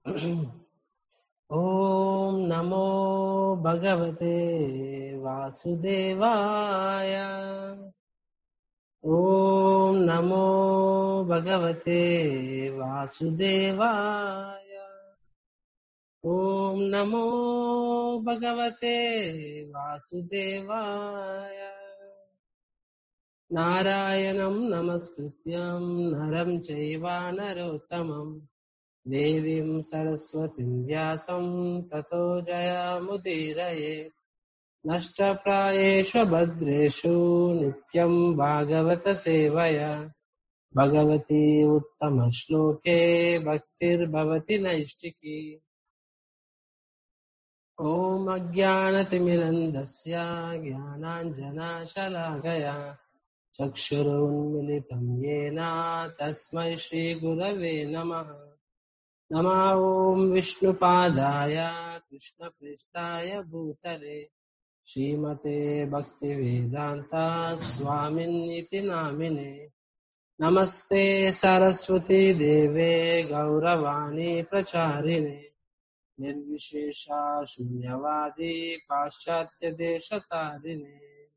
ॐ नमो भगवते वासुदेवाय ॐ नमो भगवते वासुदेवाय ॐ नमो भगवते वासुदेवाय नारायणं नमस्कृत्यं नरं चैव नरोत्तमम् देवीं सरस्वतीं व्यासं ततो जयामुदीरये नष्टप्रायेषु भद्रेषु नित्यं भागवतसेवया भगवती उत्तमश्लोके भक्तिर्भवति नैष्टिकी ॐ अज्ञानतिमिरन्दस्य ज्ञानाञ्जनाशलाकया चक्षुरुन्मिलितं येन तस्मै श्रीगुरवे नमः नमः ॐ विष्णुपादाय कृष्णपृष्ठाय भूतले श्रीमते भक्तिवेदान्ता स्वामिन्निति नामिने नमस्ते सरस्वती देवे गौरवाणी प्रचारिणे निर्विशेषा शून्यवादी पाश्चात्यदेशतारिणे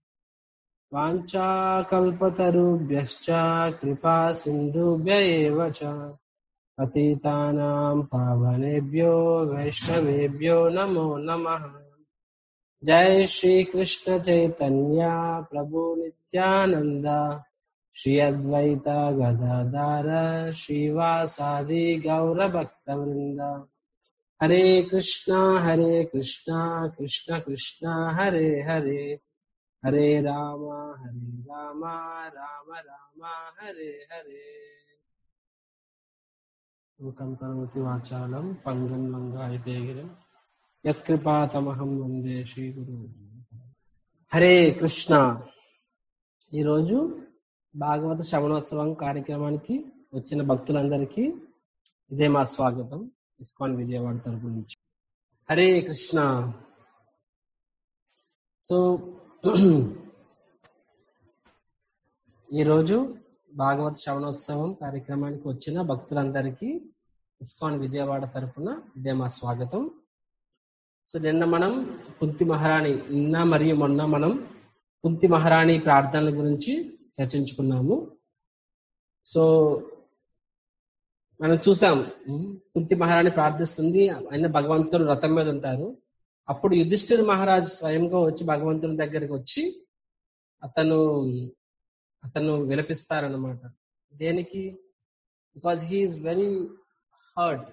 वाञ्छाकल्पतरुभ्यश्च कृपा सिन्धुभ्य एव च पतितानां पावनेभ्यो वैष्णवेभ्यो नमो नमः जय श्रीकृष्ण चैतन्य प्रभु नित्यानन्द श्री अद्वैत गदाधर श्रीवासादि गौरभक्तवृन्द हरे कृष्णा हरे कृष्णा कृष्ण कृष्णा हरे हरे हरे राम हरे राम राम राम हरे हरे मुखं करोति वाचालं पङ्गं लङ्घायते गिरिं యత్కృపాతమహం వందే శ్రీ గురు హరే కృష్ణ ఈరోజు భాగవత శ్రవణోత్సవం కార్యక్రమానికి వచ్చిన భక్తులందరికీ ఇదే మా స్వాగతం ఇస్కాన్ విజయవాడ తరపు నుంచి హరే కృష్ణ సో ఈరోజు భాగవత శ్రవణోత్సవం కార్యక్రమానికి వచ్చిన భక్తులందరికీ ఇస్కాన్ విజయవాడ తరపున ఇదే మా స్వాగతం సో నిన్న మనం కుంతి మహారాణి నిన్న మరియు మొన్న మనం కుంతి మహారాణి ప్రార్థనల గురించి చర్చించుకున్నాము సో మనం చూసాం ఉమ్, కుంతి మహారాణి ప్రార్థిస్తుంది ఆయన భగవంతుడు రథం మీద ఉంటారు అప్పుడు యుధిష్ఠిర్ మహారాజు స్వయంగా వచ్చి భగవంతుని దగ్గరికి వచ్చి అతను అతను విలపిస్తారనమాట దేనికి బికాజ్ హీఈస్ వెరీ హర్ట్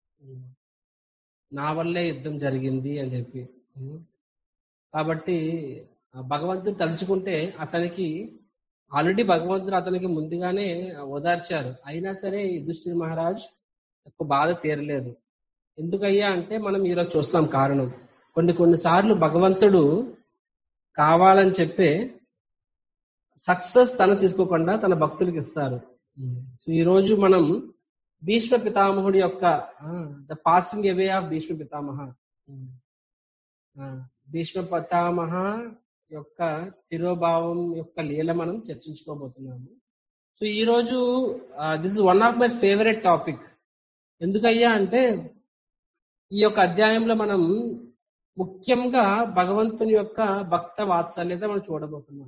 నా వల్లే యుద్ధం జరిగింది అని చెప్పి ఉమ్. కాబట్టి ఆ భగవంతుడు తలుచుకుంటే అతనికి ఆల్రెడీ భగవంతుడు అతనికి ముందుగానే ఓదార్చారు అయినా సరే యుధిష్ఠిర్ మహారాజ్ యొక్క బాధ తీరలేదు ఎందుకయ్యా అంటే మనం ఈరోజు చూస్తాం కారణం కొన్ని కొన్ని సార్లు భగవంతుడు కావాలని చెప్పే సక్సెస్ తను తీసుకోకుండా తన భక్తులకు ఇస్తారు సో ఈ రోజు మనం భీష్మ పితామహుడి యొక్క the passing away of Bhishma Pitamaha ఆ, భీష్మ పితామహ యొక్క తిరోభావం యొక్క లీల మనం చర్చించుకోబోతున్నాము సో ఈ రోజు this is one of my favourite topic ఎందుకయ్యా అంటే ఈ యొక్క అధ్యాయంలో మనం ముఖ్యంగా భగవంతుని యొక్క భక్త వాత్సల్యత మనం చూడబోతున్నాం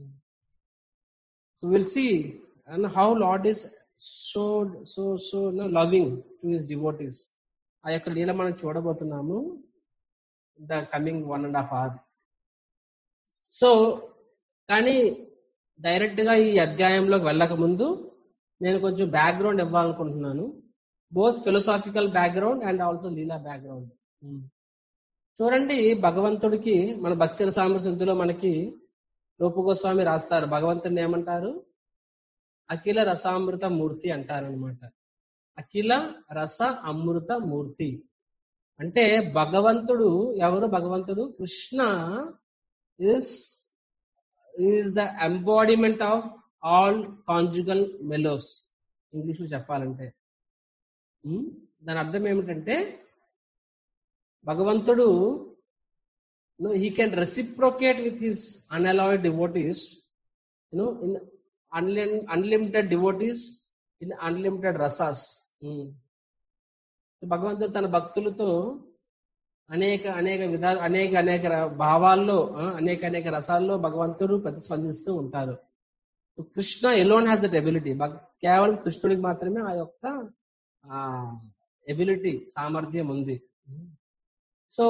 so will see and how lord is so so so loving to his devotees ఆ యొక్క లీల మనం చూడబోతున్నాము the coming one and half hour so కానీ డైరెక్ట్ గా ఈ అధ్యాయంలోకి వెళ్ళక ముందు నేను కొంచెం బ్యాక్గ్రౌండ్ ఇవ్వాలనుకుంటున్నాను both philosophical background and also leela background చూడండి భగవంతుడికి మన భక్తి సామర్థ్యంలో మనకి రూపగోస్వామి రాస్తారు భగవంతుడిని ఏమంటారు అఖిల రసామృత మూర్తి అంటారనమాట అఖిల రస అమృత మూర్తి అంటే భగవంతుడు ఎవరు భగవంతుడు Krishna is is the embodiment of all conjugal mellows English లో చెప్పాలంటే ఉమ్, దాని అర్థం ఏమిటంటే భగవంతుడు he can reciprocate with his unalloyed devotees you know in unlimited devotees in unlimited rasas భగవంతుడు తన భక్తులతో అనేక అనేక విధాలు అనేక అనేక ర- భావాల్లో ఆ, అనేక అనేక రసాల్లో భగవంతుడు ప్రతిస్పందిస్తూ ఉంటారు Krishna alone has that ability కేవలం కృష్ణుడికి మాత్రమే ఆ యొక్క ఆ ఎబిలిటీ సామర్థ్యం ఉంది సో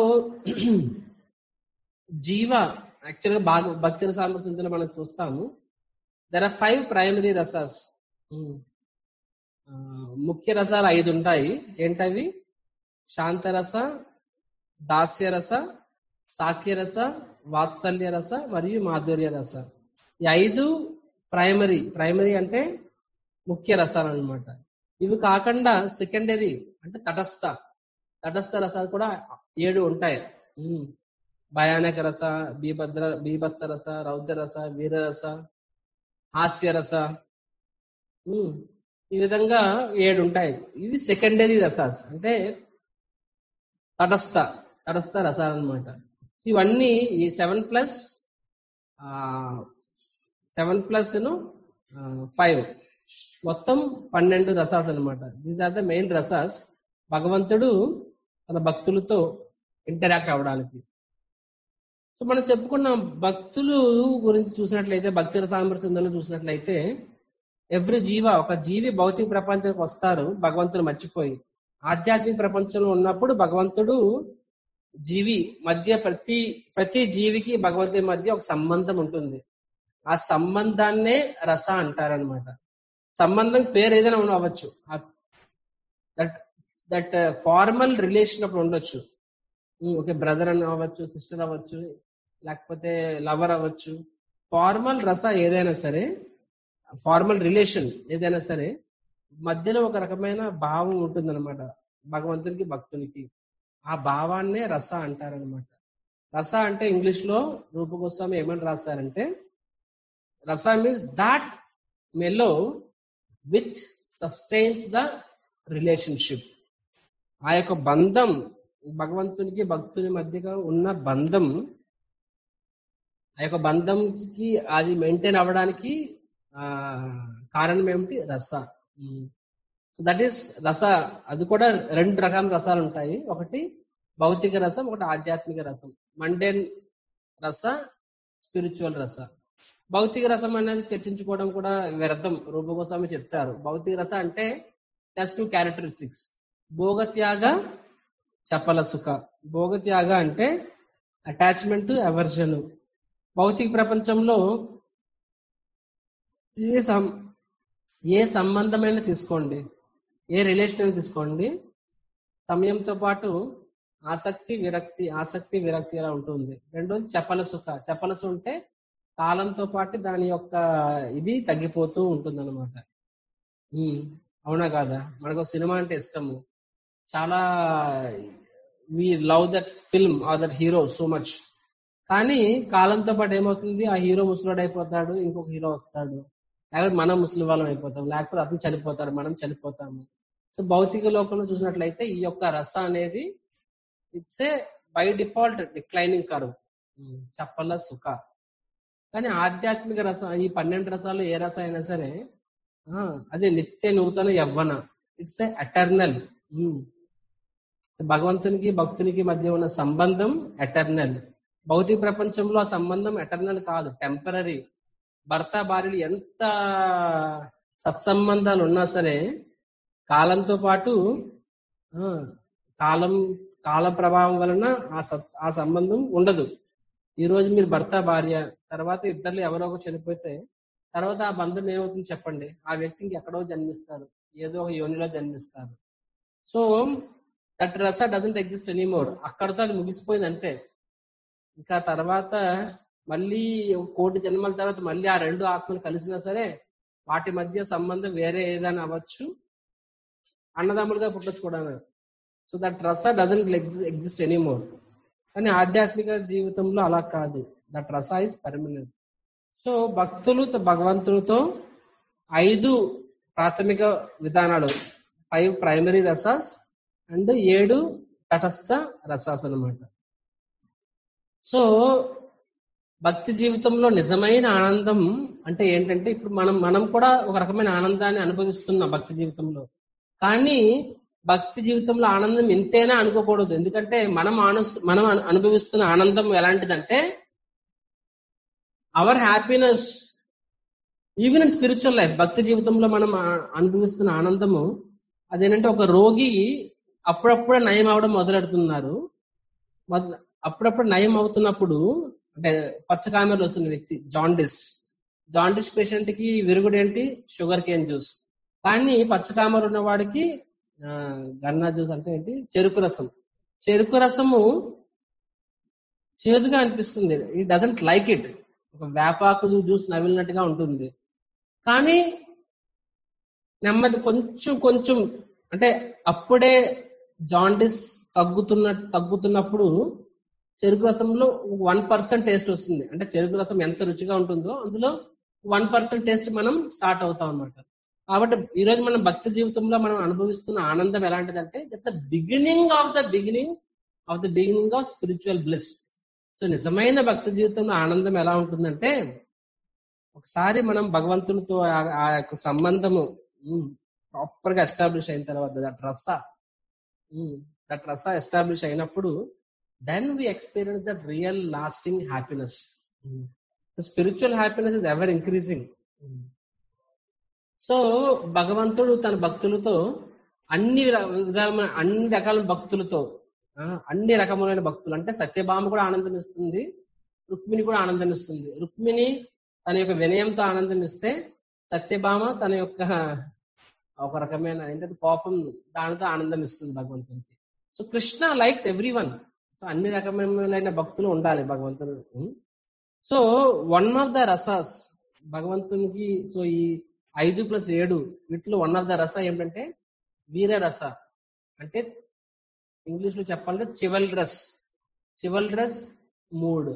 జీవ యాక్చువల్గా బాగా భక్తుల సామర్థ్యంలో మనం చూస్తాము there are five primary rasas ముఖ్య రసాలు ఐదు ఉంటాయి ఏంటవి శాంతరస దాస్యరస సాఖ్యరస వాత్సల్య రస మరియు మాధుర్య రస ఈ ఐదు ప్రైమరీ ప్రైమరీ అంటే ముఖ్య రసాలు అన్నమాట ఇవి కాకుండా సెకండరీ అంటే తటస్థ తటస్థ రసాలు కూడా ఏడు ఉంటాయి ఉమ్. భయానక రస బీభద్ర బీభత్స రస రౌద్ర రస వీరరస హాస్యరస ఉమ్. ఈ విధంగా ఏడు ఉంటాయి ఇవి సెకండరీ రసాస్ అంటే తటస్థ తటస్థ రసాలు అనమాట ఇవన్నీ ఈ seven plus seven plus five మొత్తం పన్నెండు రసాస్ అన్నమాట these are the main rasas భగవంతుడు తన భక్తులతో ఇంటరాక్ట్ అవ్వడానికి సో మనం చెప్పుకున్న భక్తులు గురించి చూసినట్లయితే భక్తుల సామర్థ్యంలో చూసినట్లయితే ఎవ్రీ జీవ ఒక జీవి భౌతిక ప్రపంచానికి వస్తారు భగవంతుని మర్చిపోయి ఆధ్యాత్మిక ప్రపంచంలో ఉన్నప్పుడు భగవంతుడు జీవి మధ్య ప్రతి ప్రతి జీవికి భగవంతుడి మధ్య ఒక సంబంధం ఉంటుంది ఆ సంబంధాన్నే రస అంటారనమాట సంబంధం పేరు ఏదైనా ఉన్న- అవ్వచ్చు దట్ దట్ ఫార్మల్ రిలేషన్ అప్పుడు ఉండొచ్చు ఓకే బ్రదర్ అని అవ్వచ్చు సిస్టర్ అవ్వచ్చు లేకపోతే లవర్ అవ్వచ్చు ఫార్మల్ రస ఏదైనా సరే ఫార్మల్ రిలేషన్ ఏదైనా సరే మధ్యలో ఒక రకమైన భావం ఉంటుందన్నమాట భగవంతునికి భక్తునికి ఆ భావాన్నే రస అంటారనమాట రస అంటే ఇంగ్లీష్ లో రూపగోస్వామి ఏమని రాస్తారంటే rasa means that mellow which sustains the relationship ఆ యొక్క బంధం భగవంతునికి భక్తుని మధ్యగా ఉన్న బంధం ఆ యొక్క బంధంకి అది మెయింటైన్ అవ్వడానికి ఆ కారణం ఏమిటి రస దట్ ఈస్ రస అది కూడా రెండు రకాల రసాలు ఉంటాయి ఒకటి భౌతిక రసం ఒకటి ఆధ్యాత్మిక రసం మండేన్ రస స్పిరిచువల్ రస భౌతిక రసం అనేది చర్చించుకోవడం కూడా వ్యర్థం రూపగోస్వామి చెప్తారు భౌతిక రస అంటే జస్ట్ టూ క్యారెక్టరిస్టిక్స్ భోగత్యాగ చపల సుఖ భోగత్యాగ అంటే అటాచ్మెంట్ అవర్జన్ భౌతిక ప్రపంచంలో ఏ సం ఏ సంబంధమైన తీసుకోండి ఏ రిలేషన్ అయినా తీసుకోండి సమయంతో పాటు ఆసక్తి విరక్తి ఆసక్తి విరక్తి అలా ఉంటుంది రెండోది చపల సుఖ చపలస ఉంటే కాలంతో పాటు దాని యొక్క ఇది తగ్గిపోతూ ఉంటుంది అనమాట అవునా కాదా మనకు సినిమా అంటే ఇష్టము చాలా we love that film or that hero so much కానీ కాలంతో పాటు ఏమవుతుంది ఆ హీరో ముసలాడు అయిపోతాడు ఇంకొక హీరో వస్తాడు లేకపోతే మనం ముసలి వాళ్ళం అయిపోతాం లేకపోతే అతను చనిపోతాడు మనం చనిపోతాము సో భౌతిక లోకంలో చూసినట్లయితే ఈ యొక్క రస అనేది it's a by default declining curve చెప్పల సుఖ కానీ ఆధ్యాత్మిక రసం ఈ పన్నెండు రసాలు ఏ రసం అయినా సరే ఆ, అదే నిత్య నూతన యవ్వన ఇట్స్ ఏ అటర్నల్ భగవంతునికి భక్తునికి మధ్య ఉన్న సంబంధం ఎటర్నల్ భౌతిక ప్రపంచంలో ఆ సంబంధం ఎటర్నల్ కాదు టెంపరీ భర్త భార్యలు ఎంత సత్సంబంధాలు ఉన్నా సరే కాలంతో పాటు ఆ, కాలం కాల ప్రభావం వలన ఆ సత్ ఆ సంబంధం ఉండదు ఈ రోజు మీరు భర్త భార్య తర్వాత ఇద్దరు ఎవరో ఒకరు చనిపోతే తర్వాత ఆ బంధం ఏమవుతుంది చెప్పండి ఆ వ్యక్తికి ఎక్కడో జన్మిస్తారు ఏదో ఒక యోనిలో జన్మిస్తారు so that rasa doesn't exist anymore అక్కడతో అది ముగిసిపోయింది అంతే ఇంకా తర్వాత మళ్ళీ ఒక కోటి జన్మల తర్వాత మళ్ళీ ఆ రెండు ఆత్మలు కలిసినా సరే వాటి మధ్య సంబంధం వేరే ఏదైనా అవ్వచ్చు అన్నదమ్ములుగా పుట్టొచ్చు కూడా so that rasa doesn't exist anymore కానీ ఆధ్యాత్మిక జీవితంలో అలా కాదు దట్ రస ఇస్ పర్మనెంట్ సో భక్తులు త- భగవంతునితో ఐదు ప్రాథమిక విధానాలు ఫైవ్ ప్రైమరీ రసాస్ అండ్ ఏడు తటస్థ రసాస్ అన్నమాట సో భక్తి జీవితంలో నిజమైన ఆనందం అంటే ఏంటంటే ఇప్పుడు మనం మనం కూడా ఒక రకమైన ఆనందాన్ని అనుభవిస్తున్నాం భక్తి జీవితంలో కానీ భక్తి జీవితంలో ఆనందం ఇంతేనా అనుకోకూడదు ఎందుకంటే మనం ఆను మనం అను- అనుభవిస్తున్న ఆనందం ఎలాంటిదంటే our happiness even in spiritual life భక్తి జీవితంలో మనం ఆ- అనుభవిస్తున్న ఆనందము అదేంటంటే ఒక రోగి అప్పుడప్పుడే నయం అవడం మొదలెడుతున్నారు మొదల అప్పుడప్పుడు నయం అవుతున్నప్పుడు అంటే పచ్చకామెరలు వస్తున్న వ్యక్తి జాండిస్ జాండిస్ పేషెంట్ కి విరుగుడు ఏంటి షుగర్ కేన్ జ్యూస్ కానీ పచ్చకామెర ఉన్న వాడికి ఆ, గన్నా జ్యూస్ అంటే ఏంటి చెరుకు రసం చెరుకు రసము చేదుగా అనిపిస్తుంది ఈ డజంట్ లైక్ ఇట్ ఒక వేపాకు జ్యూస్ నవిలినట్టుగా ఉంటుంది కానీ నెమ్మది కొంచెం కొంచెం అంటే అప్పుడే జాండిస్ తగ్గుతున్న తగ్గుతున్నప్పుడు చెరుకు రసంలో వన్ పర్సెంట్ టేస్ట్ వస్తుంది అంటే చెరుకు రసం ఎంత రుచిగా ఉంటుందో అందులో వన్ పర్సెంట్ టేస్ట్ మనం స్టార్ట్ అవుతాం అన్నమాట కాబట్టి ఈ రోజు మనం భక్తి జీవితంలో మనం అనుభవిస్తున్న ఆనందం ఎలాంటిదంటే it's the beginning of the beginning of the beginning of spiritual bliss so నిజమైన భక్తి జీవితంలో ఆనందం ఎలా ఉంటుందంటే ఒకసారి మనం భగవంతునితో ఆ- ఆ యొక్క సంబంధము ప్రాపర్ గా ఎస్టాబ్లిష్ అయిన తర్వాత దట్ రస దట్ రస ఎస్టాబ్లిష్ అయినప్పుడు then we experience that real lasting happiness spiritual happiness is ever increasing so భగవంతుడు తన భక్తులతో అన్ని ర- విధాలమైన అన్ని రకాల భక్తులతో ఆ, అన్ని రకములైన భక్తులు అంటే సత్యభామ కూడా ఆనందం ఇస్తుంది రుక్మిణి కూడా ఆనందం ఇస్తుంది రుక్మిణి తన యొక్క వినయంతో ఆనందం ఇస్తే సత్యభామ తన యొక్క ఒక రకమైన ఏంటంటే కోపం దానితో ఆనందం ఇస్తుంది భగవంతునికి so Krishna likes everyone so అన్ని రకమైన భక్తులు ఉండాలి భగవంతుడు so one of the rasas భగవంతునికి సో ఈ ఐదు ప్లస్ ఏడు వీటిలో వన్ ఆఫ్ ద రస ఏంటంటే వీర రస అంటే ఇంగ్లీష్ లో చెప్పాలంటే chivalrous chivalrous mood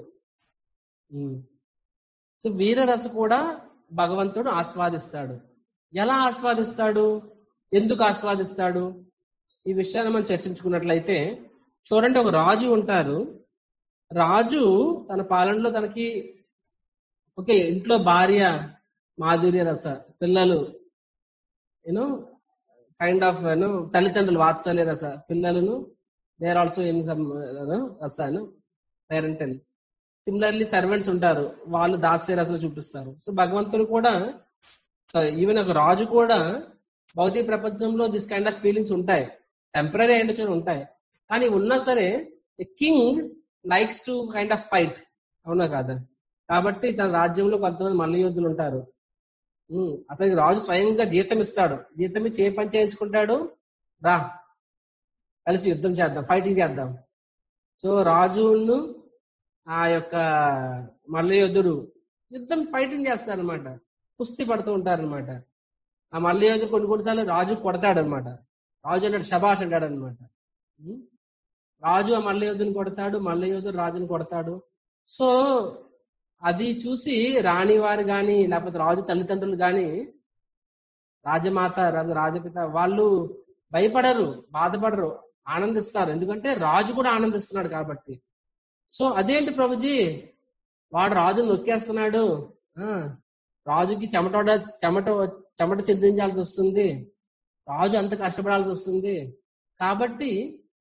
so వీర రస కూడా భగవంతుడు ఆస్వాదిస్తాడు ఎలా ఆస్వాదిస్తాడు ఎందుకు ఆస్వాదిస్తాడు ఈ విషయాన్ని మనం చర్చించుకున్నట్లయితే చూడండి ఒక రాజు ఉంటారు రాజు తన పాలనలో తనకి ఓకే ఇంట్లో భార్య మాధుర్య రస పిల్లలు యూనో కైండ్ ఆఫ్ యూనో తల్లిదండ్రులు వాత్సల్య రస పిల్లలను they are also in some rasa parental similarly servants ఉంటారు వాళ్ళు దాస్య రసలు చూపిస్తారు సో భగవంతుడు కూడా ఈవెన్ ఒక రాజు కూడా భౌతిక ప్రపంచంలో దిస్ కైండ్ ఆఫ్ ఫీలింగ్స్ ఉంటాయి టెంపరీ అయిన చోట ఉంటాయి కానీ ఉన్నా సరే king likes to kind of fight అవునా కాదా కాబట్టి తన రాజ్యంలో కొంతమంది మల్ల యోధులు ఉంటారు ఉమ్, అతనికి రాజు స్వయంగా జీతం ఇస్తాడు జీతం ఇచ్చి ఏ పని చేయించుకుంటాడు రా కలిసి యుద్ధం చేద్దాం ఫైటింగ్ చేద్దాం సో రాజును ఆ యొక్క మల్ల యోధుడు యుద్ధం ఫైటింగ్ చేస్తారనమాట కుస్తీ పడుతూ ఉంటారనమాట ఆ మల్ల యోధుడు కొన్ని కొన్నిసార్లు రాజు కొడతాడు అనమాట రాజు అంటాడు శబాష్ అంటాడు అనమాట రాజు ఆ మల్ల యోధుని కొడతాడు మల్ల యోధుడు రాజుని కొడతాడు సో అది చూసి రాణి వారు గాని లేకపోతే రాజు తల్లిదండ్రులు గాని రాజమాత రాజు రాజపిత వాళ్ళు భయపడరు బాధపడరు ఆనందిస్తారు ఎందుకంటే రాజు కూడా ఆనందిస్తున్నాడు కాబట్టి సో అదేంటి ప్రభుజీ వాడు రాజు నొక్కేస్తున్నాడు ఆ రాజుకి చెమట చెమట చెమట చిందించాల్సి వస్తుంది రాజు అంత కష్టపడాల్సి వస్తుంది కాబట్టి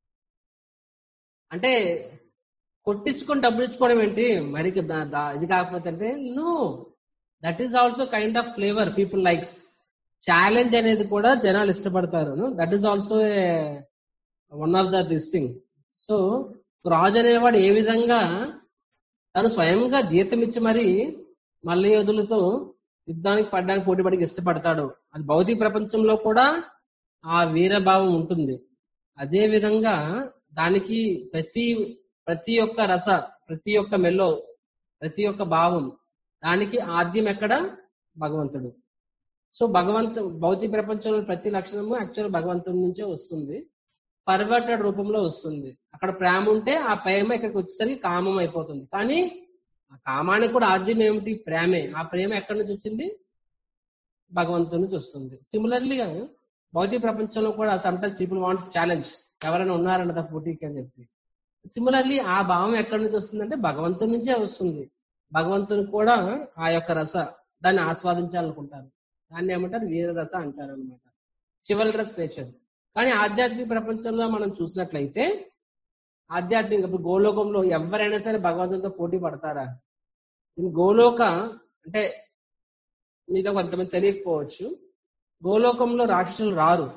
అంటే కొట్టించుకొని డబ్బులు ఇచ్చుకోవడం ఏంటి మరి దా- దా- ఇది కాకపోతే అంటే no that is also kind of flavour people likes challenge అనేది కూడా జనాలు ఇష్టపడతారు that is also one of the this thing so రాజు అనేవాడు ఏ విధంగా తను స్వయంగా జీతం ఇచ్చి మరి మల్ల యోధులతో యుద్ధానికి పడడానికి పోటీ పడికి ఇష్టపడతాడు అది భౌతిక ప్రపంచంలో కూడా ఆ వీరభావం ఉంటుంది అదే విధంగా దానికి ప్రతి ప్రతి ఒక్క రస ప్రతి ఒక్క మెల్లో ప్రతి ఒక్క భావం దానికి ఆద్యం ఎక్కడ భగవంతుడు సో భగవంతు భౌతిక ప్రపంచంలో ప్రతి లక్షణము యాక్చువల్ భగవంతుడి నుంచే వస్తుంది పర్వర్టెడ్ రూపంలో వస్తుంది అక్కడ ప్రేమ ఉంటే ఆ ప్రేమ ఇక్కడికి వచ్చేసరికి కామం అయిపోతుంది కానీ ఆ కామానికి కూడా ఆద్యం ఏమిటి ప్రేమే ఆ ప్రేమ ఎక్కడి నుంచి వచ్చింది భగవంతుడి నుంచి వస్తుంది సిమిలర్లీగా భౌతిక ప్రపంచంలో కూడా సమ్టైమ్స్ పీపుల్ వాంట్స్ ఛాలెంజ్ ఎవరైనా ఉన్నారన్నదా పోటీకి అని చెప్పి సిమిలర్లీ ఆ భావం ఎక్కడి నుంచి వస్తుందంటే భగవంతుడి నుంచే వస్తుంది భగవంతుని కూడా ఆ యొక్క రస దాన్ని ఆస్వాదించాలనుకుంటారు దాన్ని ఏమంటారు వీర రస అంటారు అనమాట చివల్ రస్ నేచర్ కానీ ఆధ్యాత్మిక ప్రపంచంలో మనం చూసినట్లయితే ఆధ్యాత్మిక ఇప్పుడు గోలోకంలో ఎవరైనా సరే భగవంతుడితో పోటీ పడతారా ఇన్ గోలోక అంటే మీతో కొంతమంది తెలియకపోవచ్చు గోలోకంలో రాక్షసులు రారు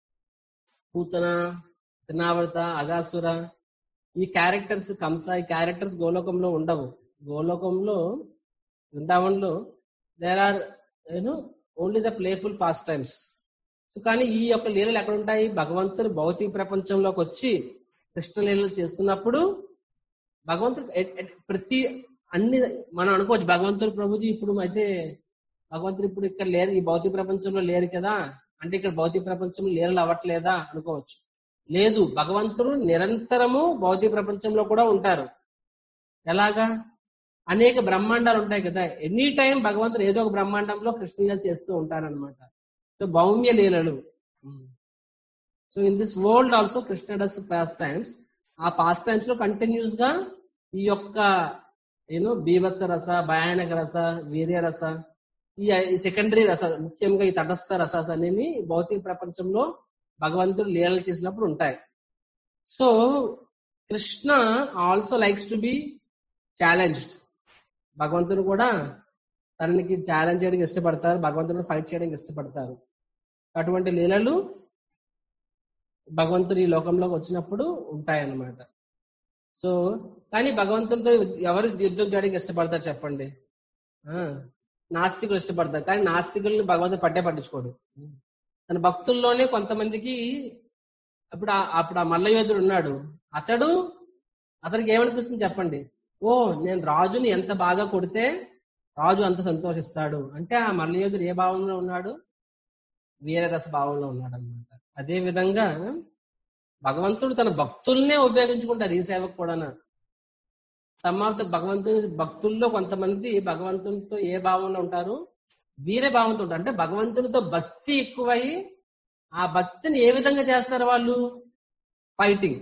పూతన తినావృత అగాసుర ఈ క్యారెక్టర్స్ కంస ఈ క్యారెక్టర్స్ గోలోకంలో ఉండవు గోలోకంలో వృందావన్లో there are you know only the playful pastimes so కానీ ఈ యొక్క లీలలు ఎక్కడ ఉంటాయి భగవంతుడు భౌతిక ప్రపంచంలోకి వచ్చి కృష్ణ లీలలు చేస్తున్నప్పుడు భగవంతుడు ఎట్- ఎట్- ప్రతి అన్ని మనం అనుకోవచ్చు భగవంతుడు ప్రభుజీ ఇప్పుడు అయితే భగవంతుడు ఇప్పుడు ఇక్కడ లేరు ఈ భౌతిక ప్రపంచంలో లేరు కదా అంటే ఇక్కడ భౌతిక ప్రపంచంలో లీలలు అవ్వట్లేదా అనుకోవచ్చు లేదు భగవంతుడు నిరంతరము భౌతిక ప్రపంచంలో కూడా ఉంటారు ఎలాగా అనేక బ్రహ్మాండాలు ఉంటాయి కదా ఎనీ టైం భగవంతుడు ఏదో ఒక బ్రహ్మాండంలో కృష్ణలీల చేస్తూ ఉంటారన్నమాట సో భౌమ్య లీలలు so in this world also Krishna does pastimes ఆ పాస్ట్ టైమ్స్ లో కంటిన్యూస్ గా ఈ యొక్క యూనో బీభత్స రస భయానక రస వీర్య రస ఈ సెకండరీ రస ముఖ్యంగా ఈ తటస్థ రసాస్ అనేవి భౌతిక ప్రపంచంలో భగవంతుడు లీలలు చేసినప్పుడు ఉంటాయి so Krishna also likes to be challenged భగవంతుడు కూడా తనకి ఛాలెంజ్ చేయడానికి ఇష్టపడతారు భగవంతుడు ఫైట్ చేయడానికి ఇష్టపడతారు అటువంటి లీలలు భగవంతుడు ఈ లోకంలోకి వచ్చినప్పుడు ఉంటాయన్నమాట సో కానీ భగవంతుడితో ఎవరు యుద్ధం చేయడానికి ఇష్టపడతారు చెప్పండి ఆ నాస్తికులు ఇష్టపడతారు కానీ నాస్తికుల్ని భగవంతుడు పట్టే పట్టించుకోడు తన భక్తుల్లోనే కొంతమందికి అప్పుడు ఆ- అప్పుడు ఆ మల్లయోధుడు ఉన్నాడు అతడు అతనికి ఏమనిపిస్తుంది చెప్పండి ఓ నేను రాజుని ఎంత బాగా కొడితే రాజు అంత సంతోషిస్తాడు అంటే ఆ మల్లయోధుడు ఏ భావంలో ఉన్నాడు వీరరస భావంలో ఉన్నాడు అనమాట అదే విధంగా భగవంతుడు తన భక్తుల్నే ఉపయోగించుకుంటారు ఈ సేవకు కూడా సమాప్త భగవంతుని భక్తుల్లో కొంతమంది భగవంతునితో ఏ భావంలో ఉంటారు వీరే భావంతో ఉంటారు అంటే భగవంతునితో భక్తి ఎక్కువై ఆ భక్తిని ఏ విధంగా చేస్తారు వాళ్ళు ఫైటింగ్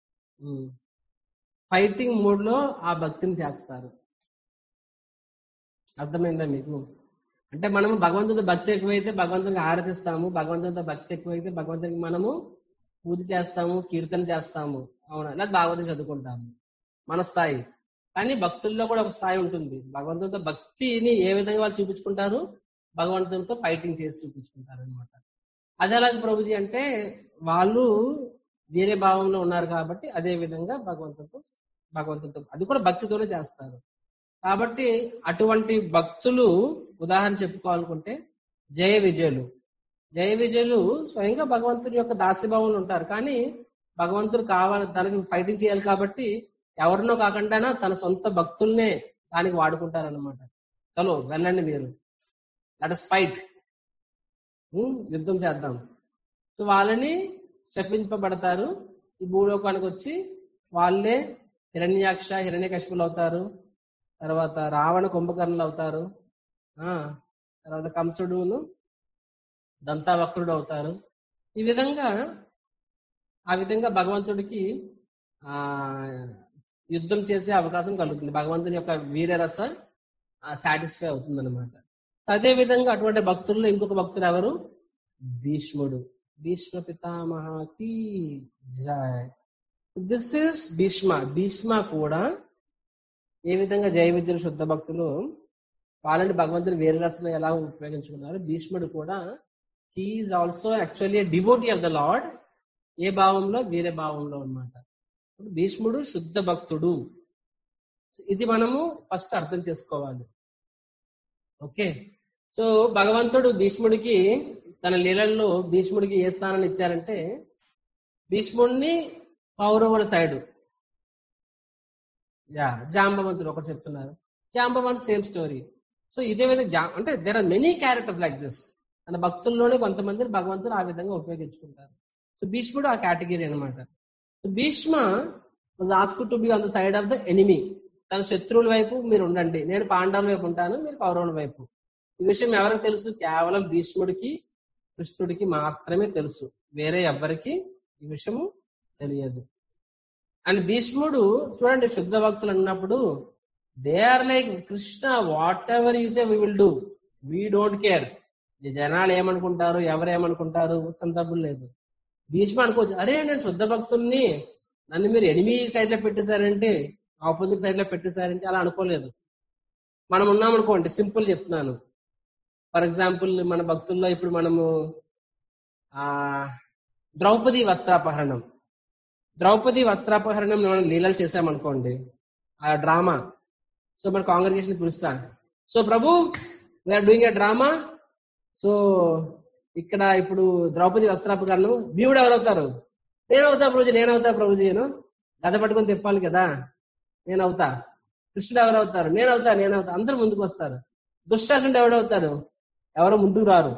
ఫైటింగ్ మూడ్ లో ఆ భక్తిని చేస్తారు అర్థమైందా మీకు అంటే మనము భగవంతుడితో భక్తి ఎక్కువైతే భగవంతునికి ఆరాధిస్తాము భగవంతుడితో భక్తి ఎక్కువైతే భగవంతునికి మనము పూజ చేస్తాము కీర్తన చేస్తాము అవునా లేదా భాగవతం చదువుకుంటాము మన స్థాయి కానీ భక్తుల్లో కూడా ఒక స్థాయి ఉంటుంది భగవంతుడితో భక్తిని ఏ విధంగా వాళ్ళు చూపించుకుంటారు భగవంతునితో ఫైటింగ్ చేసి చూపించుకుంటారు అనమాట అది ఎలాగ ప్రభుజీ అంటే వాళ్ళు వేరే భావంలో ఉన్నారు కాబట్టి అదే విధంగా భగవంతుడితో భగవంతుడితో అది కూడా భక్తితోనే చేస్తారు కాబట్టి అటువంటి భక్తులు ఉదాహరణ చెప్పుకోవాలనుకుంటే జయ విజయులు జయ విజయులు స్వయంగా భగవంతుడి యొక్క దాస్యభావంలో ఉంటారు కానీ భగవంతుడు కావాలి తనకి ఫైటింగ్ చేయాలి కాబట్టి ఎవరినో కాకుండా తన సొంత భక్తుల్నే దానికి వాడుకుంటారన్నమాట చలో వెళ్ళండి మీరు లెట్ అస్ ఫైట్ యుద్ధం చేద్దాం సో వాళ్ళని శపింపబడతారు ఈ భూలోకానికి వచ్చి వాళ్ళే హిరణ్యాక్ష హిరణ్యకశిపులు అవుతారు తర్వాత రావణ కుంభకర్ణులు అవుతారు ఆ తర్వాత కంసుడును దంతావక్రుడు అవుతారు ఈ విధంగా ఆ విధంగా భగవంతుడికి ఆ యుద్ధం చేసే అవకాశం కలుగుతుంది భగవంతుని యొక్క వీరరస సాటిస్ఫై అవుతుంది అనమాట అదే విధంగా అటువంటి భక్తుల్లో ఇంకొక భక్తుడు ఎవరు భీష్ముడు భీష్మ పితామహకి జయ దిస్ ఇస్ భీష్మ భీష్మ కూడా ఏ విధంగా జయ విద్యులు శుద్ధ భక్తులు వాళ్ళని భగవంతుని వేరే రసంలో ఎలా ఉపయోగించుకున్నారు భీష్ముడు కూడా he is also actually devotee of the lord ఏ భావంలో వేరే భావంలో అన్నమాట భీష్ముడు శుద్ధ భక్తుడు ఇది మనము ఫస్ట్ అర్థం చేసుకోవాలి ఓకే సో భగవంతుడు భీష్ముడికి తన లీలల్లో భీష్ముడికి ఏ స్థానాన్ని ఇచ్చారంటే భీష్ముడిని కౌరవుల సైడు యా జాంబవంతుడు ఒకటి చెప్తున్నారు జాంబవంత్ సేమ్ స్టోరీ సో ఇదే విధంగా జా అంటే there are many characters like this తన భక్తుల్లోనే కొంతమందిని భగవంతుడు ఆ విధంగా ఉపయోగించుకుంటారు సో భీష్ముడు ఆ కేటగిరీ అనమాట so Bhishma was ask to be on the side of the enemy తన శత్రువుల వైపు మీరు ఉండండి నేను పాండవుల వైపు ఉంటాను మీరు కౌరవుల వైపు ఈ విషయం ఎవరికి తెలుసు కేవలం భీష్ముడికి కృష్ణుడికి మాత్రమే తెలుసు వేరే ఎవ్వరికి ఈ విషయము తెలియదు అండ్ భీష్ముడు చూడండి శుద్ధ భక్తులు అన్నప్పుడు they are like Krishna whatever you say we will do we don't care ఈ జనాలు ఏమనుకుంటారు ఎవరు ఏమనుకుంటారు సందర్భం లేదు భీష్మ అనుకోవచ్చు అరే నేను శుద్ధ భక్తుల్ని నన్ను మీరు ఎనిమి సైడ్ లో పెట్టేశారంటే ఆపోజిట్ సైడ్ లో పెట్టేశారంటే అలా అనుకోలేదు మనం ఉన్నాం అనుకోండి సింపుల్ చెప్తున్నాను ఫర్ ఎగ్జాంపుల్ మన భక్తుల్లో ఇప్పుడు మనము ఆ ద్రౌపది వస్త్రాపహరణం ద్రౌపది వస్త్రాపహరణం మనం లీలలు చేసామనుకోండి ఆ డ్రామా సో మన కాంగ్రిగేషన్ పిలుస్తా so Prabhu we're doing a drama so ఇక్కడ ఇప్పుడు ద్రౌపది వస్త్రాపహరణం భీముడు ఎవరవుతారు నేను అవుతా ప్రభుజీ నేను అవుతా ప్రభుజీ నేను గద పట్టుకొని తిప్పాలి కదా నేను అవుతా కృష్ణుడు ఎవరవుతారు నేను అవుతా నేను అవుతా అందరూ ముందుకు వస్తారు దుశ్శాసనుడు ఎవడవుతారు ఎవరో ముందుకు రారు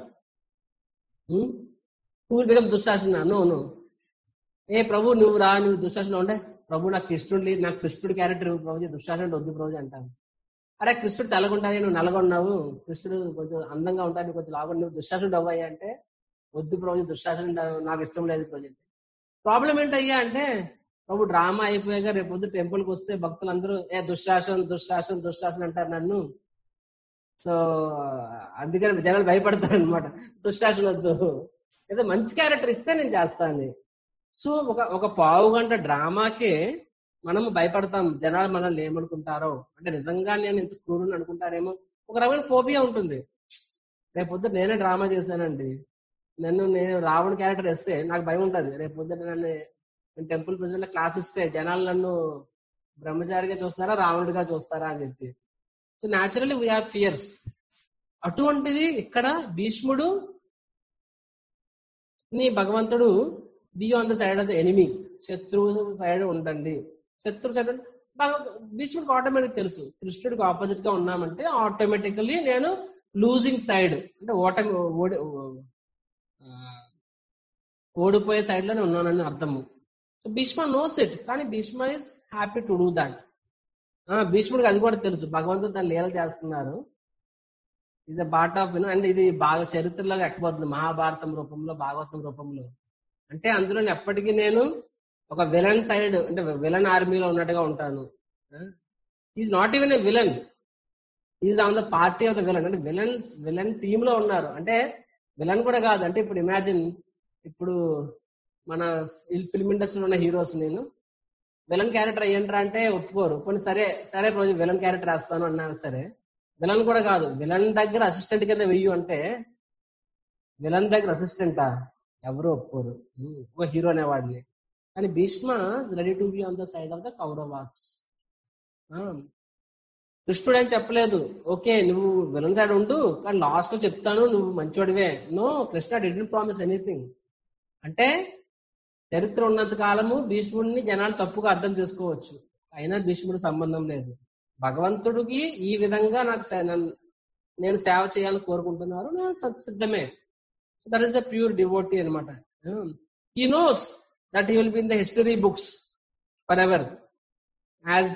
to become Dushasana no no ఏ ప్రభు నువ్వు రా నువ్వు దుశ్శాసనం ఉంటే ప్రభు నాకు కృష్ణుడు నాకు కృష్ణుడి క్యారెక్టర్ ప్రభుజీ దుశ్శాసనుడు వద్దు ప్రభుజీ అంటాను అరే కృష్ణుడు తెల్లగుంటాయి నువ్వు నల్లగొన్నావు కృష్ణుడు కొంచెం అందంగా ఉంటాయి నువ్వు కొంచెం లాగా నువ్వు దుశ్శాసనుడు అవ్వాయి అంటే వద్దు ప్రభు దుశ్శాసనుడు నాకు ఇష్టం లేదు ప్రభు ప్రాబ్లం ఏంటయ్యా అంటే ప్రభు డ్రామా అయిపోయాక రేపు పొద్దు టెంపుల్కి వస్తే భక్తులందరూ ఏ దుశ్శాసన్ దుశ్శాసన్ దుశ్శాసన్ అంటారు నన్ను సో అందుకని జనాలు భయపడతారు అనమాట దుశ్శాసన వద్దు ఏదో మంచి క్యారెక్టర్ ఇస్తే నేను చేస్తాను సో ఒక ఒక పావు గంట డ్రామాకే మనము భయపడతాం జనాలు మనల్ని ఏమనుకుంటారో అంటే నిజంగా నేను ఇంత క్రూరుని అనుకుంటారేమో ఒక రకమైన ఫోబియా ఉంటుంది రేపు పొద్దున నేనే డ్రామా చేశానండి నన్ను నేను రావణ క్యారెక్టర్ ఇస్తే నాకు భయం ఉంటుంది రేపు పొద్దున నన్ను నేను టెంపుల్ ప్రెసిడెంట్ క్లాస్ ఇస్తే జనాలు నన్ను బ్రహ్మచారిగా చూస్తారా రావణుడిగా చూస్తారా అని చెప్పి so naturally we have fears అటువంటిది ఇక్కడ భీష్ముడు నీ భగవంతుడు be on the side of the enemy శత్రువు సైడ్ ఉండండి శత్రు సైడ్ భీష్ముడికి ఆటోమేటిక్ తెలుసు కృష్ణుడికి ఆపోజిట్ గా ఉన్నామంటే ఆటోమేటికల్లీ నేను లూజింగ్ సైడ్ అంటే ఓటమి ఓడి ఓడిపోయే సైడ్ లోనే ఉన్నానని అర్థము సో భీష్మ నోస్ ఇట్ కానీ Bhishma is happy to do that భీష్ముడికి అది కూడా తెలుసు భగవంతుడు దాన్ని లీల చేస్తున్నారు is a part of you know and ఇది బాగా చరిత్రలో ఎక్కబోతుంది మహాభారతం రూపంలో భాగవతం రూపంలో అంటే అందులో ఎప్పటికీ నేను ఒక విలన్ సైడ్ అంటే విలన్ ఆర్మీలో ఉన్నట్టుగా ఉంటాను is not even a villain is on the party of the villain అంటే విలన్స్ విలన్ టీమ్ లో ఉన్నారు అంటే విలన్ కూడా కాదు అంటే ఇప్పుడు ఇమాజిన్ ఇప్పుడు మన ఫిల్మ్ ఇండస్ట్రీలో ఉన్న హీరోస్ నేను విలన్ క్యారెక్టర్ అయ్యంటారా అంటే ఒప్పుకోరు కొన్ని సరే సరే రోజు విలన్ క్యారెక్టర్ వేస్తాను అన్నారు సరే విలన్ కూడా కాదు విలన్ దగ్గర అసిస్టెంట్ కింద వెయ్యి అంటే విలన్ దగ్గర అసిస్టెంటా ఎవరు ఒప్పుకోరు ఒక హీరో అనేవాడిని కానీ Bhishma ready to be on the side of the Kauravas కృష్ణుడు ఏం చెప్పలేదు ఓకే నువ్వు విలన్ సైడ్ ఉండు కానీ లాస్ట్ లో చెప్తాను నువ్వు మంచోడివే no Krishna didn't promise anything అంటే చరిత్ర ఉన్నంత కాలము భీష్ముడిని జనాలు తప్పుగా అర్థం చేసుకోవచ్చు అయినా భీష్ముడు సంబంధం లేదు భగవంతుడికి ఈ విధంగా నాకు నేను సేవ చేయాలని కోరుకుంటున్నారు నేను సిద్ధమే that is the pure devotee అనమాట he knows that he will be in the history books forever as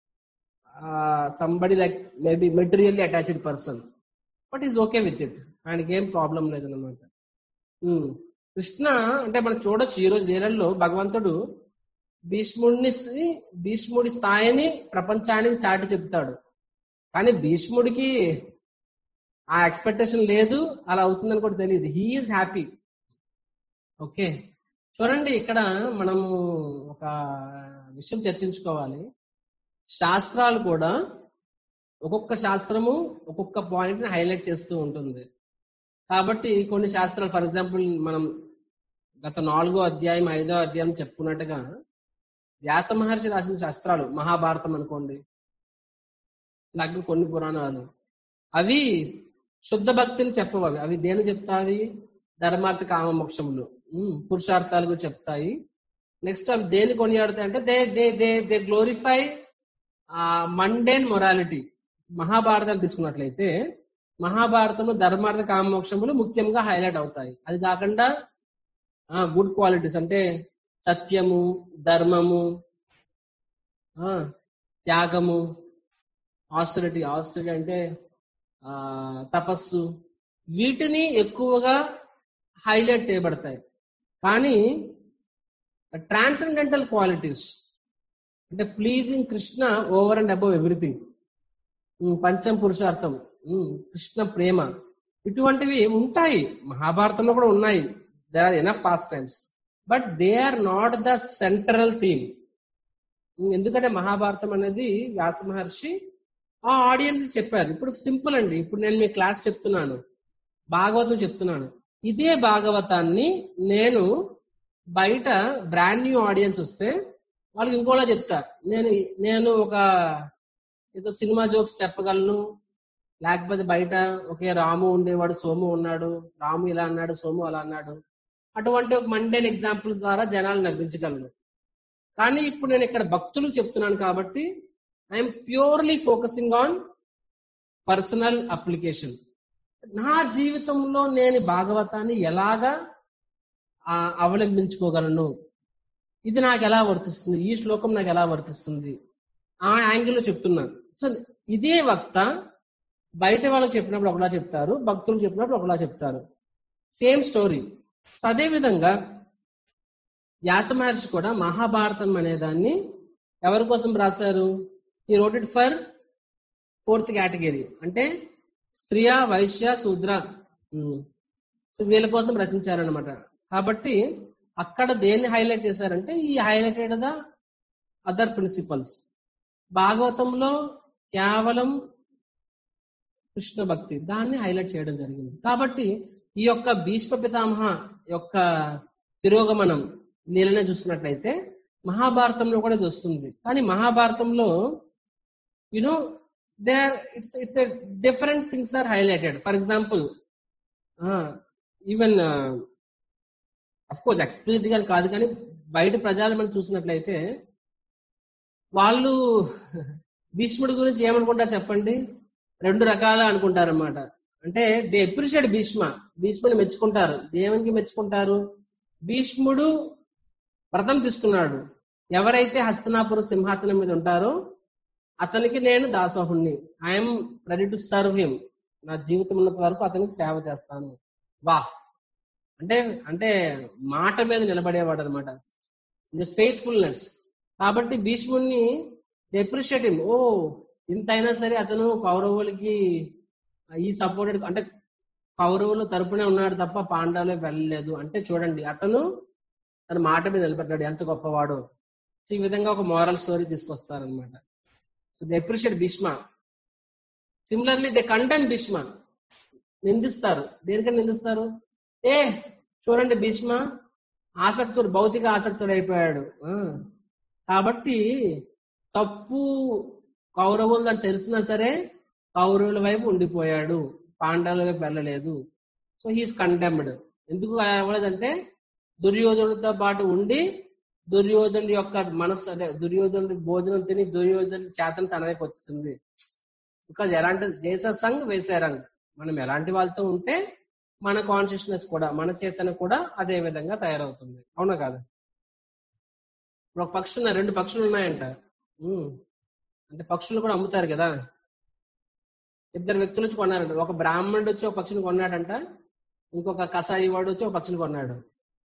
somebody like maybe materially attached person but is okay with it ఆయనకి ఏం ప్రాబ్లం లేదన్నమాట కృష్ణ అంటే మనం చూడొచ్చు ఈ రోజు లీలల్లో భగవంతుడు భీష్ముడిని భీష్ముడి స్థాయిని ప్రపంచానికి చాటి చెప్తాడు కానీ భీష్ముడికి ఆ ఎక్స్పెక్టేషన్ లేదు అలా అవుతుందని కూడా తెలియదు హీఈస్ హ్యాపీ ఓకే చూడండి ఇక్కడ మనము ఒక విషయం చర్చించుకోవాలి శాస్త్రాలు కూడా ఒక్కొక్క శాస్త్రము ఒక్కొక్క పాయింట్ ని హైలైట్ చేస్తూ ఉంటుంది కాబట్టి కొన్ని శాస్త్రాలు ఫర్ ఎగ్జాంపుల్ మనం గత నాలుగో అధ్యాయం ఐదో అధ్యాయం చెప్పుకున్నట్టుగా వ్యాస మహర్షి రాసిన శాస్త్రాలు మహాభారతం అనుకోండి ఇలాగే కొన్ని పురాణాలు అవి శుద్ధ భక్తిని చెప్పవు అవి అవి దేని చెప్తావి ధర్మార్థ కామ మోక్షములు పురుషార్థాలు చెప్తాయి నెక్స్ట్ అవి దేని కొనియాడుతాయి అంటే they they they they glorify mundane morality Mahabharatam తీసుకున్నట్లయితే మహాభారతంలో ధర్మార్థ కామోక్షములు ముఖ్యంగా హైలైట్ అవుతాయి అది కాకుండా గుడ్ క్వాలిటీస్ అంటే సత్యము ధర్మము త్యాగము ఆస్టరిటీ ఆస్టరిటీ అంటే తపస్సు వీటిని ఎక్కువగా హైలైట్ చేయబడతాయి కానీ ట్రాన్సెండెంటల్ క్వాలిటీస్ అంటే pleasing Krishna over and above everything పంచం పురుషార్థం కృష్ణ ప్రేమ ఇటువంటివి ఉంటాయి మహాభారతంలో కూడా ఉన్నాయి there are enough pastimes but they are not the central theme ఎందుకంటే మహాభారతం అనేది వ్యాస మహర్షి ఆ ఆడియన్స్ చెప్పారు ఇప్పుడు సింపుల్ అండి ఇప్పుడు నేను మీ క్లాస్ చెప్తున్నాను భాగవతం చెప్తున్నాను ఇదే భాగవతాన్ని నేను బయట బ్రాండ్ న్యూ ఆడియన్స్ వస్తే వాళ్ళకి ఇంకోలా చెప్తా నేను నేను ఒక ఏదో సినిమా జోక్స్ చెప్పగలను లేకపోతే బయట ఒకే రాము ఉండేవాడు సోము ఉన్నాడు రాము ఇలా అన్నాడు సోము అలా అన్నాడు అటువంటి ఒక మండేన్ ఎగ్జాంపుల్స్ ద్వారా జనాలు నవ్వించగలను కానీ ఇప్పుడు నేను ఇక్కడ భక్తులు చెప్తున్నాను కాబట్టి I'm purely focusing on personal application నా జీవితంలో నేను భాగవతాన్ని ఎలాగా ఆ, అవలంబించుకోగలను ఇది నాకు ఎలా వర్తిస్తుంది ఈ శ్లోకం నాకు ఎలా వర్తిస్తుంది ఆ యాంగిల్లో చెప్తున్నాను సో ఇదే వక్త బయట వాళ్ళకి చెప్పినప్పుడు ఒకలా చెప్తారు భక్తులు చెప్పినప్పుడు ఒకలా చెప్తారు సేమ్ స్టోరీ సో అదే విధంగా వ్యాస మహర్షి కూడా మహాభారతం అనే దాన్ని ఎవరి కోసం రాశారు ఈ wrote it for fourth category అంటే స్త్రీయ వైశ్య శూద్ర ఉమ్. సో వీళ్ళ కోసం రచించారనమాట కాబట్టి అక్కడ దేన్ని హైలైట్ చేశారంటే ఈ హైలైటెడ్ ద అదర్ ప్రిన్సిపల్స్ భాగవతంలో కేవలం కృష్ణ భక్తి దాన్ని హైలైట్ చేయడం జరిగింది కాబట్టి ఈ యొక్క భీష్మ పితామహ యొక్క తిరోగమనం లీలనే చూసుకున్నట్లయితే మహాభారతంలో కూడా ఇది వస్తుంది కానీ మహాభారతంలో you know they are it's it's different things are highlighted for example even of course explicit గా కాదు కానీ బయట ప్రజలు మనం చూసినట్లయితే వాళ్ళు భీష్ముడి గురించి ఏమనుకుంటారు చెప్పండి రెండు రకాల అనుకుంటారన్నమాట అంటే దే అప్రిషియేట్ భీష్మ భీష్ముని మెచ్చుకుంటారు దేవునికి మెచ్చుకుంటారు భీష్ముడు వ్రతం తీసుకున్నాడు ఎవరైతే హస్తనాపుర సింహాసనం మీద ఉంటారో అతనికి నేను దాసోహుణ్ణి I'm ready to serve him నా జీవితం ఉన్నంత వరకు అతనికి సేవ చేస్తాను వా అంటే అంటే మాట మీద నిలబడేవాడు అనమాట ఫెయిత్ఫుల్నెస్ కాబట్టి భీష్ముడిని అప్రిషియేట్ హిమ్ ఓ ఇంత అయినా సరే అతను కౌరవులకి ఈ సపోర్టెడ్ అంటే కౌరవులు తరపునే ఉన్నాడు తప్ప పాండవులే వెళ్ళలేదు అంటే చూడండి అతను తన మాట మీద నిలబడ్డాడు ఎంత గొప్పవాడు సో ఈ విధంగా ఒక మోరల్ స్టోరీ తీసుకొస్తారనమాట so they appreciate Bhishma similarly they condemn Bhishma నిందిస్తారు దేనికని నిందిస్తారు ఏ చూడండి భీష్మ ఆసక్తుడు భౌతిక ఆసక్తుడు అయిపోయాడు ఆ, కాబట్టి తప్పు కౌరవులు అని తెలిసినా సరే కౌరవుల వైపు ఉండిపోయాడు పాండవుల వైపు వెళ్ళలేదు సో హీస్ కండెమ్డ్ ఎందుకు అలా అవ్వలేదంటే దుర్యోధనుడితో పాటు ఉండి దుర్యోధనుడి యొక్క మనస్సు అంటే దుర్యోధనుడి భోజనం తిని దుర్యోధనుడి చేతను తన వైపు వచ్చింది బికాజ్ ఎలాంటి దేశ సంఘ్ వేసారంగ్ మనం ఎలాంటి వాళ్ళతో ఉంటే మన కాన్షియస్నెస్ కూడా మన చేతన కూడా అదే విధంగా తయారవుతుంది అవునా కాదు ఇప్పుడు ఒక పక్షి ఉన్నాయి రెండు పక్షులు ఉన్నాయంట ఉమ్. అంటే పక్షులు కూడా అమ్ముతారు కదా ఇద్దరు వ్యక్తులు వచ్చి కొన్నారంట ఒక బ్రాహ్మణుడు వచ్చి ఒక పక్షిని కొన్నాడంట ఇంకొక కసాయి వాడు వచ్చి ఒక పక్షిని కొన్నాడు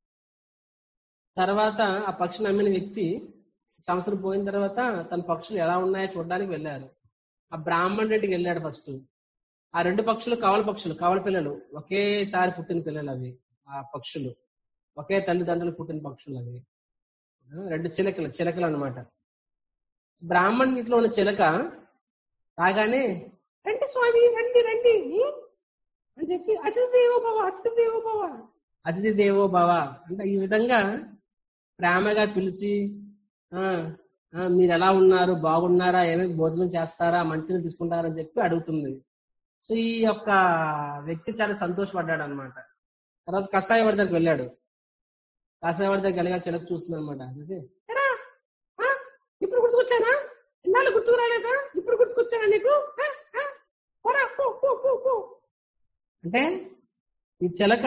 తర్వాత ఆ పక్షిని అమ్మిన వ్యక్తి సంవత్సరం పోయిన తర్వాత తన పక్షులు ఎలా ఉన్నాయో చూడడానికి వెళ్ళారు ఆ బ్రాహ్మణుడికి వెళ్ళాడు ఫస్ట్ ఆ రెండు పక్షులు కవల పక్షులు కవల పిల్లలు ఒకేసారి పుట్టిన పిల్లలు అవి ఆ పక్షులు ఒకే తల్లిదండ్రులు పుట్టిన పక్షులు అవి ఆ, రెండు చిలకలు చిలకలు అన్నమాట బ్రాహ్మణ్ ఇంట్లో ఉన్న చిలక రాగానే రండి స్వామి రండి రండి ఉం? అని చెప్పి అతిథి దేవో భవ అతిథి దేవో భవ అతిథి దేవో భవ అంటే ఈ విధంగా ప్రేమగా పిలిచి ఆ ఆ, మీరు ఎలా ఉన్నారు బాగున్నారా ఏమైనా భోజనం చేస్తారా మంచిని తీసుకుంటారా అని చెప్పి అడుగుతుంది సో ఈ యొక్క వ్యక్తి చాలా సంతోషపడ్డాడు అనమాట తర్వాత కషాయ వాడి దగ్గరికి వెళ్ళాడు కషాయ వాడి దగ్గరికి వెళ్ళగా చిలక చూస్తుంది అనమాట చూసి "ఎరా, ఆ, ఇప్పుడు గుర్తుకొచ్చానా ఇన్నాళ్ళు గుర్తుకు రాలేదా ఇప్పుడు గుర్తుకొచ్చానా నీకు ఆ, ఆ, పోరా, పో, పో, పో, పో." అంటే ఈ చిలక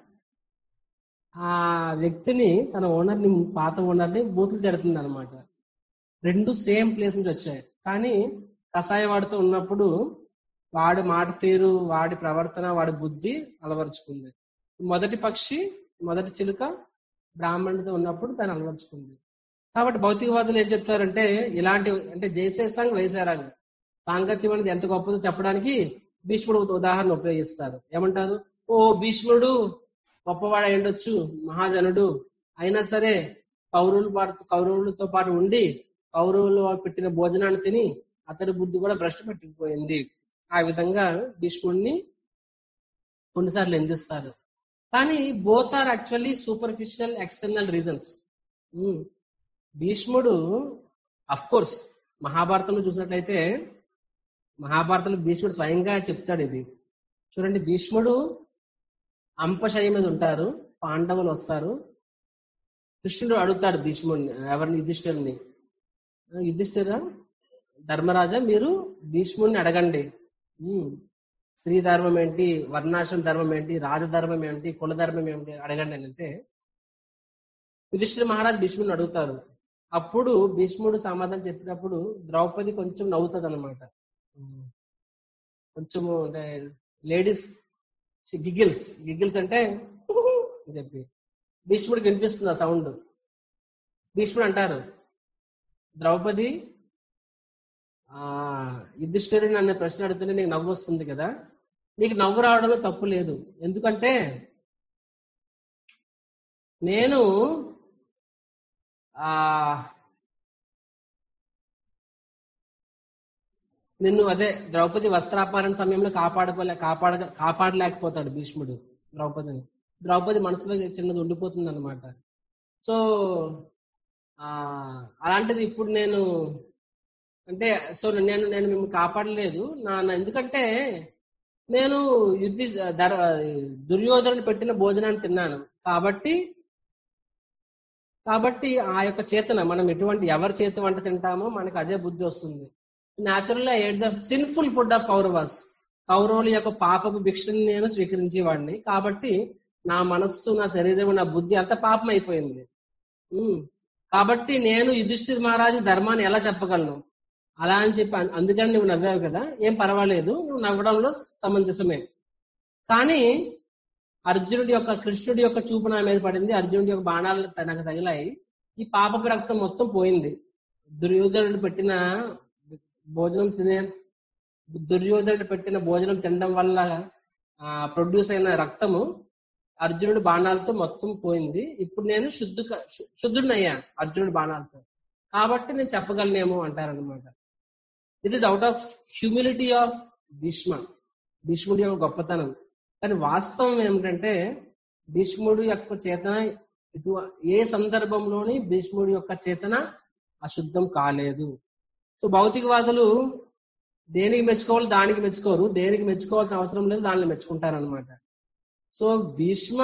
ఆ వ్యక్తిని తన ఓనర్ని పాత ఓనర్ని బూతులు తిడుతుంది అనమాట రెండు సేమ్ ప్లేస్ నుంచి వచ్చాయి కానీ కషాయ వాడితో ఉన్నప్పుడు వాడి మాట తీరు వాడి ప్రవర్తన వాడి బుద్ధి అలవరుచుకుంది మొదటి పక్షి మొదటి చిలుక బ్రాహ్మణుడితో ఉన్నప్పుడు దాన్ని అలవరుచుకుంది కాబట్టి భౌతికవాదులు ఏం చెప్తారంటే ఇలాంటి అంటే జయశేషంగ్ వేసారంగ్ సాంగత్యం అనేది ఎంత గొప్పదో చెప్పడానికి భీష్ముడు ఒక ఉదాహరణ ఉపయోగిస్తారు ఏమంటారు ఓ భీష్ముడు గొప్పవాడు అయి ఉండొచ్చు మహాజనుడు అయినా సరే కౌరవులు పాటు కౌరవులతో పాటు ఉండి కౌరవులు పెట్టిన భోజనాన్ని తిని అతడి బుద్ధి కూడా భ్రష్టు పట్టిపోయింది ఆ విధంగా భీష్ముడిని కొన్నిసార్లు నిందిస్తారు కానీ both are actually superficial external reasons భీష్ముడు అఫ్ కోర్స్ మహాభారతంలో చూసినట్లయితే మహాభారతంలో భీష్ముడు స్వయంగా చెప్తాడు ఇది చూడండి భీష్ముడు అంపశయ మీద ఉంటారు పాండవులు వస్తారు కృష్ణుడు అడుగుతాడు భీష్ముడిని ఎవరిని యుధిష్ఠిరుని యుధిష్ఠిర ధర్మరాజా మీరు భీష్ముడిని అడగండి ఉమ్, స్త్రీ ధర్మం ఏంటి వర్ణాశ్రమ ధర్మం ఏంటి రాజధర్మం ఏంటి కుల ధర్మం ఏంటి అడగండి అని అంటే యుధిష్ఠిర మహారాజ్ భీష్ముడిని అడుగుతారు అప్పుడు భీష్ముడు సమాధానం చెప్పినప్పుడు ద్రౌపది కొంచెం నవ్వుతుంది అనమాట కొంచెము అంటే లేడీస్ గిగిల్స్ గిగిల్స్ అంటే అని చెప్పి భీష్ముడికి వినిపిస్తుంది ఆ సౌండ్ భీష్ముడు అంటారు ద్రౌపది ఆ యుధిష్ఠిరుని నన్ను ప్రశ్న అడుగుతుంటే నీకు నవ్వు వస్తుంది కదా నీకు నవ్వు రావడంలో తప్పు లేదు ఎందుకంటే నేను ఆ నిన్ను అదే ద్రౌపది వస్త్రాపరణ సమయంలో కాపాడుకోలే కాపాడ కాపాడలేకపోతాడు భీష్ముడు ద్రౌపదిని ద్రౌపది మనసులో చిన్నది ఉండిపోతుంది అనమాట సో ఆ అలాంటిది ఇప్పుడు నేను అంటే సో నేను నేను మిమ్మల్ని కాపాడలేదు నా నా- ఎందుకంటే నేను యుద్ధి ధర దుర్యోధనుడు పెట్టిన భోజనాన్ని తిన్నాను కాబట్టి కాబట్టి ఆ యొక్క చేతన మనం ఎటువంటి ఎవరి చేతి వంట తింటామో మనకు అదే బుద్ధి వస్తుంది natural ate the sinful food of Kauravas కౌరవుల యొక్క పాపపు భిక్షని నేను స్వీకరించేవాడిని కాబట్టి నా మనస్సు నా శరీరం నా బుద్ధి అంత పాపం అయిపోయింది ఉమ్. కాబట్టి నేను యుధిష్ఠిర్ మహారాజు ధర్మాన్ని ఎలా చెప్పగలను అలా అని చెప్పి అం- అందుకని నువ్వు నవ్వావు కదా ఏం పర్వాలేదు నువ్వు నవ్వడంలో సమంజసమే కానీ అర్జునుడి యొక్క కృష్ణుడి యొక్క చూపు నా మీద పడింది అర్జునుడి యొక్క బాణాలు నాకు తగిలాయి ఈ పాపపు రక్తం మొత్తం పోయింది దుర్యోధనుడు పెట్టిన భోజనం తినే దుర్యోధనుడు పెట్టిన భోజనం తినడం వల్ల ప్రొడ్యూస్ అయిన రక్తము అర్జునుడి బాణాలతో మొత్తం పోయింది ఇప్పుడు నేను శుద్ధు శుద్ధుడినయ్యా అర్జునుడి బాణాలతో కాబట్టి నేను చెప్పగలనేమో అంటారనమాట it is out of humility of Bhishma భీష్ముడి యొక్క గొప్పతనం కానీ వాస్తవం ఏమిటంటే భీష్ముడు యొక్క చేతన ఇటు ఏ సందర్భంలోని భీష్ముడి యొక్క చేతన అశుద్ధం కాలేదు సో భౌతికవాదులు దేనికి మెచ్చుకోవాలి దానికి మెచ్చుకోరు దేనికి మెచ్చుకోవాల్సిన అవసరం లేదు దానిని మెచ్చుకుంటారనమాట so Bhishma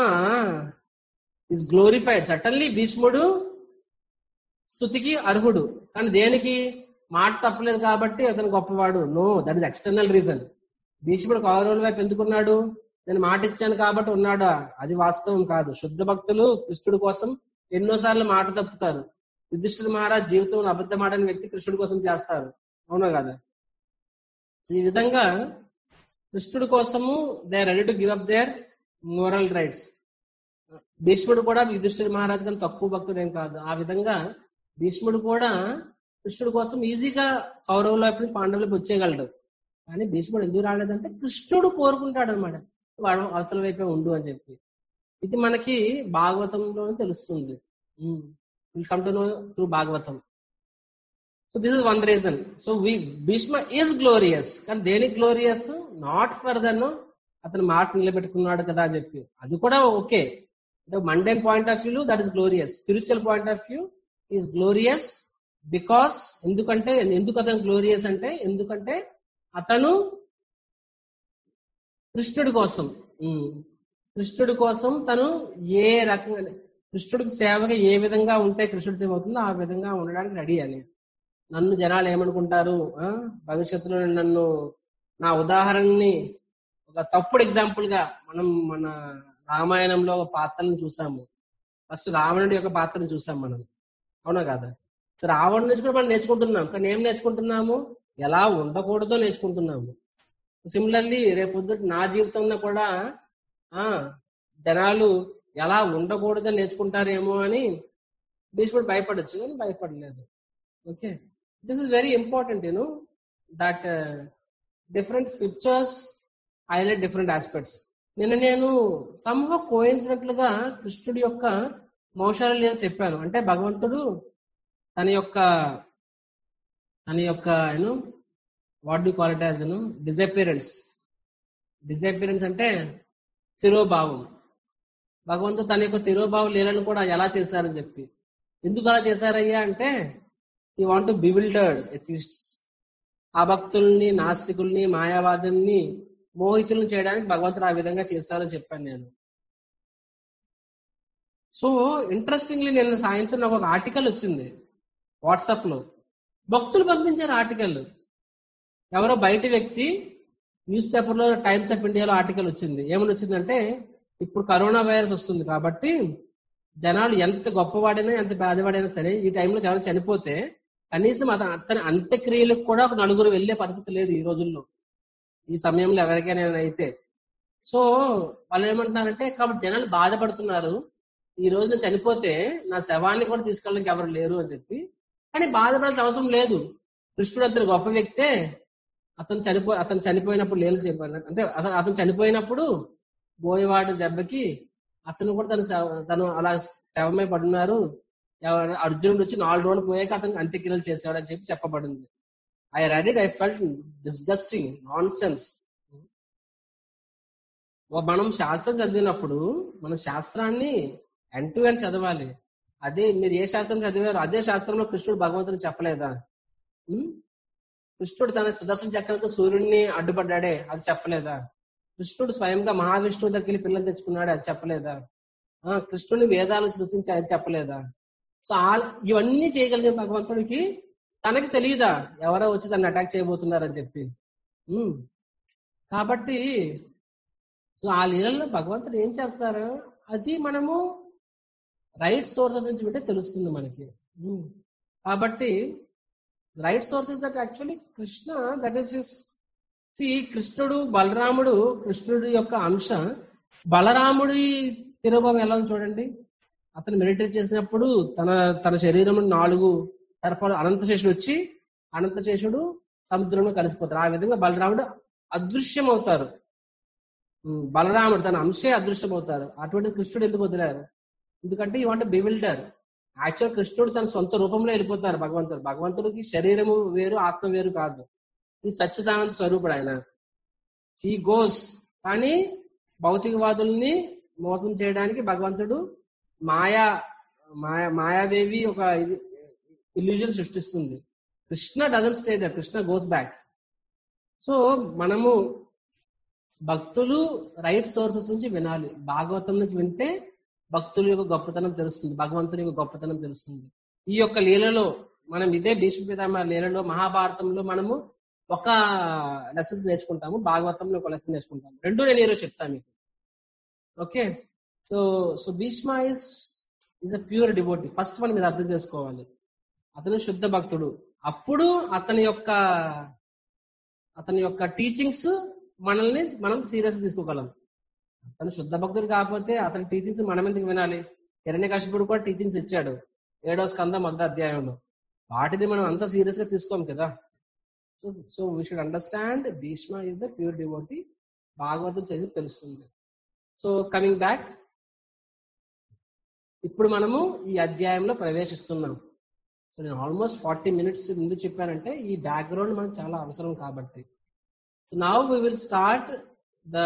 is glorified certainly భీష్ముడు స్థుతికి అర్హుడు కానీ దేనికి మాట తప్పలేదు కాబట్టి అతను గొప్పవాడు no that is external reason భీష్ముడు కౌరవుల వైపు ఎందుకున్నాడు నేను మాట ఇచ్చాను కాబట్టి ఉన్నాడా అది వాస్తవం కాదు శుద్ధ భక్తులు కృష్ణుడి కోసం ఎన్నోసార్లు మాట తప్పుతారు యుధిష్ఠిర మహారాజ్ జీవితంలో అబద్ధం ఆడని వ్యక్తి కృష్ణుడి కోసం చేస్తారు అవునా కదా సో ఈ విధంగా కృష్ణుడి కోసము they ready to give up their moral rights భీష్ముడు కూడా యుధిష్ఠిర మహారాజ్ కానీ తక్కువ భక్తుడు ఏం కాదు ఆ విధంగా భీష్ముడు కూడా కృష్ణుడి కోసం ఈజీగా కౌరవుల వైపు నుంచి పాండవుల వైపు వచ్చేయగలడు కానీ భీష్ముడు ఎందుకు రాలేదంటే కృష్ణుడు కోరుకుంటాడు అనమాట వాడు అవతల వైపే ఉండు అని చెప్పి ఇది మనకి భాగవతంలో తెలుస్తుంది will come to know through Bhagavatam so this is one reason so we Bhishma is glorious కానీ దేనికి గ్లోరియస్ నాట్ ఫర్ దన్ అతను మాట నిలబెట్టుకున్నాడు కదా అని చెప్పి అది కూడా ఓకే అంటే mundane point of view that is glorious spiritual point of view is glorious because ఎందుకంటే ఎందుకు అతను గ్లోరియస్ అంటే ఎందుకంటే అతను కృష్ణుడి కోసం ఉమ్, కృష్ణుడి కోసం తను ఏ రకంగా కృష్ణుడికి సేవగా ఏ విధంగా ఉంటే కృష్ణుడి సేవ అవుతుందో ఆ విధంగా ఉండడానికి రెడీ అని నన్ను జనాలు ఏమనుకుంటారు ఆ భవిష్యత్తులో నన్ను నా ఉదాహరణని ఒక తప్పుడు ఎగ్జాంపుల్ గా మనం మన రామాయణంలో ఒక పాత్రను చూసాము ఫస్ట్ రావణుడి యొక్క పాత్రను చూసాం మనం అవునా కదా సో రావణుడి నుంచి కూడా మనం నేర్చుకుంటున్నాం కానీ ఏం నేర్చుకుంటున్నాము ఎలా ఉండకూడదో నేర్చుకుంటున్నాము సిమిలర్లీ రేపొద్దు నా జీవితంలో కూడా ఆ జనాలు ఎలా ఉండకూడదని నేర్చుకుంటారేమో అని భీష్ముడు భయపడచ్చు కానీ భయపడలేదు okay this is very important you know that different scriptures highlight different aspects నిన్న నేను సంహ కోయిన్సిడెంట్లుగా కృష్ణుడి యొక్క మోషాల లీల చెప్పాను అంటే భగవంతుడు తన యొక్క తన యొక్క you know what do call it as you know disappearance disappearance అంటే తిరోభావం భగవంతుడు తన యొక్క తిరోభావ లీలను కూడా ఎలా చేశారని చెప్పి ఎందుకు అలా చేశారయ్యా అంటే ఈ వాంట్ టు బివిల్డర్డ్ ఎథిస్ట్స్ ఆ భక్తుల్ని నాస్తికుల్ని మాయావాదుల్ని మోహితులను చేయడానికి భగవంతుడు ఆ విధంగా చేశారని చెప్పాను నేను సో ఇంట్రెస్టింగ్లీ నేను సాయంత్రం నాకు ఒక ఆర్టికల్ వచ్చింది వాట్సాప్ లో భక్తులు పంపించారు ఆర్టికల్ ఎవరో బయట వ్యక్తి న్యూస్ పేపర్ లో టైమ్స్ ఆఫ్ ఇండియాలో ఆర్టికల్ వచ్చింది ఏమని వచ్చిందంటే ఇప్పుడు కరోనా వైరస్ వస్తుంది కాబట్టి జనాలు ఎంత గొప్పవాడైనా ఎంత పేదవాడైనా సరే ఈ టైంలో చాలా చనిపోతే కనీసం అతను అతని అంత్యక్రియలకు కూడా ఒక నలుగురు వెళ్లే పరిస్థితి లేదు ఈ రోజుల్లో ఈ సమయంలో ఎవరికైనా అయితే సో వాళ్ళు ఏమంటున్నారంటే కాబట్టి జనాలు బాధపడుతున్నారు ఈ రోజు నేను చనిపోతే నా శవాన్ని కూడా తీసుకెళ్ళడానికి ఎవరు లేరు అని చెప్పి కానీ బాధపడాల్సిన అవసరం లేదు కృష్ణుడు అతను గొప్ప వ్యక్తే అతను చనిపో అతను చనిపోయినప్పుడు లేలు చెప్పాను అంటే అతను అతను చనిపోయినప్పుడు బోయవాడు దెబ్బకి అతను కూడా తన శవ- తను అలా శవమే పడున్నారు ఎవరు- అర్జునుడు వచ్చి నాలుగు రోజులు పోయాక అతను అంత్యక్రియలు చేశాడు అని చెప్పి చెప్పబడింది I read it I felt disgusting nonsense మనం శాస్త్రం చదివినప్పుడు మనం శాస్త్రాన్ని ఎండ్ టు ఎండ్ చదవాలి అదే మీరు ఏ శాస్త్రం చదివారో అదే శాస్త్రంలో కృష్ణుడు భగవంతుడు చెప్పలేదా ఉం? కృష్ణుడు తన సుదర్శన చక్రంతో సూర్యుడిని అడ్డుపడ్డాడే అది చెప్పలేదా కృష్ణుడు స్వయంగా మహావిష్ణువు దగ్గర పిల్లలు తెచ్చుకున్నాడు అది చెప్పలేదా ఆ కృష్ణుని వేదాలు సృష్టించి అది చెప్పలేదా సో ఆ- ఇవన్నీ చేయగలిగిన భగవంతుడికి తనకి తెలియదా ఎవరో వచ్చి తను అటాక్ చేయబోతున్నారని చెప్పి ఉం. కాబట్టి సో ఆ లీలల్లో భగవంతుడు ఏం చేస్తారు అది మనము రైట్ సోర్సెస్ నుంచి వింటే తెలుస్తుంది మనకి ఉం. కాబట్టి right sources that actually Krishna that is his సి కృష్ణుడు బలరాముడు కృష్ణుడు యొక్క అంశ బలరాముడి తిరుభావం ఎలా ఉంది చూడండి అతను మెడిటేట్ చేసినప్పుడు తన తన శరీరం నాలుగు తరఫాలు అనంతశేషుడు వచ్చి అనంతశేషుడు సముద్రంలో కలిసిపోతారు ఆ విధంగా బలరాముడు అదృశ్యం అవుతారు ఉమ్, బలరాముడు తన అంశే అదృశ్యం అవుతారు అటువంటి కృష్ణుడు ఎందుకు వదిలారు ఎందుకంటే ఈ వాంట్ బివిల్డర్ యాక్చువల్ కృష్ణుడు తన సొంత రూపంలో వెళ్ళిపోతారు భగవంతుడు భగవంతుడికి శరీరము వేరు ఆత్మ వేరు కాదు ఈ సచ్చిదానంద స్వరూపుడు ఆయన ఈ గోస్ కానీ భౌతికవాదుల్ని మోసం చేయడానికి భగవంతుడు మాయా మాయా మాయాదేవి ఒక ఇల్యూజన్ సృష్టిస్తుంది Krishna doesn't stay there Krishna goes back so మనము భక్తులు రైట్ సోర్సెస్ నుంచి వినాలి భాగవతం నుంచి వింటే భక్తుల యొక్క గొప్పతనం తెలుస్తుంది భగవంతుని యొక్క గొప్పతనం తెలుస్తుంది ఈ యొక్క లీలలో మనం ఇదే భీష్మ పితామహ లీలలో మహాభారతంలో మనము ఒక లెసన్స్ నేర్చుకుంటాము భాగవతంలో ఒక లెసన్ నేర్చుకుంటాము రెండు నేను ఈరోజు చెప్తాను మీకు okay so so Bhishma is is a pure devotee first మనం ఇది అర్థం చేసుకోవాలి అతను శుద్ధ భక్తుడు అప్పుడు అతని యొక్క అతని యొక్క టీచింగ్స్ మనల్ని మనం సీరియస్ తీసుకోగలం అతను శుద్ధ భక్తుడు కాకపోతే అతని టీచింగ్స్ మనం ఎందుకు వినాలి హిరణ్య కశ్యపుడు కూడా టీచింగ్స్ ఇచ్చాడు ఏడో స్కంద మొదటి అధ్యాయంలో వాటిని మనం అంత సీరియస్ గా తీసుకోం కదా so so we should understand Bhishma is a pure devotee Bhagavatam చదివి తెలుస్తుంది సో కమింగ్ బ్యాక్ ఇప్పుడు మనము ఈ అధ్యాయంలో ప్రవేశిస్తున్నాం సో నేను ఆల్మోస్ట్ ఫార్టీ మినిట్స్ ముందు చెప్పానంటే ఈ బ్యాక్గ్రౌండ్ మనకు చాలా అవసరం కాబట్టి now we will start the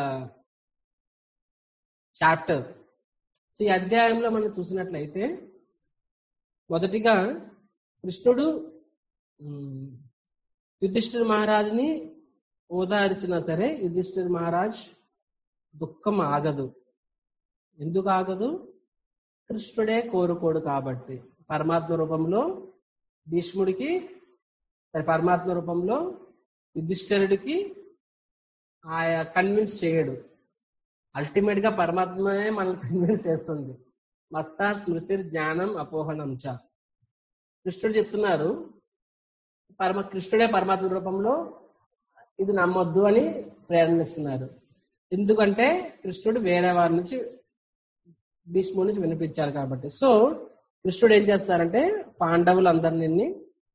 chapter so ఈ అధ్యాయంలో మనం చూసినట్లయితే మొదటిగా కృష్ణుడు ఉమ్, యుధిష్ఠిర్ మహారాజ్ని ఓదార్చినా సరే యుధిష్ఠిర్ మహారాజ్ దుఃఖం ఆగదు ఎందుకు ఆగదు కృష్ణుడే కోరుకోడు కాబట్టి పరమాత్మ రూపంలో భీష్ముడికి సరే, పరమాత్మ రూపంలో యుధిష్ఠిరుడికి ఆయా కన్విన్స్ చేయడు అల్టిమేట్ గా పరమాత్మనే మనల్ని కన్విన్స్ చేస్తుంది మత్త స్మృతి జ్ఞానం అపోహనం చ కృష్ణుడు చెప్తున్నారు పరమ కృష్ణుడే పరమాత్మ రూపంలో ఇది నమ్మొద్దు అని ప్రేరణిస్తున్నారు ఎందుకంటే కృష్ణుడు వేరే వారి నుంచి భీష్ముడి నుంచి వినిపించారు కాబట్టి సో కృష్ణుడు ఏం చేస్తారంటే పాండవులందరినీ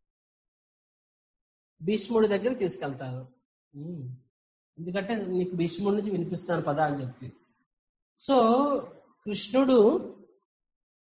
భీష్ముడి దగ్గర తీసుకెళ్తారు ఉమ్. ఎందుకంటే నీకు భీష్ముడి నుంచి వినిపిస్తాను పదా అని చెప్పి సో కృష్ణుడు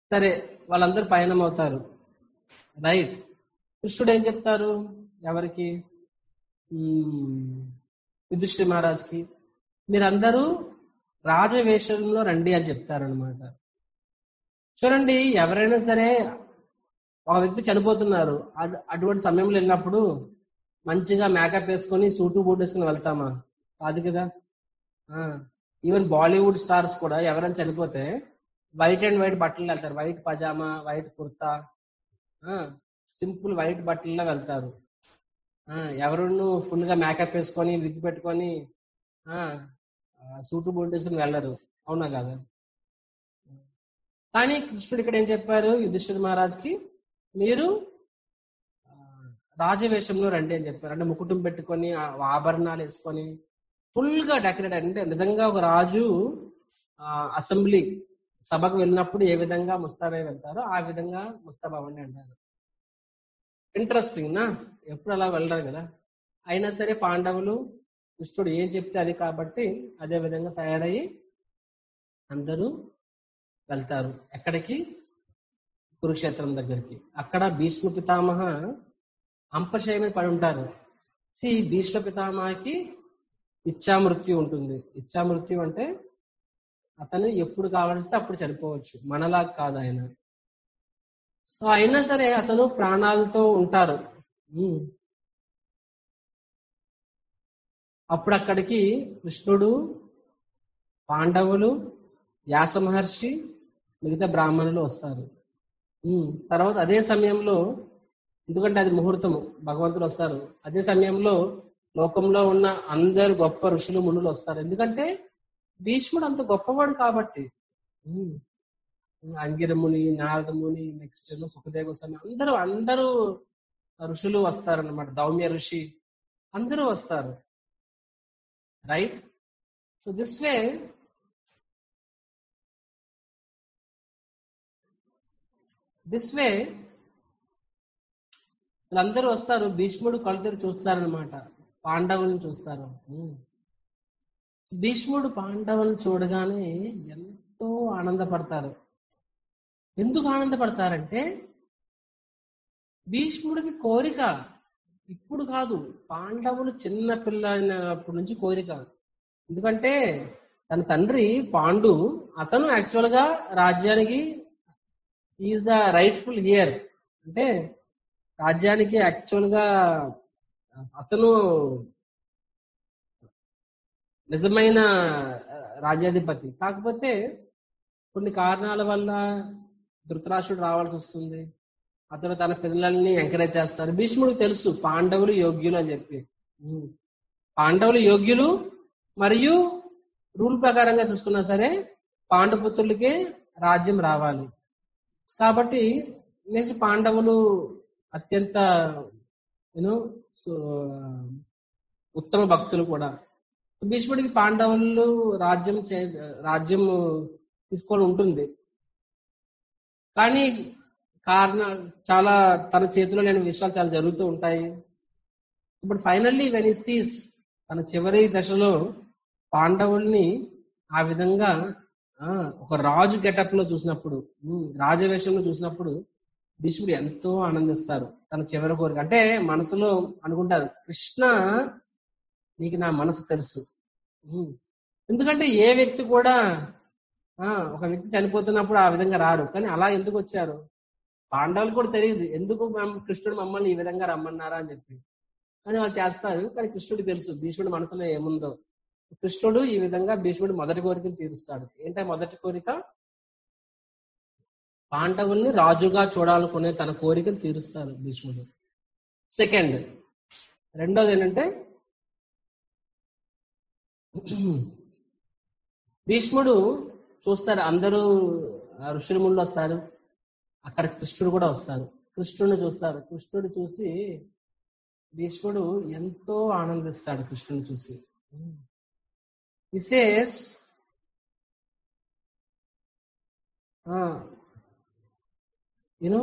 సరే వాళ్ళందరూ పయనం అవుతారు రైట్ కృష్ణుడు ఏం చెప్తారు ఎవరికి మ్మ్, యుధిష్ఠిర మహారాజ్కి మీరందరూ రాజవేషంలో రండి అని చెప్తారనమాట చూడండి ఎవరైనా సరే ఒక వ్యక్తి చనిపోతున్నారు అటు- అటువంటి సమయంలో వెళ్ళినప్పుడు మంచిగా మేకప్ వేసుకొని సూటు బూట్ వేసుకుని వెళ్తామా కాదు కదా ఈవెన్ బాలీవుడ్ స్టార్స్ కూడా ఎవరైనా చనిపోతే వైట్ అండ్ వైట్ బట్టలు వెళ్తారు white pyjama white kurta simple white బట్టల్లో వెళ్తారు ఆ, ఎవరును ఫుల్ గా మేకప్ వేసుకొని విగ్ పెట్టుకొని ఆ, ఆ, సూటు బూట్ వేసుకుని వెళ్ళరు అవునా కదా కానీ కృష్ణుడు ఇక్కడ ఏం చెప్పారు యుధిష్ఠిర మహారాజ్కి మీరు ఆ, రాజవేషంలో రండి అని చెప్పారు అంటే ముకుటం పెట్టుకొని ఆ ఆభరణాలు వేసుకొని ఫుల్ గా డెకరేట్ అంటే నిజంగా ఒక రాజు ఆ, అసెంబ్లీ సభకు వెళ్ళినప్పుడు ఏ విధంగా ముస్తాబై వెళ్తారో ఆ విధంగా ముస్తాబావండి అంటారు ఇంట్రెస్టింగ్ నా ఎప్పుడు అలా వెళ్ళరు కదా అయినా సరే పాండవులు కృష్ణుడు ఏం చెప్తే అది కాబట్టి అదే విధంగా తయారయ్యి అందరూ వెళ్తారు ఎక్కడికి కురుక్షేత్రం దగ్గరికి అక్కడ భీష్మ పితామహ అంపశయ మీద పడి ఉంటారు సి భీష్మ పితామహకి ఇచ్చామృత్యు ఉంటుంది ఇచ్చామృత్యు అంటే అతను ఎప్పుడు కావలిస్తే అప్పుడు చనిపోవచ్చు మనలా కాదు ఆయన సో అయినా సరే అతను ప్రాణాలతో ఉంటారు ఉమ్. అప్పుడు అక్కడికి కృష్ణుడు పాండవులు వ్యాస మహర్షి మిగతా బ్రాహ్మణులు వస్తారు ఉమ్. తర్వాత అదే సమయంలో ఎందుకంటే అది ముహూర్తము భగవంతుడు వస్తారు అదే సమయంలో లోకంలో ఉన్న అందరు గొప్ప ఋషులు మునులు వస్తారు ఎందుకంటే భీష్ముడు అంత గొప్పవాడు కాబట్టి ఉమ్. అంగిరముని నారదముని నెక్స్ట్ సుఖదేవ గోస్వామి అందరూ అందరూ ఋషులు వస్తారన్నమాట దౌమ్య ఋషి అందరూ వస్తారు right so this way this way వీళ్ళందరూ వస్తారు భీష్ముడు కళ్ళు తెరి చూస్తారనమాట పాండవులను చూస్తారు ఉమ్. భీష్ముడు పాండవులను చూడగానే ఎంతో ఆనందపడతారు ఎందుకు ఆనందపడతారంటే భీష్ముడికి కోరిక ఇప్పుడు కాదు పాండవులు చిన్న పిల్లైనప్పటి నుంచి కోరిక ఎందుకంటే తన తండ్రి పాండు అతను యాక్చువల్ గా రాజ్యానికి ఈజ్ ద రైట్ఫుల్ హియర్ అంటే రాజ్యానికి యాక్చువల్ గా అతను నిజమైన ఆ, రాజ్యాధిపతి కాకపోతే కొన్ని కారణాల వల్ల ధృతరాష్ట్రుడు రావాల్సి వస్తుంది అతను తన పిల్లల్ని ఎంకరేజ్ చేస్తారు భీష్ముడికి తెలుసు పాండవులు యోగ్యులు అని చెప్పి ఉమ్. పాండవులు యోగ్యులు మరియు రూల్ ప్రకారంగా చూసుకున్నా సరే పాండుపుత్రులకే రాజ్యం రావాలి కాబట్టి నెక్స్ట్ పాండవులు అత్యంత యూనో ఉత్తమ భక్తులు కూడా భీష్ముడికి పాండవులు రాజ్యం చే రాజ్యం తీసుకొని ఉంటుంది కానీ కారణ చాలా తన చేతిలో లేని విషయాలు చాలా జరుగుతూ ఉంటాయి ఇప్పుడు ఫైనల్లీ వెన్ సీస్ తన చివరి దశలో పాండవుల్ని ఆ విధంగా ఆ, ఒక రాజు గెటప్ లో చూసినప్పుడు ఉమ్, రాజవేషంలో చూసినప్పుడు భీష్ముడు ఎంతో ఆనందిస్తారు తన చివరి కోరిక అంటే మనసులో అనుకుంటారు కృష్ణ నీకు నా మనసు తెలుసు ఉమ్. ఎందుకంటే ఏ వ్యక్తి కూడా ఆ ఒక వ్యక్తి చనిపోతున్నప్పుడు ఆ విధంగా రారు కానీ అలా ఎందుకు వచ్చారు పాండవులు కూడా తెలియదు ఎందుకు మమ్- కృష్ణుడు మమ్మల్ని ఈ విధంగా రమ్మన్నారా అని చెప్పి కానీ వాళ్ళు చేస్తారు కానీ కృష్ణుడికి తెలుసు భీష్ముడి మనసులో ఏముందో కృష్ణుడు ఈ విధంగా భీష్ముడి మొదటి కోరికను తీరుస్తాడు ఏంటంటే మొదటి కోరిక పాండవుల్ని రాజుగా చూడాలనుకునే తన కోరికను తీరుస్తాడు భీష్ముడు సెకండ్ రెండోది ఏంటంటే భీష్ముడు చూస్తారు అందరూ ఆ, ఋషుల ముందు వస్తారు అక్కడ కృష్ణుడు కూడా వస్తారు కృష్ణుడిని చూస్తారు కృష్ణుడు చూసి భీష్ముడు ఎంతో ఆనందిస్తాడు కృష్ణుని చూసి విశేష్ యూనో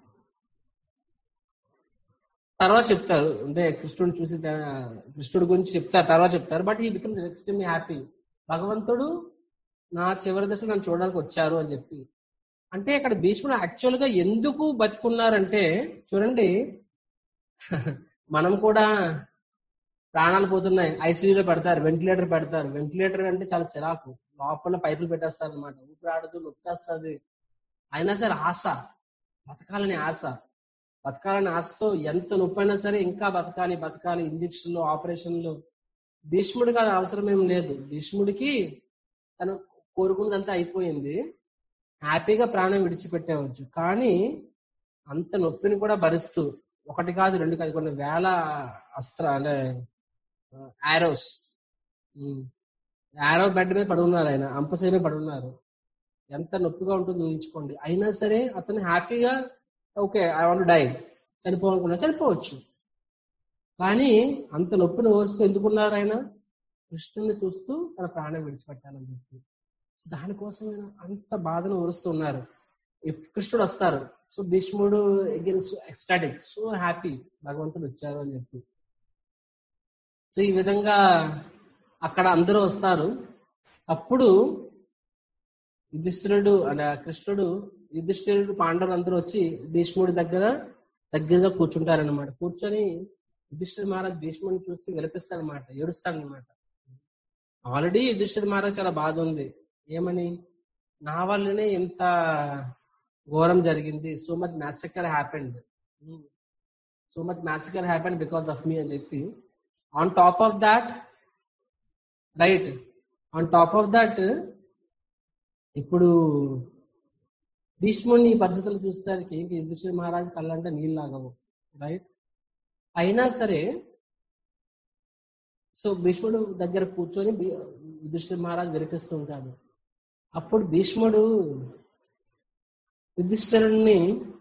తర్వాత చెప్తారు అంటే కృష్ణుడిని చూసి తా- కృష్ణుడి గురించి చెప్తారు తర్వాత చెప్తారు బట్ ఈ బికమ్ ఎక్స్ట్రీమ్లీ హ్యాపీ భగవంతుడు నా చివరి దశలో నన్ను చూడడానికి వచ్చారు అని చెప్పి అంటే ఇక్కడ భీష్ముడు యాక్చువల్ గా ఎందుకు బతుకున్నారంటే చూడండి మనం కూడా ప్రాణాలు పోతున్నాయి ఐసీయూలో పెడతారు వెంటిలేటర్ పెడతారు వెంటిలేటర్ అంటే చాలా చిరాకు లోపల పైపులు పెట్టేస్తారు అనమాట ఊపిరాడుతూ నొక్కేస్తుంది అయినా సరే ఆశ బతకాలని ఆశ బతకాలని ఆశతో ఎంత నొప్పి అయినా సరే ఇంకా బతకాలి బతకాలి ఇంజక్షన్లు ఆపరేషన్లు భీష్ముడికి అది అవసరం ఏం లేదు భీష్ముడికి తను కోరుకున్నదంతా అయిపోయింది హ్యాపీగా ప్రాణం విడిచిపెట్టేవచ్చు కానీ అంత నొప్పిని కూడా భరిస్తూ ఒకటి కాదు రెండు కాదు కొన్ని వేల అస్త్ర అంటే ఆరోస్ ఆరో బెడ్ మీద పడున్నారు ఆయన అంపసేమే పడున్నారు ఎంత నొప్పిగా ఉంటుందో ఊహించుకోండి అయినా సరే అతను హ్యాపీగా ఓకే ఐ వాంట్ డై చనిపోవాలనుకున్నా చనిపోవచ్చు కానీ అంత నొప్పిని ఓరుస్తూ ఎందుకున్నారు ఆయన కృష్ణుని చూస్తూ తన ప్రాణం విడిచిపెట్టాలని చెప్పి సో దానికోసం ఆయన అంత బాధను ఓరుస్తూ ఉన్నారు ఎప్- కృష్ణుడు వస్తారు సో భీష్ముడు again so ecstatic so happy భగవంతుడు వచ్చారు అని చెప్పి సో ఈ విధంగా అక్కడ అందరూ వస్తారు అప్పుడు యుధిష్ఠిరుడు అంటే కృష్ణుడు యుధిష్ఠిరుడు పాండవులు అందరూ వచ్చి భీష్ముడి దగ్గర దగ్గరగా కూర్చుంటారనమాట కూర్చొని యుధిష్ఠిర మహారాజ్ భీష్ముడిని చూసి విలపిస్తాడనమాట ఏడుస్తాడనమాట ఆల్రెడీ యుధిష్ఠిర మహారాజ్ చాలా బాధ ఉంది ఏమని నా వల్లనే ఇంత ఘోరం జరిగింది so much massacre happened so much massacre happened because of me అని చెప్పి on top of that right on top of that ఇప్పుడు భీష్ముడిని ఈ పరిస్థితులు చూసేసరికి యుధిష్ఠిర మహారాజ్ కళ్ళంటే నీళ్ళు లాగవు రైట్ అయినా సరే సో భీష్ముడు దగ్గర కూర్చొని భీ- యుధిష్ఠిర మహారాజ్ వినిపిస్తూ ఉంటాడు అప్పుడు భీష్ముడు యుధిష్ఠిరుణ్ణి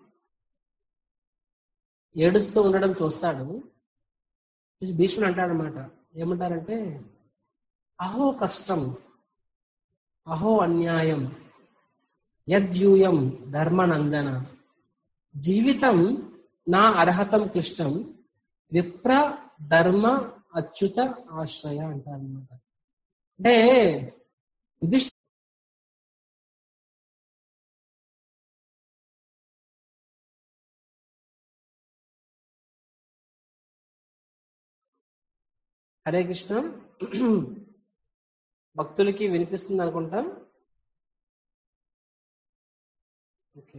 ఏడుస్తూ ఉండడం చూస్తాడు చూసి భీష్ముడు అంటాడనమాట ఏమంటారంటే అహో కష్టం అహో అన్యాయం యద్యూయం ధర్మనందన జీవితం నా అర్హతం కృష్ణం విప్ర ధర్మ అచ్యుత ఆశ్రయ అంటారనమాట అంటే యుధిష్ఠ హరే కృష్ణ భక్తులకి వినిపిస్తుంది అనుకుంటా ఓకే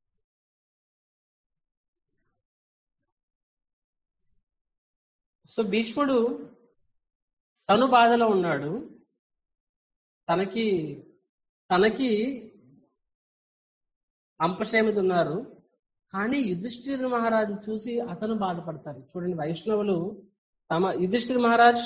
సో భీష్ముడు తను బాధలో ఉన్నాడు తనకి తనకి అంపశేమిది ఉన్నారు కానీ యుధిష్ఠిర మహారాజు చూసి అతను బాధపడతారు చూడండి వైష్ణవులు తమ యుధిష్ఠిర మహారాజ్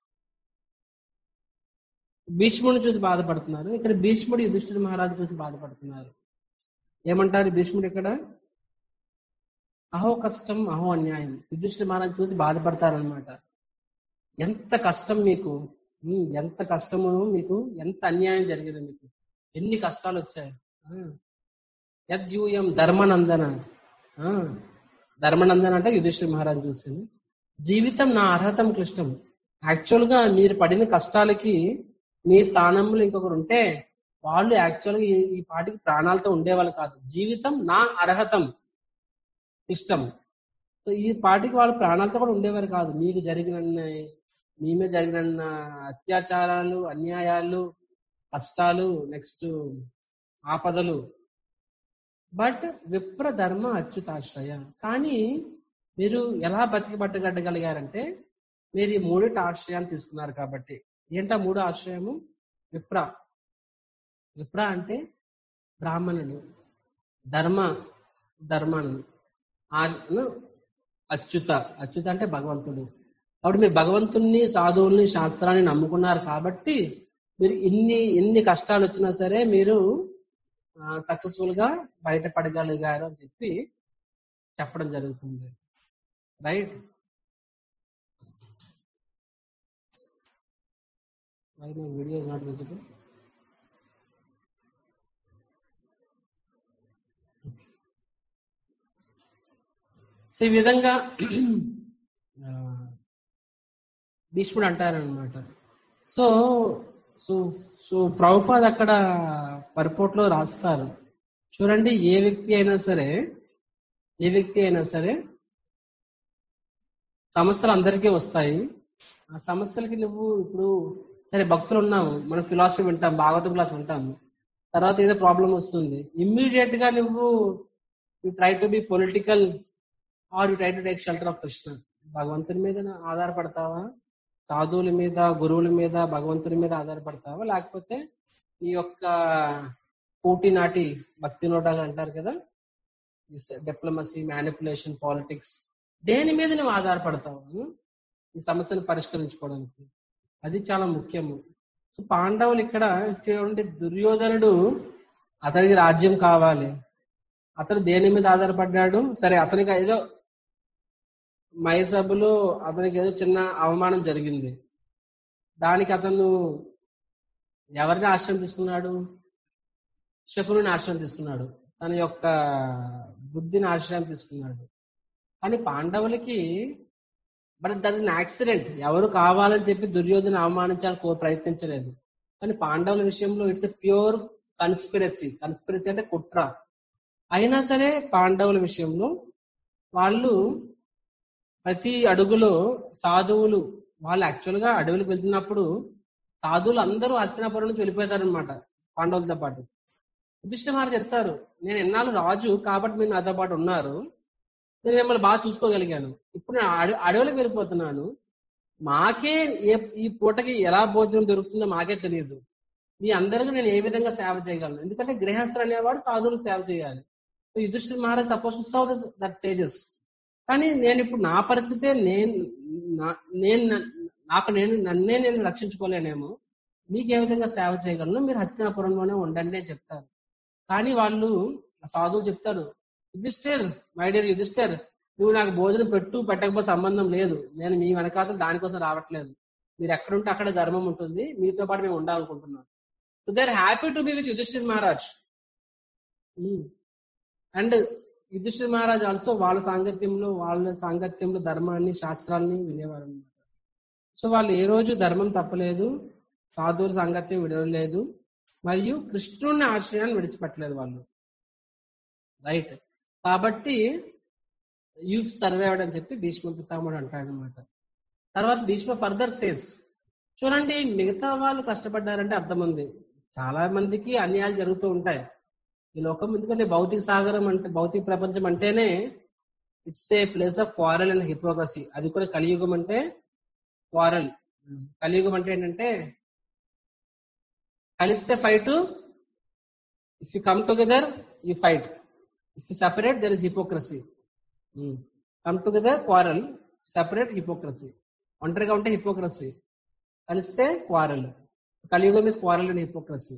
భీష్ముడిని చూసి బాధపడుతున్నారు ఇక్కడ భీష్ముడు యుధిష్ఠిర మహారాజు చూసి బాధపడుతున్నారు ఏమంటారు భీష్ముడు ఇక్కడ అహో కష్టం అహో అన్యాయం యుధిష్ఠిర మహారాజు చూసి బాధపడతారనమాట ఎంత కష్టం మీకు ఉమ్, ఎంత కష్టము మీకు ఎంత అన్యాయం జరిగింది మీకు ఎన్ని కష్టాలు వచ్చాయి ఆ. యద్యూయం ధర్మనందన ఆ, ధర్మనందన అంటే యుధిష్ఠిర మహారాజు చూసింది జీవితం నా అర్హతం క్లిష్టం యాక్చువల్ గా మీరు పడిన కష్టాలకి మీ స్థానంలో ఇంకొకరు ఉంటే వాళ్ళు యాక్చువల్ గా ఈ- ఈ పాటికి ప్రాణాలతో ఉండేవాళ్ళు కాదు జీవితం నా అర్హతం ఇష్టం సో ఈ పాటికి వాళ్ళు ప్రాణాలతో కూడా ఉండేవారు కాదు మీకు జరిగిన మీ మీద జరిగిన అత్యాచారాలు అన్యాయాలు కష్టాలు నెక్స్ట్ ఆపదలు బట్ విప్ర ధర్మ అచ్యుతాశ్రయ కానీ మీరు ఎలా బతికి పట్టగట్టగలిగారంటే మీరు ఈ మూడిటి ఆశ్రయాన్ని తీసుకున్నారు కాబట్టి ఏంటా మూడు ఆశ్రయము విప్ర విప్ర అంటే బ్రాహ్మణుడు ధర్మ ధర్మను ఆ- అచ్యుత అచ్యుత అంటే భగవంతుడు కాబట్టి మీరు భగవంతుణ్ణి సాధువుల్ని శాస్త్రాన్ని నమ్ముకున్నారు కాబట్టి మీరు ఇన్ని ఎన్ని కష్టాలు వచ్చినా సరే మీరు సక్సెస్ఫుల్ గా బయటపడగలిగారు అని చెప్పి చెప్పడం జరుగుతుంది right video is not visible so ఈ విధంగా ఆ, భీష్ముడు అంటారనమాట సో సో సో ప్రభుపాద్ అక్కడ పర్పోర్ట్ లో రాస్తారు చూడండి ఏ వ్యక్తి అయినా సరే ఏ వ్యక్తి అయినా సరే సమస్యలు అందరికీ వస్తాయి ఆ సమస్యలకి నువ్వు ఇప్పుడు సరే భక్తులు ఉన్నాము మనం ఫిలాసఫీ వింటాం భాగవతం క్లాస్ వింటాము తర్వాత ఏదో ప్రాబ్లం వస్తుంది ఇమ్మీడియట్ గా నువ్వు you try to be political or you try to take shelter of Krishna భగవంతుని మీద ఆధారపడతావా సాధువుల మీద గురువుల మీద భగవంతుని మీద ఆధారపడతావా లేకపోతే ఈ యొక్క కోటి నాటి భక్తి నోటాలు అంటారు కదా డిప్లొమసీ మ్యానిపులేషన్ పాలిటిక్స్ దేని మీద నువ్వు ఆధారపడతావు ఈ సమస్యను పరిష్కరించుకోవడానికి అది చాలా ముఖ్యము సో పాండవులు ఇక్కడ చూడండి దుర్యోధనుడు అతనికి రాజ్యం కావాలి అతను దేని మీద ఆధారపడ్డాడు సరే అతనికి ఏదో మయసభలో అతనికి ఏదో చిన్న అవమానం జరిగింది దానికి అతను ఎవరిని ఆశ్రయం తీసుకున్నాడు శకుని ఆశ్రయం తీసుకున్నాడు తన యొక్క బుద్ధిని ఆశ్రయం తీసుకున్నాడు కానీ పాండవులకి బట్ దట్ ఇన్ యాక్సిడెంట్ ఎవరు కావాలని చెప్పి దుర్యోధన అవమానించాలని కో- ప్రయత్నించలేదు కానీ పాండవుల విషయంలో it's a pure conspiracy conspiracy అంటే కుట్ర అయినా సరే పాండవుల విషయంలో వాళ్ళు ప్రతి అడుగులో సాధువులు వాళ్ళు యాక్చువల్ గా అడవులకు వెళ్తున్నప్పుడు సాధువులు అందరూ హస్తినాపురం నుంచి వెళ్ళిపోతారనమాట పాండవులతో పాటు యుధిష్ఠ మహారాజు చెప్తారు నేను ఎన్నాళ్ళు రాజు కాబట్టి మీరు నాతో పాటు ఉన్నారు నేను మిమ్మల్ని బాగా చూసుకోగలిగాను ఇప్పుడు నేను అడ- అడవులకు వెళ్ళిపోతున్నాను మాకే ఏ ఈ పూటకి ఎలా భోజనం దొరుకుతుందో మాకే తెలియదు మీ అందరికీ నేను ఏ విధంగా సేవ చేయగలను ఎందుకంటే గృహస్థులు అనేవాడు సాధువులకు సేవ చేయాలి Yudhishthir Maharaj suppose to serve that sages కానీ నేను ఇప్పుడు నా పరిస్థితే నేను నా- నేను నాకు నేను నన్నే నేను రక్షించుకోలేనేమో మీకు ఏ విధంగా సేవ చేయగలను మీరు హస్తినాపురంలోనే ఉండండి అని చెప్తారు కానీ వాళ్ళు ఆ సాధువులు చెప్తారు యుధిష్ఠిర్ మై డియర్ యుధిష్ఠిర్ నువ్వు నాకు భోజనం పెట్టు పెట్టకపోతే సంబంధం లేదు నేను మీ వెనకాల దానికోసం రావట్లేదు మీరు ఎక్కడుంటే అక్కడ ధర్మం ఉంటుంది మీతో పాటు మేము ఉండాలనుకుంటున్నాం so they are happy to be with Yudhishthir Maharaj and Yudhishthir Maharaj also వాళ్ళ సాంగత్యంలో వాళ్ళ సాంగత్యంలో ధర్మాన్ని శాస్త్రాల్ని వినేవారు అనమాట సో వాళ్ళు ఏ రోజు ధర్మం తప్పలేదు సాధువుల సాంగత్యం విడవలేదు మరియు కృష్ణుని ఆశ్రయాన్ని విడిచిపెట్టలేదు వాళ్ళు రైట్ కాబట్టి యూ సర్వైవ్డ్ అని చెప్పి భీష్మ పితామహుడు అంటాడు అనమాట తర్వాత భీష్మ ఫర్దర్ సేస్ చూడండి మిగతా వాళ్ళు కష్టపడ్డారంటే అర్థం ఉంది చాలా మందికి అన్యాయాలు జరుగుతూ ఉంటాయి ఈ లోకం ఎందుకంటే భౌతిక సాగరం అంటే భౌతిక ప్రపంచం అంటేనే it's a place of quarrel and hypocrisy అది కూడా కలియుగం అంటే క్వారల్ కలియుగం అంటే ఏంటంటే కలిస్తే fight if you come together you fight if you separate there is hypocrisy come together quarrel separate hypocrisy ఒంటరిగా ఉంటే హిపోక్రసీ కలిస్తే quarrel Kaliyugam is quarrel and hypocrisy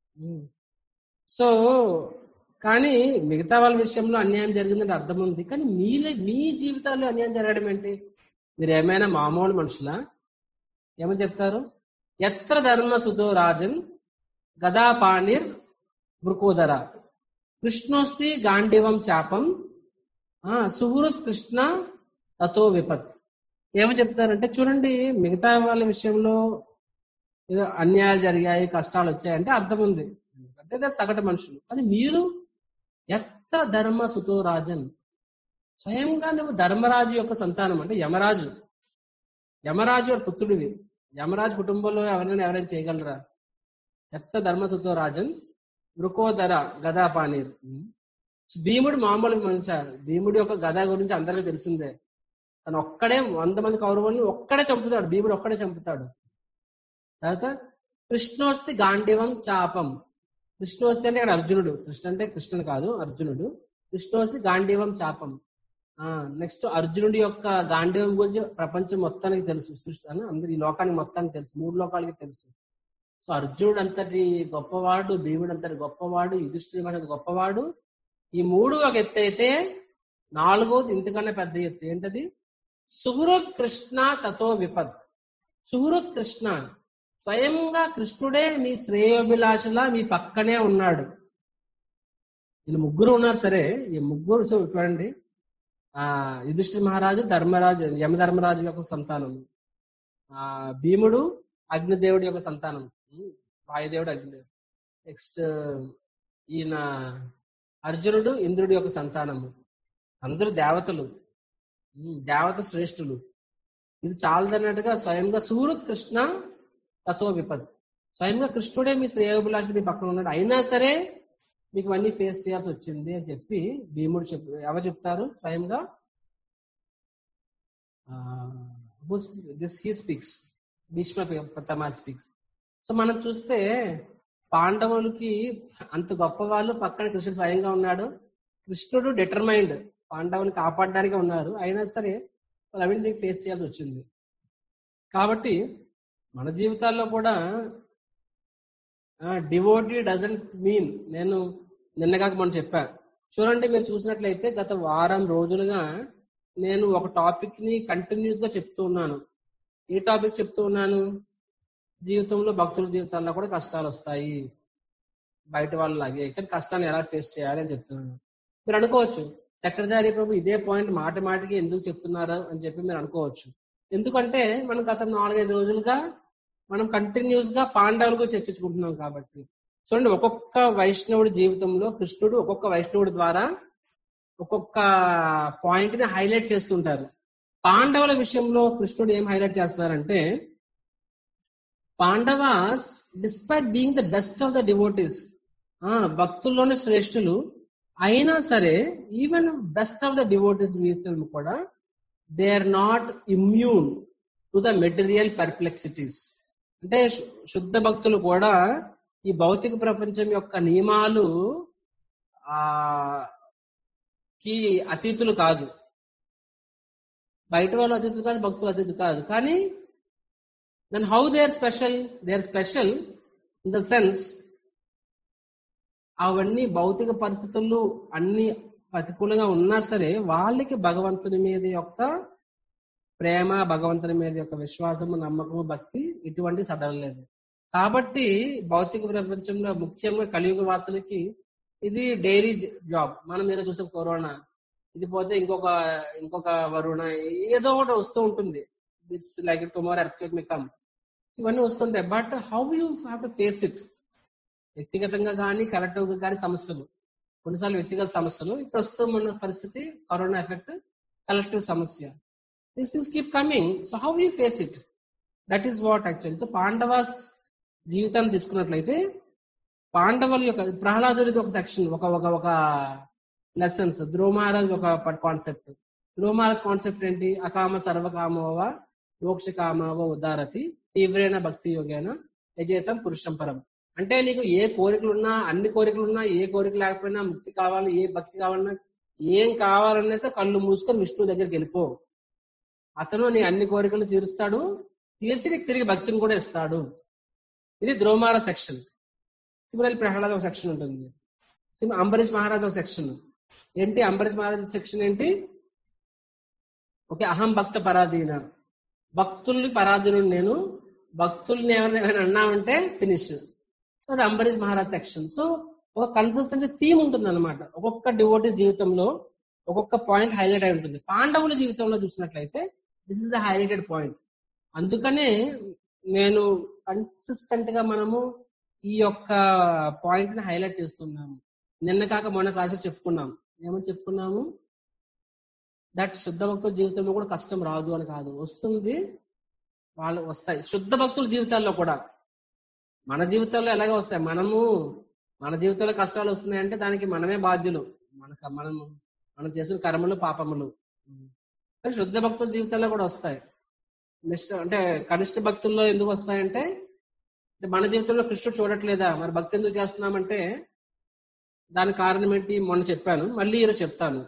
so కానీ మిగతా వాళ్ళ విషయంలో అన్యాయం జరిగిందంటే అర్థం ఉంది కానీ మీ మీ జీవితాల్లో అన్యాయం జరగడం ఏంటి మీరు ఏమైనా మామూలు మనుషులా ఏమని చెప్తారు ఎత్ర ధర్మ సుతో రాజన్ గదాపాణిర్ వృకోదర కృష్ణోస్తి గాండివం చాపం ఆ సుహృత్ కృష్ణ తతో విపత్ ఏమని చెప్తారంటే చూడండి మిగతా వాళ్ళ విషయంలో ఏదో అన్యాయాలు జరిగాయి కష్టాలు వచ్చాయంటే అర్థం ఉంది అంటే అది సగటు మనుషులు కానీ మీరు ఎత్త ధర్మ సుతో రాజన్ స్వయంగా నువ్వు ధర్మరాజు యొక్క సంతానం అంటే యమరాజు యమరాజు వాడి పుత్రుడివి యమరాజు కుటుంబంలో ఎవరైనా ఎవరైనా చేయగలరా ఎత్త ధర్మసుతో రాజన్ వృకోదర గదాపానీర్ భీముడు మామూలు మనిషి భీముడి యొక్క గద గురించి అందరికీ తెలిసిందే తను ఒక్కడే వంద మంది కౌరవుల్ని ఒక్కడే చంపుతాడు భీముడు ఒక్కడే చంపుతాడు తర్వాత కృష్ణోస్తి గాండివం చాపం కృష్ణోస్తి అంటే ఇక్కడ అర్జునుడు కృష్ణ అంటే కృష్ణుడు కాదు అర్జునుడు కృష్ణోస్తి గాండివం చాపం ఆ నెక్స్ట్ అర్జునుడి యొక్క గాండివం గురించి ప్రపంచం మొత్తానికి తెలుసు సృష్టి అని అందరు ఈ లోకానికి మొత్తానికి తెలుసు మూడు లోకాలకి తెలుసు సో అర్జునుడు అంతటి గొప్పవాడు భీముడు అంతటి గొప్పవాడు యుధిష్ఠిరుడు అంతటి గొప్పవాడు ఈ మూడు ఒక ఎత్తు అయితే నాలుగోది ఇంతకన్నా పెద్ద ఎత్తు ఏంటది సుహృత్ కృష్ణ తతో విపత్ సుహృత్ కృష్ణ స్వయంగా కృష్ణుడే మీ శ్రేయోభిలాషలా మీ పక్కనే ఉన్నాడు వీళ్ళు ముగ్గురు ఉన్నారు సరే ఈ ముగ్గురు చూ- చూడండి ఆ యుధిష్ఠిర మహారాజు ధర్మరాజు యమధర్మరాజు యొక్క సంతానం ఆ భీముడు అగ్నిదేవుడి యొక్క సంతానం ఉమ్, వాయుదేవుడు అగ్నిదేవుడు నెక్స్ట్ ఈయన అర్జునుడు ఇంద్రుడి యొక్క సంతానము అందరూ దేవతలు ఉమ్, దేవత శ్రేష్ఠులు ఇది చాలదన్నట్టుగా స్వయంగా సూరత్ కృష్ణ తత్వ విపత్ స్వయంగా కృష్ణుడే మీ శ్రేయోభిలాషుడు మీ పక్కన ఉన్నాడు అయినా సరే మీకు అన్ని ఫేస్ చేయాల్సి వచ్చింది అని చెప్పి భీముడు చెప్ ఎవరు చెప్తారు స్వయంగా దిస్ హీ స్పీక్స్ భీష్మ పితామహ స్పీక్స్ సో మనం చూస్తే పాండవులకి అంత గొప్ప వాళ్ళు పక్కన కృష్ణుడు స్వయంగా ఉన్నాడు కృష్ణుడు డిటర్మైండ్ పాండవుని కాపాడడానికి ఉన్నారు అయినా సరే వాళ్ళని ఫేస్ చేయాల్సి వచ్చింది కాబట్టి మన జీవితాల్లో కూడా డివోటీ డజంట్ మీన్ నేను నిన్నగాక మనం చెప్పా చూడండి మీరు చూసినట్లయితే గత వారం రోజులుగా నేను ఒక టాపిక్ ని కంటిన్యూస్ గా చెప్తూ ఉన్నాను ఏ టాపిక్ చెప్తూ ఉన్నాను జీవితంలో భక్తుల జీవితాల్లో కూడా కష్టాలు వస్తాయి బయట వాళ్ళు లాగే కానీ కష్టాన్ని ఎలా ఫేస్ చేయాలి అని చెప్తున్నాను మీరు అనుకోవచ్చు చక్రధారి ప్రభు ఇదే పాయింట్ మాటి మాటికి ఎందుకు చెప్తున్నారు అని చెప్పి మీరు అనుకోవచ్చు ఎందుకంటే మనం గత నాలుగైదు రోజులుగా మనం కంటిన్యూస్ గా పాండవుల గురించి చర్చించుకుంటున్నాం కాబట్టి చూడండి ఒక్కొక్క వైష్ణవుడి జీవితంలో కృష్ణుడు ఒక్కొక్క వైష్ణవుడి ద్వారా ఒక్కొక్క పాయింట్ ని హైలైట్ చేస్తుంటారు పాండవుల విషయంలో కృష్ణుడు ఏం హైలైట్ చేస్తారంటే Pandavas despite being the best of the devotees భక్తుల్లోనే శ్రేష్ఠులు అయినా సరే even best of the devotees విషయం కూడా they are not immune to the material perplexities అంటే శు- శుద్ధ భక్తులు కూడా ఈ భౌతిక ప్రపంచం యొక్క నియమాలు ఆ కి అతీతులు కాదు బయట వాళ్ళు అతీతులు కాదు భక్తులు అతీతులు కాదు కానీ then how they are special they are special in the sense అవన్నీ భౌతిక పరిస్థితులు అన్ని ప్రతికూలంగా ఉన్నా సరే వాళ్ళకి భగవంతుని మీద యొక్క ప్రేమ భగవంతుని మీద యొక్క విశ్వాసము నమ్మకము భక్తి ఇటువంటి సడలేదు కాబట్టి భౌతిక ప్రపంచంలో ముఖ్యంగా కలియుగ వాసులకి ఇది డైలీ జాబ్ మనం మీరు చూసే కరోనా ఇది పోతే ఇంకొక ఇంకొక వరుణ ఏదో ఒకటి వస్తూ ఉంటుంది it's like tomorrow earth may come ఇవన్నీ వస్తుంటాయి but how you have to face it వ్యక్తిగతంగా కానీ కలెక్టివ్ గా కానీ సమస్యలు కొన్నిసార్లు వ్యక్తిగత సమస్యలు ప్రస్తుతం ఉన్న పరిస్థితి కరోనా ఎఫెక్ట్ కలెక్టివ్ సమస్య these things keep coming so how you face it that is what actually so Pandavas జీవితాన్ని తీసుకున్నట్లయితే పాండవుల యొక్క ప్రహ్లాదుడిది ఒక సెక్షన్ ఒక ఒక ఒక లెసన్స్ ధ్రువమహారాజ్ ఒక కాన్సెప్ట్ ధ్రువమహారాజ్ కాన్సెప్ట్ ఏంటి అకామ సర్వకామోవ మోక్ష కామవ ఉదారతి తీవ్రైన భక్తి యోగేన యజేతం పురుషం పరం అంటే నీకు ఏ కోరికలున్నా అన్ని కోరికలున్నా ఏ కోరిక లేకపోయినా ముక్తి కావాలి ఏ భక్తి కావాలన్నా ఏం కావాలన్నైతే కళ్ళు మూసుకొని విష్ణువు దగ్గరికి వెళ్ళిపో అతను నీ అన్ని కోరికలు తీరుస్తాడు తీర్చి నీకు తిరిగి భక్తిని కూడా ఇస్తాడు ఇది ద్రోమార సెక్షన్ సిమిలర్ ప్రహ్లాద్ ఒక సెక్షన్ ఉంటుంది సిమ్ అంబరీష్ మహారాజ్ ఒక సెక్షన్ ఏంటి అంబరీష్ మహారాజ్ సెక్షన్ ఏంటి ఓకే అహం భక్త పరాధీన భక్తుల్ని పరాధీనుడు నేను భక్తుల్ని ఎవరైనా అన్నామంటే ఫినిష్ సో అది అంబరీష్ మహారాజ్ సెక్షన్ సో ఒక కన్సిస్టెంట్ థీమ్ ఉంటుంది అనమాట ఒక్కొక్క డివోటీస్ జీవితంలో ఒక్కొక్క పాయింట్ హైలైట్ అయి ఉంటుంది పాండవుల జీవితంలో చూసినట్లయితే this is the highlighted point అందుకనే నేను కన్సిస్టెంట్ గా మనము ఈ యొక్క పాయింట్ ని హైలైట్ చేస్తున్నాము నిన్న కాక మొన్న క్లాస్ చెప్పుకున్నాం ఏమని చెప్పుకున్నాము దట్ శుద్ధ భక్తుల జీవితంలో కూడా కష్టం రాదు అని కాదు వస్తుంది వాళ్ళు వస్తాయి శుద్ధ భక్తుల జీవితాల్లో కూడా మన జీవితాల్లో ఎలాగ వస్తాయి మనము మన జీవితంలో కష్టాలు వస్తున్నాయంటే దానికి మనమే బాధ్యులు మన మనం మనం చేసిన కర్మలు పాపములు కానీ శుద్ధ భక్తుల జీవితాల్లో కూడా వస్తాయి నిష్ట అంటే కనిష్ట భక్తుల్లో ఎందుకు వస్తాయంటే అంటే మన జీవితంలో కృష్ణుడు చూడట్లేదా మరి భక్తి ఎందుకు చేస్తున్నామంటే దాని కారణం ఏంటి మొన్న చెప్పాను మళ్ళీ ఈరోజు చెప్తాను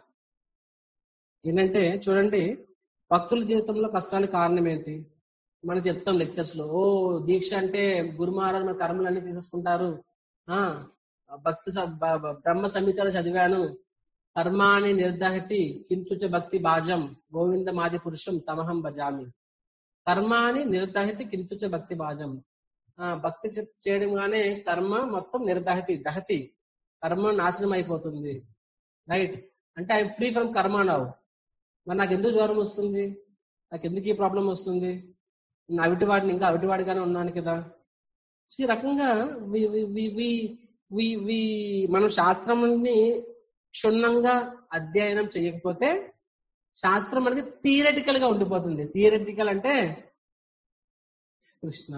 ఏంటంటే చూడండి భక్తుల జీవితంలో కష్టాలకు కారణం ఏంటి మనం చెప్తాం లెక్చర్స్ లో ఓ దీక్ష అంటే గురు మహారాజ్ మన కర్మలన్నీ తీసేసుకుంటారు ఆ భక్తి స- బ- బ- బ్రహ్మ సంహితలో చదివాను కర్మాని నిర్దహతి కింతుచ భక్తి బాజం గోవింద మాది పురుషం తమహం భజామి కర్మాని నిర్దహతి కింతుచ భక్తి బాజం ఆ భక్తి చెప్- చేయడం గానే కర్మ మొత్తం నిర్దహతి దహతి కర్మ నాశనం అయిపోతుంది రైట్ అంటే ఐ ఫ్రీ ఫ్రమ్ కర్మ నావు మరి నాకు ఎందుకు జ్వరం వస్తుంది నాకు ఎందుకు ఈ ప్రాబ్లం వస్తుంది నేను అవిటివాడిని ఇంకా అవిటివాడిగానే ఉన్నాను కదా సో ఈ రకంగా వి- వి- వి- వి- వి- వి- మనం శాస్త్రాన్ని క్షుణ్ణంగా అధ్యయనం చేయకపోతే శాస్త్రం మనకి థియరటికల్ గా ఉండిపోతుంది థియరటికల్ అంటే కృష్ణ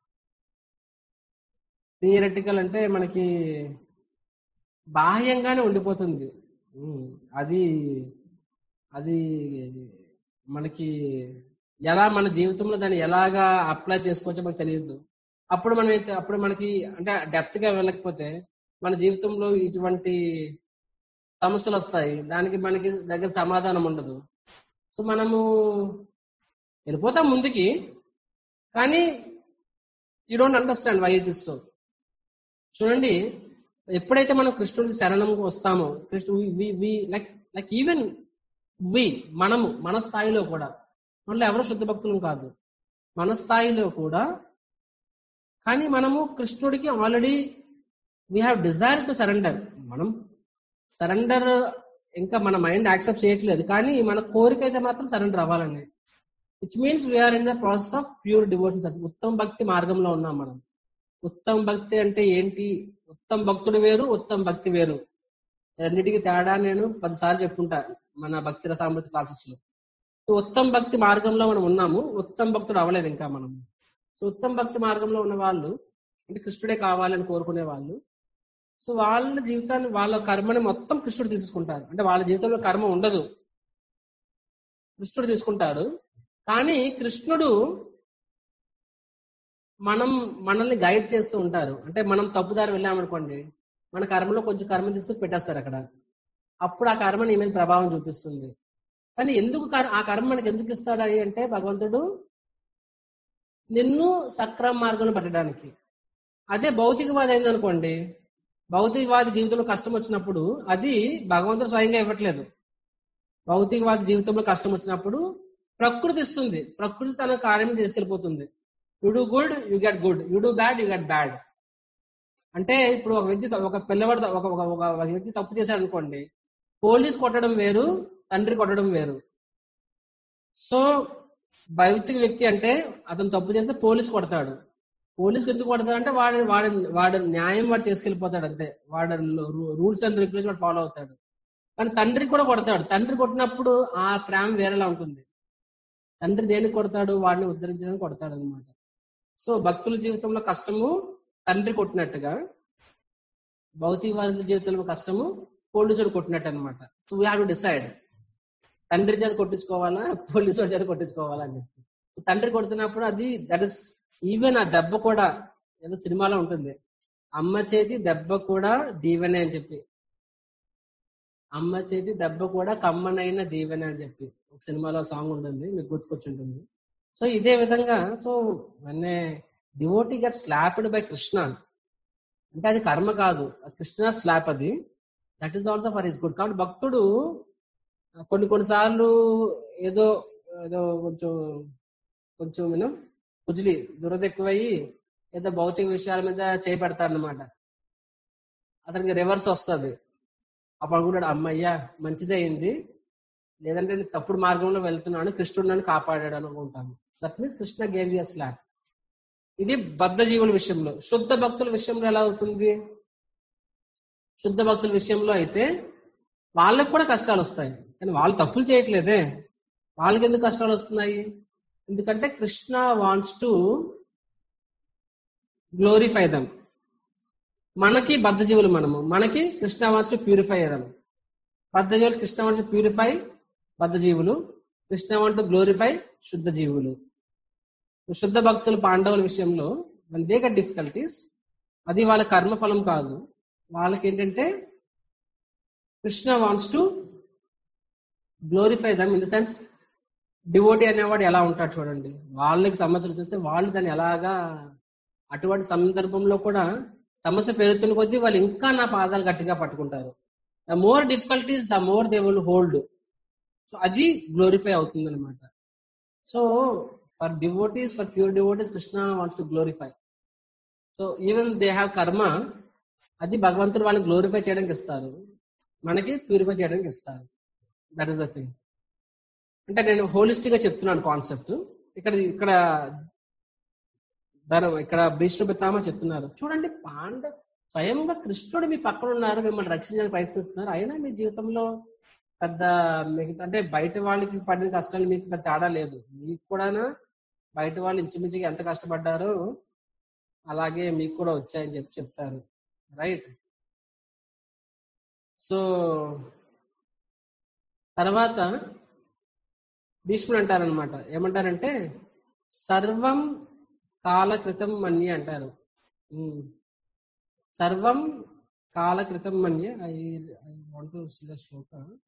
థియరటికల్ అంటే మనకి బాహ్యంగానే ఉండిపోతుంది ఉమ్, అది అది మనకి ఎలా మన జీవితంలో దాన్ని ఎలాగా అప్లై చేసుకోవచ్చో మనకు తెలియదు అప్పుడు మనం అయితే- అప్పుడు మనకి అంటే డెప్త్ గా వెళ్ళకపోతే మన జీవితంలో ఇటువంటి సమస్యలు వస్తాయి దానికి మనకి దగ్గర సమాధానం ఉండదు సో మనము వెళ్ళిపోతాం ముందుకి కానీ you don't understand why it is so చూడండి ఎప్పుడైతే మనం కృష్ణుడికి శరణంకి వస్తామో కృష్ణు లైక్ లైక్ ఈవెన్ వి మనము మన స్థాయిలో కూడా మనలో ఎవరు శుద్ధ భక్తులం కాదు మన స్థాయిలో కూడా కానీ మనము కృష్ణుడికి already we have desire to surrender మనం సరెండర్ ఇంకా మన మైండ్ యాక్సెప్ట్ చేయట్లేదు కానీ మన కోరిక అయితే మాత్రం సరెండర్ అవ్వాలని which means we're in the process of pure devotion ఉత్తమ భక్తి మార్గంలో ఉన్నాం మనం ఉత్తమ భక్తి అంటే ఏంటి ఉత్తమ భక్తుడు వేరు ఉత్తమ భక్తి వేరు రెండింటికి తేడా నేను పదిసార్లు చెప్పుంటా మన భక్తి రసామృతి క్లాసెస్ లో సో ఉత్తమ భక్తి మార్గంలో మనం ఉన్నాము ఉత్తమ భక్తుడు అవ్వలేదు ఇంకా మనం సో ఉత్తమ భక్తి మార్గంలో ఉన్న వాళ్ళు అంటే కృష్ణుడే కావాలని కోరుకునే వాళ్ళు సో వాళ్ళ జీవితాన్ని వాళ్ళ కర్మని మొత్తం కృష్ణుడు తీసుకుంటారు అంటే వాళ్ళ జీవితంలో కర్మ ఉండదు కృష్ణుడు తీసుకుంటారు కానీ కృష్ణుడు మనం మనల్ని గైడ్ చేస్తూ ఉంటారు అంటే మనం తప్పుదారి వెళ్ళామనుకోండి మన కర్మలో కొంచెం కర్మ తీసుకొని పెట్టేస్తారు అక్కడ అప్పుడు ఆ కర్మ నీ మీద ప్రభావం చూపిస్తుంది కానీ ఎందుకు కర్- ఆ కర్మ మనకి ఎందుకు ఇస్తాడు అంటే భగవంతుడు నిన్ను సక్రమ మార్గంలో పెట్టడానికి అదే భౌతికవాది అయిందనుకోండి భౌతికవాది జీవితంలో కష్టం వచ్చినప్పుడు అది భగవంతుడు స్వయంగా ఇవ్వట్లేదు భౌతికవాది జీవితంలో కష్టం వచ్చినప్పుడు ప్రకృతి ఇస్తుంది ప్రకృతి తన కార్యం చేసుకెళ్ళిపోతుంది you do good you get good you do bad you get bad అంటే ఇప్పుడు ఒక వ్యక్తి ఒక పిల్లవాడు త- ఒక ఒక- ఒక ఒక వ్యక్తి తప్పు చేశాడు అనుకోండి పోలీస్ కొట్టడం వేరు తండ్రి కొట్టడం వేరు సో భౌతిక వ్యక్తి అంటే అతను తప్పు చేస్తే పోలీస్ కొడతాడు పోలీస్కి ఎందుకు కొడతాడు అంటే వాడి వాడి వాడి న్యాయం వాడు చేసుకెళ్ళిపోతాడు అంతే వాడి రూల్స్ అండ్ రెగ్యులేషన్ వాడు ఫాలో అవుతాడు కానీ తండ్రికి కూడా కొడతాడు తండ్రి కొట్టినప్పుడు ఆ ప్రేమ వేరేలా ఉంటుంది తండ్రి దేనికి కొడతాడు వాడిని ఉద్ధరించడానికి కొడతాడు అనమాట సో భక్తుల జీవితంలో కష్టము తండ్రి కొట్టినట్టుగా భౌతికవాద జీవితంలో కష్టము పోలీసుడు కొట్టినట్టు అనమాట so we have to decide తండ్రి చేత కొట్టించుకోవాలా పోలీసు చేత కొట్టించుకోవాలా అని చెప్పి సో తండ్రి కొడుతున్నప్పుడు అది దట్ ఇస్ ఈవెన్ ఆ దెబ్బ కూడా ఏదో సినిమాలో ఉంటుంది అమ్మ చేతి దెబ్బ కూడా దీవెనే అని చెప్పి అమ్మ చేతి దెబ్బ కూడా కమ్మనైన దీవెన అని చెప్పి ఒక సినిమాలో సాంగ్ ఉంటుంది మీకు గుర్తుకొచ్చుంటుంది సో ఇదే విధంగా so when a devotee got slapped by Krishna అంటే అది కర్మ కాదు కృష్ణ స్లాప్ అది that is also for his good కాబట్టి భక్తుడు కొన్ని కొన్నిసార్లు ఏదో ఏదో కొంచెం కొంచెం నేను కుజిలి దురద ఎక్కువయ్యి ఏదో భౌతిక విషయాల మీద చేపెడతాడనమాట అతనికి రివర్స్ వస్తుంది అప్పుడు అనుకుంటాడు అమ్మయ్యా మంచిదే అయింది లేదంటే నేను తప్పుడు మార్గంలో వెళ్తున్నాను కృష్ణుడు నన్ను కాపాడాడు అనుకుంటాను that means Krishna gave you slap ఇది బద్ధ జీవుల విషయంలో శుద్ధ భక్తుల విషయంలో ఎలా అవుతుంది శుద్ధ భక్తుల విషయంలో అయితే వాళ్ళకి కూడా కష్టాలు వస్తాయి కానీ వాళ్ళు తప్పులు చేయట్లేదే వాళ్ళకి ఎందుకు కష్టాలు వస్తున్నాయి ఎందుకంటే Krishna wants to glorify them మనకి బద్ధ జీవులు మనము మనకి Krishna wants to purify them బద్ధ జీవులు కృష్ణ వాంట్స్ టు ప్యూరిఫై బద్ధ జీవులు కృష్ణ వాంట్ టు గ్లోరిఫై శుద్ధ జీవులు శుద్ధ భక్తులు పాండవుల విషయంలో దే గట్ డిఫికల్టీస్ అది వాళ్ళ కర్మఫలం కాదు వాళ్ళకి ఏంటంటే Krishna wants to glorify them in the sense devotee అనేవాడు ఎలా ఉంటాడు చూడండి వాళ్ళకి సమస్యలు చూస్తే వాళ్ళు దాన్ని ఎలాగా అటువంటి సందర్భంలో కూడా సమస్య పెరుగుతున్న కొద్దీ వాళ్ళు ఇంకా నా పాదాలు గట్టిగా పట్టుకుంటారు the more difficulties the more they will hold so అది గ్లోరిఫై అవుతుంది అనమాట so for devotees for pure devotees Krishna wants to glorify so even they have karma అది భగవంతుడు వాళ్ళని గ్లోరిఫై చేయడానికి ఇస్తారు మనకి ప్యూరిఫై చేయడానికి ఇస్తారు దట్ ఈస్ ద థింగ్ అంటే నేను హోలిస్టిక్ గా చెప్తున్నాను కాన్సెప్ట్ ఇక్కడ ఇక్కడ ధనం ఇక్కడ భీష్మ పితామ చెప్తున్నారు చూడండి పాండ స్వయంగా కృష్ణుడు మీ పక్కన ఉన్నారు మిమ్మల్ని రక్షించడానికి ప్రయత్నిస్తున్నారు అయినా మీ జీవితంలో పెద్ద మిగతా అంటే బయట వాళ్ళకి పడిన కష్టాలు మీకు పెద్ద తేడా లేదు మీకు కూడా బయట వాళ్ళు ఇంచుమించుగా ఎంత కష్టపడ్డారో అలాగే మీకు కూడా వచ్చాయని చెప్పి చెప్తారు రైట్ సో తర్వాత భీష్ముడు అంటారనమాట ఏమంటారంటే సర్వం కాలకృతం మన్య అంటారు ఉమ్. సర్వం కాలకృతం మన్య I I want to see the shloka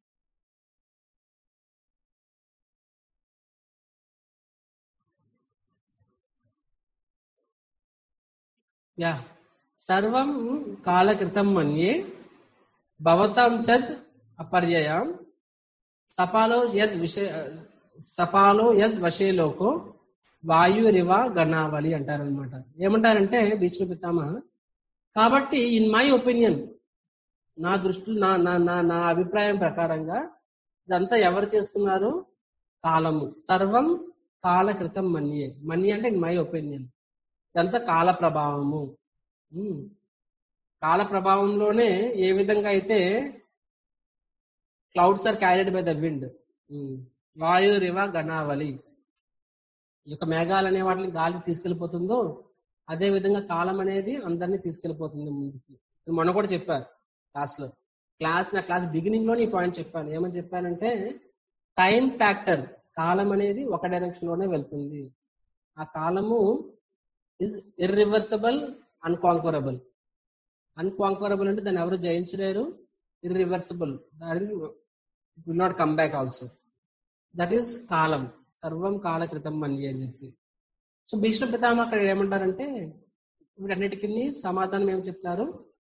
yeah సర్వం కాలకృతం మన్యే భవతాం చద్ అపర్యయాం సపాలో యద్ విషయ సపాలో యద్ వశేలోకో వాయురివ గణావళి అంటారనమాట ఏమంటారంటే భీష్మ పితామహ కాబట్టి ఇన్ మై ఒపీనియన్ నా దృష్టిలో నా నా నా నా అభిప్రాయం ప్రకారంగా ఇదంతా ఎవరు చేస్తున్నారు కాలము సర్వం కాలకృతం మన్యే మన్య అంటే ఇన్ మై ఒపీనియన్ ఇదంతా కాల ప్రభావము ఉమ్. కాల ప్రభావంలోనే ఏ విధంగా అయితే clouds are carried by the wind వాయు రివ గణావళి ఈ యొక్క మేఘాలు అనే వాటిని గాలి తీసుకెళ్లిపోతుందో అదే విధంగా కాలం అనేది అందరినీ తీసుకెళ్లిపోతుంది ముందుకి నేను మొన్న కూడా చెప్పారు క్లాస్ లో క్లాస్ నా క్లాస్ బిగినింగ్ లోనే ఈ పాయింట్ చెప్పాను ఏమని చెప్పానంటే టైం ఫ్యాక్టర్ కాలం అనేది ఒక డైరెక్షన్ లోనే వెళ్తుంది ఆ కాలము ఇస్ ఇర్రివర్సబుల్ అన్కాంకరబుల్ అన్కాంకరబుల్ అంటే దాన్ని ఎవరు జయించలేరు ఇర్రివర్సబుల్ దానికి will not come back also that is కాలం సర్వం కాల క్రితం మని అని చెప్పి సో భీష్మ పితామ అక్కడ ఏమంటారంటే వీటన్నిటికీ సమాధానం ఏం చెప్తారు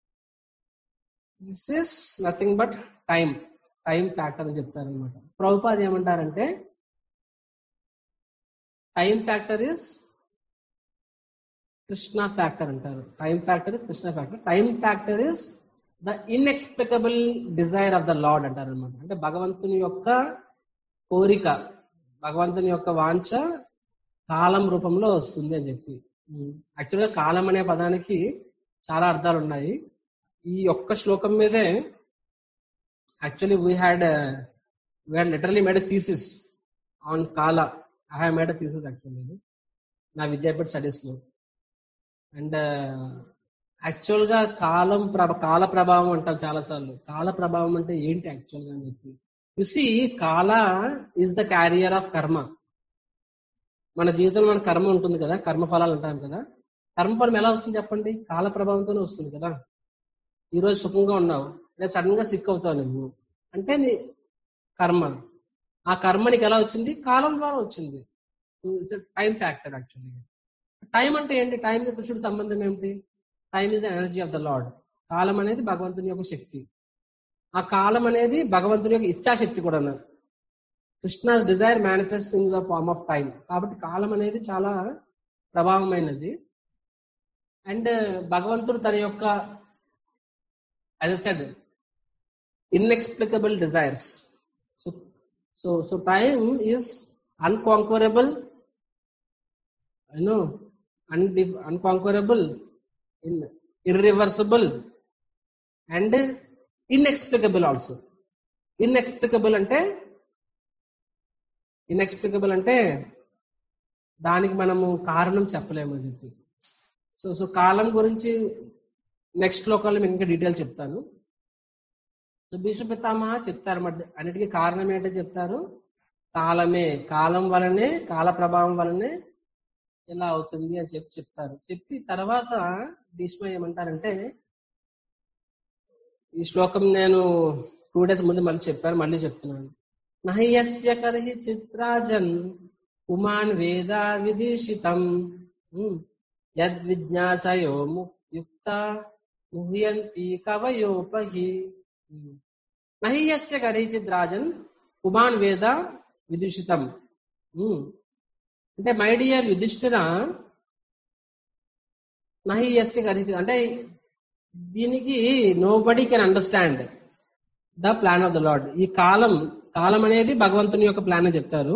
this is nothing but time time factor అని చెప్తారు అనమాట ప్రభుపాద్ ఏమంటారంటే time factor is Krishna factor అంటారు time factor is Krishna factor time factor is the inexplicable desire of the Lord అంటారు అనమాట అంటే భగవంతుని యొక్క కోరిక భగవంతుని యొక్క వాంఛ కాలం రూపంలో వస్తుంది అని చెప్పి యాక్చువల్గా కాలం అనే పదానికి చాలా అర్థాలు ఉన్నాయి ఈ ఒక్క శ్లోకం మీదే actually we had we had literally made thesis on kala I have made thesis actually నా విద్యాపీఠ స్టడీస్ లో అండ్ యాక్చువల్ గా కాలం ప్రభ కాల ప్రభావం అంటాం చాలా సార్లు కాల ప్రభావం అంటే ఏంటి యాక్చువల్ గా అని చెప్పి చూసి కాల ఈజ్ ద క్యారియర్ ఆఫ్ కర్మ మన జీవితంలో మన కర్మ ఉంటుంది కదా కర్మ ఫలాలు అంటాం కదా కర్మఫలం ఎలా వస్తుంది చెప్పండి కాల ప్రభావంతోనే వస్తుంది కదా ఈ రోజు సుఖంగా ఉన్నావు రేపు సడన్ గా సిక్ అవుతావు నువ్వు అంటే నీ కర్మ ఆ కర్మ నీకు ఎలా వచ్చింది కాలం ద్వారా వచ్చింది టైం ఫ్యాక్టర్ యాక్చువల్లీ టైం అంటే ఏంటి టైం కృష్ణుడి సంబంధం ఏమిటి time is energy of the Lord కాలం అనేది భగవంతుని యొక్క శక్తి ఆ కాలం అనేది భగవంతుని యొక్క ఇచ్ఛాశక్తి కూడా Krishna's desire manifest in the form of time కాబట్టి కాలం అనేది చాలా ప్రభావమైనది అండ్ భగవంతుడు తన యొక్క as said inexplicable desires so so so time is unconquerable you know అన్డి unconquerable in irreversible and inexplicable also inexplicable అంటే ఇన్ఎక్స్ప్లికబుల్ అంటే దానికి మనము కారణం చెప్పలేము అని చెప్పి సో సో కాలం గురించి నెక్స్ట్ లోకాల్లో మీకు ఇంకా డీటెయిల్ చెప్తాను సో భీష్మ పితామహ చెప్తారు మధ్య అన్నిటికీ కారణం ఏంటో చెప్తారు కాలమే కాలం వలనే కాల ప్రభావం వలనే ఇలా అవుతుంది అని చెప్పి చెప్తారు చెప్పి తర్వాత భీష్మ ఏమంటారంటే ఈ శ్లోకం నేను టూ డేస్ ముందు మళ్ళీ చెప్పాను మళ్ళీ చెప్తున్నాను నహ్యస్య కర్హి చిత్రాజన్ పుమాన్ వేద విదీషితం యద్విజ్ఞాసయో యుక్త ముహ్యంతి కవయోపహి నహ్యస్య కర్హి చిత్రాజన్ పుమాన్ వేద విదూషితం అంటే మై డియర్ యుధిష్ఠిర నహి ఎస్య గరిచి అంటే దీనికి nobody can understand the plan of the Lord ఈ కాలం కాలం అనేది భగవంతుని యొక్క ప్లాన్ అని చెప్తారు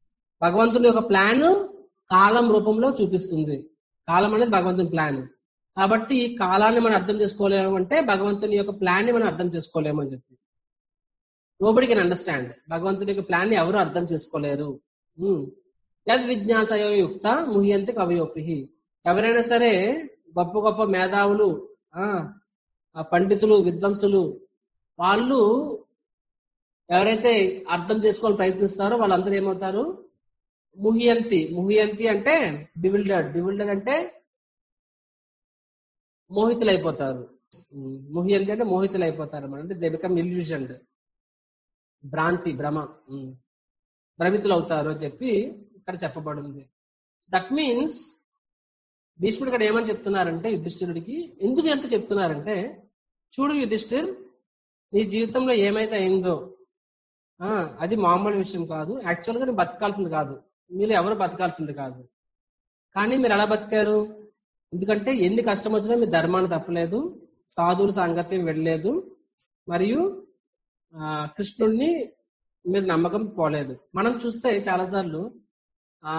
భగవంతుని యొక్క ప్లాన్ కాలం రూపంలో చూపిస్తుంది కాలం అనేది భగవంతుని ప్లాన్ కాబట్టి ఈ కాలాన్ని మనం అర్థం చేసుకోలేము అంటే భగవంతుని యొక్క ప్లాన్ ని మనం అర్థం చేసుకోలేము అని చెప్పి నోబడి కెన్ అండర్స్టాండ్ భగవంతుని యొక్క ప్లాన్ ని ఎవరు అర్థం చేసుకోలేరు ఉమ్. యద్ విజ్ఞాసయోయుక్త ముహ్యంతి కవయోపి ఎవరైనా సరే గొప్ప గొప్ప మేధావులు ఆ ఆ పండితులు విద్వాంసులు వాళ్ళు ఎవరైతే అర్థం చేసుకోవాలని ప్రయత్నిస్తారో వాళ్ళందరూ ఏమవుతారు ముహియంతి ముహియంతి అంటే డివిల్డర్డ్ డివిల్డర్ అంటే మోహితులైపోతారు ఉమ్, ముహియంతి అంటే మోహితులైపోతారు అన్నమాట. అంటే దే బికమ్ ఇల్యూషన్డ్ భ్రాంతి భ్రమ ఉమ్. భ్రమితులు అవుతారు అని చెప్పి ఇక్కడ చెప్పబడింది దట్ మీన్స్ భీష్ముడు ఇక్కడ ఏమని చెప్తున్నారంటే యుధిష్ఠిరుడికి ఎందుకు ఎంత చెప్తున్నారంటే చూడు యుధిష్ఠిర్ నీ జీవితంలో ఏమైతే అయిందో ఆ అది మామూలు విషయం కాదు యాక్చువల్గా నువ్వు బతకాల్సింది కాదు మీరు ఎవరు బతకాల్సింది కాదు కానీ మీరు ఎలా బతికారు ఎందుకంటే ఎన్ని కష్టం వచ్చినా మీ ధర్మాన్ని తప్పలేదు సాధువుల సాంగత్యం వెళ్ళలేదు మరియు ఆ కృష్ణుడిని మీరు నమ్మకం పోలేదు మనం చూస్తే చాలాసార్లు ఆ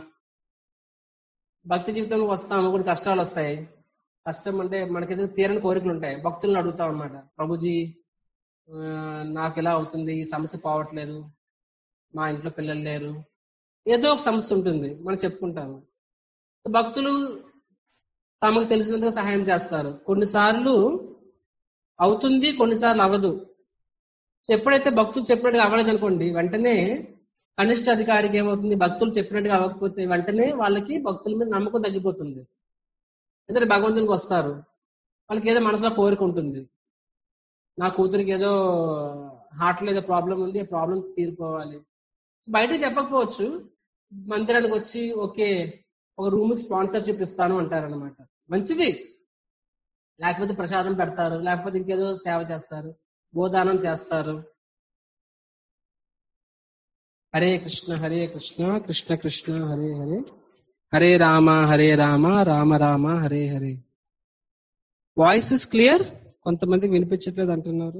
భక్తి జీవితంలోకి వస్తాము కొన్ని కష్టాలు వస్తాయి కష్టం అంటే మనకి తీరని కోరికలు ఉంటాయి భక్తులను అడుగుతాం అన్నమాట ప్రభుజీ ఆ, నాకు ఎలా అవుతుంది ఈ సమస్య పోవట్లేదు మా ఇంట్లో పిల్లలు లేరు ఏదో ఒక సమస్య ఉంటుంది మనం చెప్పుకుంటాము భక్తులు తమకు తెలిసినంతగా సహాయం చేస్తారు కొన్నిసార్లు అవుతుంది కొన్నిసార్లు అవ్వదు సో ఎప్పుడైతే భక్తులు చెప్పినట్టుగా అవ్వలేదు అనుకోండి వెంటనే కనిష్ట అధికారికి ఏమవుతుంది భక్తులు చెప్పినట్టుగా అవ్వకపోతే వెంటనే వాళ్ళకి భక్తుల మీద నమ్మకం తగ్గిపోతుంది ఎందుకంటే భగవంతునికి వస్తారు వాళ్ళకి ఏదో మనసులో కోరిక ఉంటుంది నా కూతురికి ఏదో హార్ట్లో ఏదో ప్రాబ్లం ఉంది ఆ ప్రాబ్లం తీరిపోవాలి బయట చెప్పకపోవచ్చు మందిరానికి వచ్చి ఓకే ఒక రూమ్ స్పాన్సర్షిప్ ఇస్తాను అంటారనమాట మంచిది లేకపోతే ప్రసాదం పెడతారు లేకపోతే ఇంకేదో సేవ చేస్తారు గోదానం చేస్తారు Hare Krishna Hare Krishna Krishna Krishna Hare Hare Hare Rama Hare Rama Rama Rama Hare Hare voice is clear కొంతమంది వినిపించట్లేదు అంటున్నారు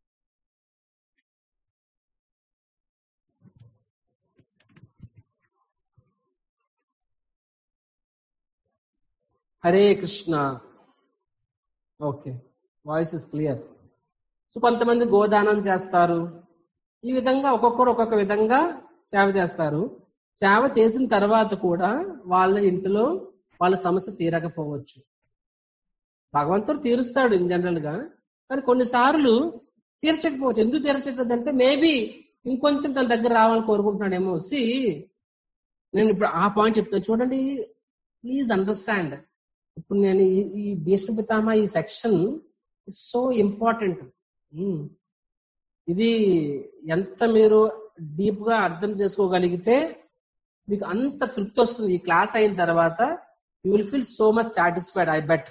Hare Krishna okay voice is clear so కొంతమంది గోదానం చేస్తారు ఈ విధంగా ఒక్కొక్కరు ఒక్కొక్క విధంగా సేవ చేస్తారు సేవ చేసిన తర్వాత కూడా వాళ్ళ ఇంటిలో వాళ్ళ సమస్య తీరకపోవచ్చు భగవంతుడు తీరుస్తాడు ఇన్ జనరల్ గా కానీ కొన్నిసార్లు తీర్చకపోవచ్చు ఎందుకు తీర్చట్లేదు అంటే మేబీ ఇంకొంచెం తన దగ్గర రావాలని కోరుకుంటున్నాడేమో సి నేను ఇప్పుడు ఆ పాయింట్ చెప్తాను చూడండి ప్లీజ్ అండర్స్టాండ్ ఇప్పుడు నేను ఈ- ఈ భీష్మ పితామహ ఈ సెక్షన్ సో ఇంపార్టెంట్ ఇది ఎంత మీరు డీప్ గా అర్థం చేసుకోగలిగితే మీకు అంత తృప్తి వస్తుంది ఈ క్లాస్ అయిన తర్వాత you will feel so much satisfied I bet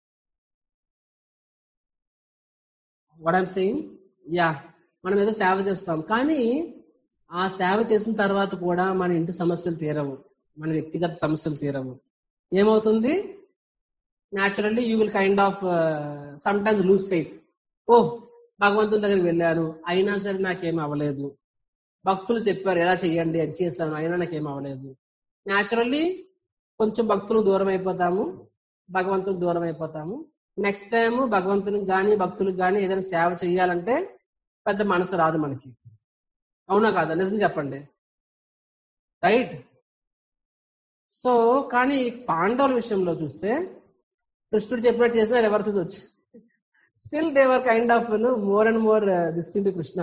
what I'm saying yeah మనం ఏదో సేవ చేస్తాం కానీ ఆ సేవ చేసిన తర్వాత కూడా మన ఇంటి సమస్యలు తీరవు మన వ్యక్తిగత సమస్యలు తీరవు ఏమవుతుంది naturally you will kind of sometimes lose faith oh భగవంతుని దగ్గరికి వెళ్ళాను అయినా సరే నాకేం అవ్వలేదు భక్తులు చెప్పారు ఎలా చెయ్యండి అని చేశాను అయినా నాకేం అవ్వలేదు న్యాచురల్లీ కొంచెం భక్తులు దూరం అయిపోతాము భగవంతునికి దూరం అయిపోతాము నెక్స్ట్ టైం భగవంతునికి గాని భక్తులకు గాని ఏదైనా సేవ చేయాలంటే పెద్ద మనసు రాదు మనకి అవునా కాదా నిజం చెప్పండి రైట్ సో కానీ పాండవుల విషయంలో చూస్తే కృష్ణుడు చెప్పినట్టు చేసిన రివర్సెస్ వచ్చి still they were kind of more and more distinct Krishna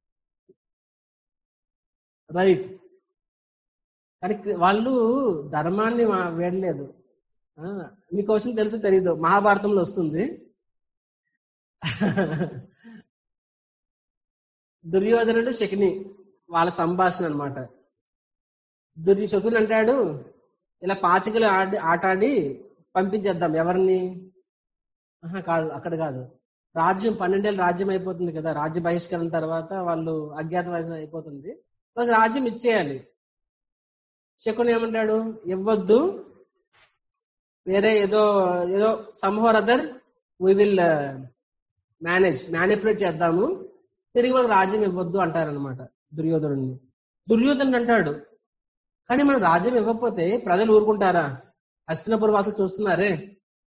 right కానీ వాళ్ళు ధర్మాన్ని మా- వేడలేదు ఆ, మీకు క్వశ్చన్ తెలుసు తెలీదు మహాభారతంలో వస్తుంది దుర్యోధనుడు శకుని వాళ్ళ సంభాషణ అన్నమాట దుర్య శకుని అంటాడు ఇలా పాచికలు ఆడి ఆటాడి పంపించేద్దాం ఎవరిని ఆహా, కాదు అక్కడ కాదు రాజ్యం పన్నెండేళ్ళు రాజ్యం అయిపోతుంది కదా రాజ్య బహిష్కరణ తర్వాత వాళ్ళు అజ్ఞాతవాసం అయిపోతుంది వాళ్ళకి రాజ్యం ఇచ్చేయాలి శకుని ఏమంటాడు ఇవ్వద్దు వేరే ఏదో ఏదో somehow or other we will manage manipulate చేద్దాము తిరిగి వాళ్ళకి రాజ్యం ఇవ్వద్దు అంటారనమాట దుర్యోధనుడిని దుర్యోధనుడు అంటాడు కానీ మనం రాజ్యం ఇవ్వకపోతే ప్రజలు ఊరుకుంటారా హస్తినపుర వాసులు చూస్తున్నారే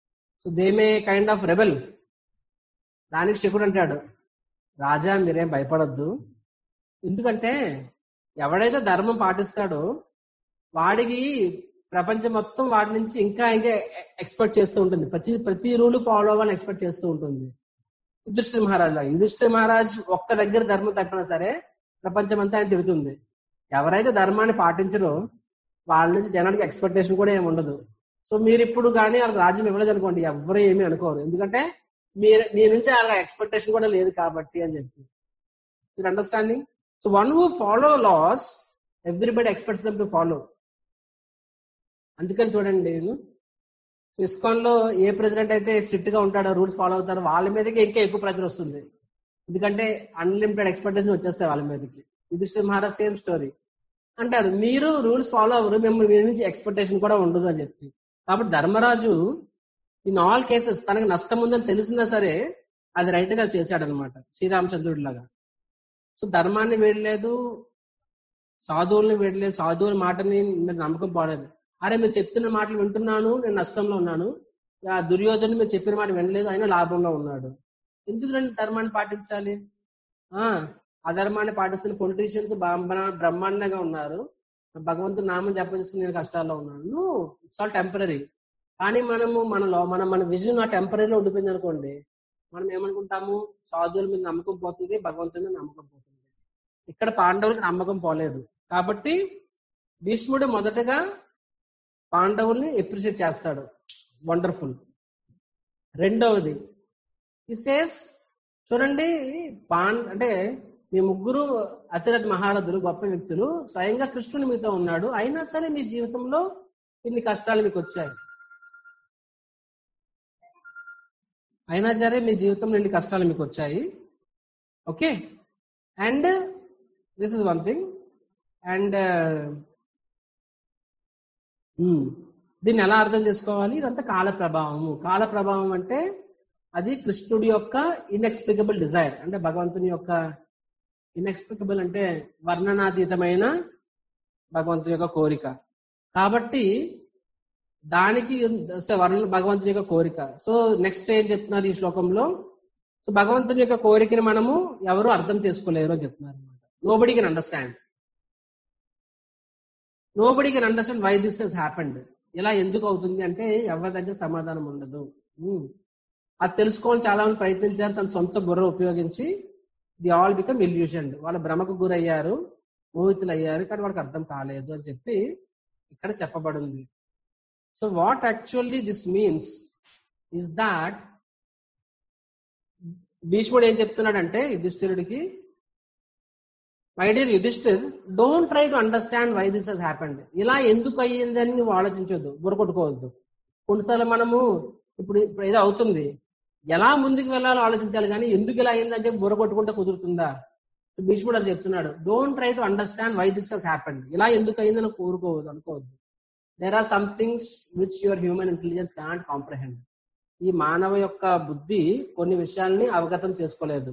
so they may kind of rebel దానికి శకుడు అంటాడు రాజా మీరేం భయపడద్దు ఎందుకంటే ఎవడైతే ధర్మం పాటిస్తాడో వాడికి ప్రపంచం మొత్తం వాడి నుంచి ఇంకా ఇంకా ఎక్స్పెక్ట్ చేస్తూ ఉంటుంది ప్రతి ప్రతి రూల్ ఫాలో అవ్వాలని ఎక్స్పెక్ట్ చేస్తూ ఉంటుంది యుధిష్ఠిర మహారాజ్ లాగా యుధిష్ఠిర మహారాజ్ ఒక్క దగ్గర ధర్మం తప్పినా సరే ప్రపంచం అంతా ఆయన తిడుతుంది ఎవరైతే ధర్మాన్ని పాటించరో వాళ్ళ నుంచి జనానికి ఎక్స్పెక్టేషన్ కూడా ఏమి ఉండదు సో మీరు ఇప్పుడు కానీ వాళ్ళకి రాజ్యం ఇవ్వలేదు అనుకోండి ఎవరు ఏమీ అనుకోరు ఎందుకంటే మీరు మీ నుంచి వాళ్ళకి ఎక్స్పెక్టేషన్ కూడా లేదు కాబట్టి అని చెప్పి మీరు understanding so one who follow laws everybody expects them to follow అందుకని చూడండి ఇస్కాన్ లో ఏ ప్రెసిడెంట్ అయితే స్ట్రిక్ట్ గా ఉంటాడో రూల్స్ ఫాలో అవుతారో వాళ్ళ మీదకి ఇంకా ఎక్కువ ప్రెజర్ వస్తుంది ఎందుకంటే అన్లిమిటెడ్ ఎక్స్పెక్టేషన్ వచ్చేస్తాయి వాళ్ళ మీదకి యుధిష్ఠిర మహారాజ్ సేమ్ స్టోరీ అంటారు మీరు రూల్స్ ఫాలో అవ్వరు మేము మీ నుంచి ఎక్స్పెక్టేషన్ కూడా ఉండదు అని చెప్పి కాబట్టి ధర్మరాజు ఇన్ ఆల్ కేసెస్ తనకు నష్టం ఉందని తెలిసినా సరే అది రైట్ గా చేశాడు అనమాట శ్రీరామచంద్రుడి లాగా సో ధర్మాన్ని వేయలేదు సాధువుల్ని వేయలేదు సాధువుల మాటని మీరు నమ్మకం పోలేదు అరే మీరు చెప్తున్న మాటలు వింటున్నాను నేను నష్టంలో ఉన్నాను ఆ దుర్యోధను మీరు చెప్పిన మాట వినలేదు ఆయన లాభంలో ఉన్నాడు ఎందుకు నేను ధర్మాన్ని పాటించాలి ఆ అధర్మాన్ని పాటిస్తున్న పొలిటీషియన్స్ బ్రహ్మాండంగా ఉన్నారు భగవంతుడు నామం చెప్పేసుకుని నేను కష్టాల్లో ఉన్నాను ఇట్స్ ఆల్ టెంపరీ కానీ మనము మనలో మన మన విజన్ ఆ టెంపరీలో ఉండిపోయింది అనుకోండి మనం ఏమనుకుంటాము సాధువుల మీద నమ్మకం పోతుంది భగవంతుడి మీద నమ్మకం పోతుంది ఇక్కడ పాండవులకు నమ్మకం పోలేదు కాబట్టి భీష్ముడు మొదటగా పాండవుల్ని ఎప్రిషియేట్ చేస్తాడు వండర్ఫుల్ రెండవది ఈ సేస్ చూడండి పాండ్ అంటే మీ ముగ్గురు అతిరథ మహారథులు గొప్ప వ్యక్తులు స్వయంగా కృష్ణుని మీతో ఉన్నాడు అయినా సరే మీ జీవితంలో ఇన్ని కష్టాలు మీకు వచ్చాయి అయినా సరే మీ జీవితంలో ఇన్ని కష్టాలు మీకు వచ్చాయి okay and this is one thing and దీన్ని ఎలా అర్థం చేసుకోవాలి ఇదంతా కాల ప్రభావము కాల ప్రభావం అంటే అది కృష్ణుడి యొక్క ఇన్ఎక్స్ప్లికబుల్ డిజైర్ అంటే భగవంతుని యొక్క ఇన్ఎక్స్ప్లికబుల్ అంటే వర్ణనాతీతమైన భగవంతుని యొక్క కోరిక కాబట్టి దానికి వర్ణ భగవంతుని యొక్క కోరిక సో నెక్స్ట్ ఏం చెప్తున్నారు ఈ శ్లోకంలో సో భగవంతుని యొక్క కోరికని మనము ఎవరు అర్థం చేసుకోలేరు అని చెప్తున్నారు అనమాట nobody can understand nobody can understand why this has happened ఇలా ఎందుకు అవుతుంది అంటే ఎవరి దగ్గర సమాధానం ఉండదు అది తెలుసుకోవాలని చాలా మంది ప్రయత్నించారు తన సొంత బుర్ర ఉపయోగించి ది ఆల్ బికమ్ ఇల్యూషన్ వాళ్ళ భ్రమకు గురయ్యారు మోహితులు అయ్యారు కానీ వాళ్ళకి అర్థం కాలేదు అని చెప్పి ఇక్కడ చెప్పబడింది so what actually this means is that భీష్ముడు ఏం చెప్తున్నాడంటే యుధిష్ఠిరుడికి my dear Yudhishthir don't try to understand why this has happened ఇలా ఎందుకు అయ్యింది అని నువ్వు ఆలోచించొద్దు బుర్రకొట్టుకోవద్దు కొన్నిసార్లు మనము ఇప్పుడు ఇప్పుడు ఏదో అవుతుంది ఎలా ముందుకు వెళ్ళాలో ఆలోచించాలి కానీ ఎందుకు ఇలా అయిందని చెప్పి బుర్ర కొట్టుకుంటే కుదురుతుందా భీష్ముడు అది చెప్తున్నాడు don't try to understand why this has happened ఇలా ఎందుకు అయిందని కోరుకోవద్దు అనుకోవద్దు there are some things which your human intelligence can't comprehend ఈ మానవ యొక్క బుద్ధి కొన్ని విషయాల్ని అవగతం చేసుకోలేదు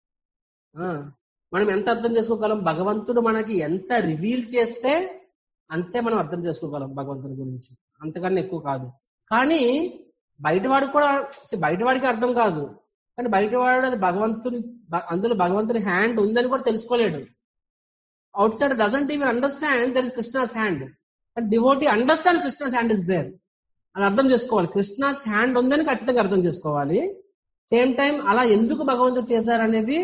మనం ఎంత అర్థం చేసుకోగలం భగవంతుడు మనకి ఎంత రివీల్ చేస్తే అంతే మనం అర్థం చేసుకోగలం భగవంతుడి గురించి అంతకన్నా ఎక్కువ కాదు కానీ బయటవాడికి కూడా బయటవాడికి అర్థం కాదు కానీ బయటవాడు అది భగవంతుని అందులో భగవంతుని హ్యాండ్ ఉందని కూడా తెలుసుకోలేడు outside doesn't even understand there is Krishna's hand but devotee understand Krishna's hand is there అని అర్థం చేసుకోవాలి కృష్ణాస్ హ్యాండ్ ఉందని ఖచ్చితంగా అర్థం చేసుకోవాలి సేమ్ టైం అలా ఎందుకు భగవంతుడు చేశారనేది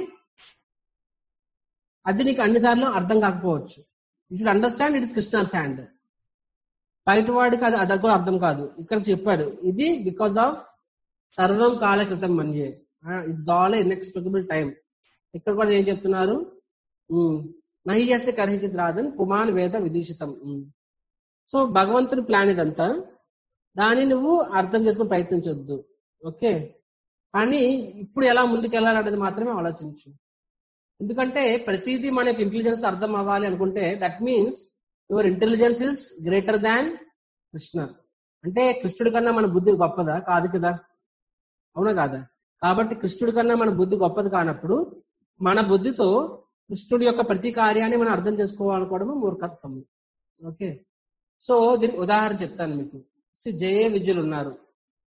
అది నీకు అన్నిసార్లు అర్థం కాకపోవచ్చు you should understand it is Krishna's hand బయట వాడికి అది అది కూడా అర్థం కాదు ఇక్కడ చెప్పాడు ఇది బికాస్ ఆఫ్ సర్వం కాల క్రితం మన్యే ఇట్స్ ఆల్ ఇన్ఎక్స్ప్లికబుల్ టైం ఇక్కడ కూడా ఏం చెప్తున్నారు నహియస్య కర్హిచిత్ రాదని పుమాన్ వేద విదూషితం సో భగవంతుడి ప్లాన్ ఇదంతా దాన్ని నువ్వు అర్థం చేసుకుని ప్రయత్నించొద్దు ఓకే కానీ ఇప్పుడు ఎలా ముందుకెళ్ళాలనేది మాత్రమే ఆలోచించు ఎందుకంటే ప్రతిదీ మనకి ఇంటెలిజెన్స్ అర్థం అవ్వాలి అనుకుంటే that means your intelligence is greater than Krishna అంటే కృష్ణుడి కన్నా మన బుద్ధి గొప్పదా కాదు కదా అవునా కాదా కాబట్టి కృష్ణుడి కన్నా మన బుద్ధి గొప్పది కానప్పుడు మన బుద్ధితో కృష్ణుడి యొక్క ప్రతి కార్యాన్ని మనం అర్థం చేసుకోవాలనుకోవడం మూర్ఖత్వం ఓకే సో దీనికి ఉదాహరణ చెప్తాను మీకు జయ విద్యులు ఉన్నారు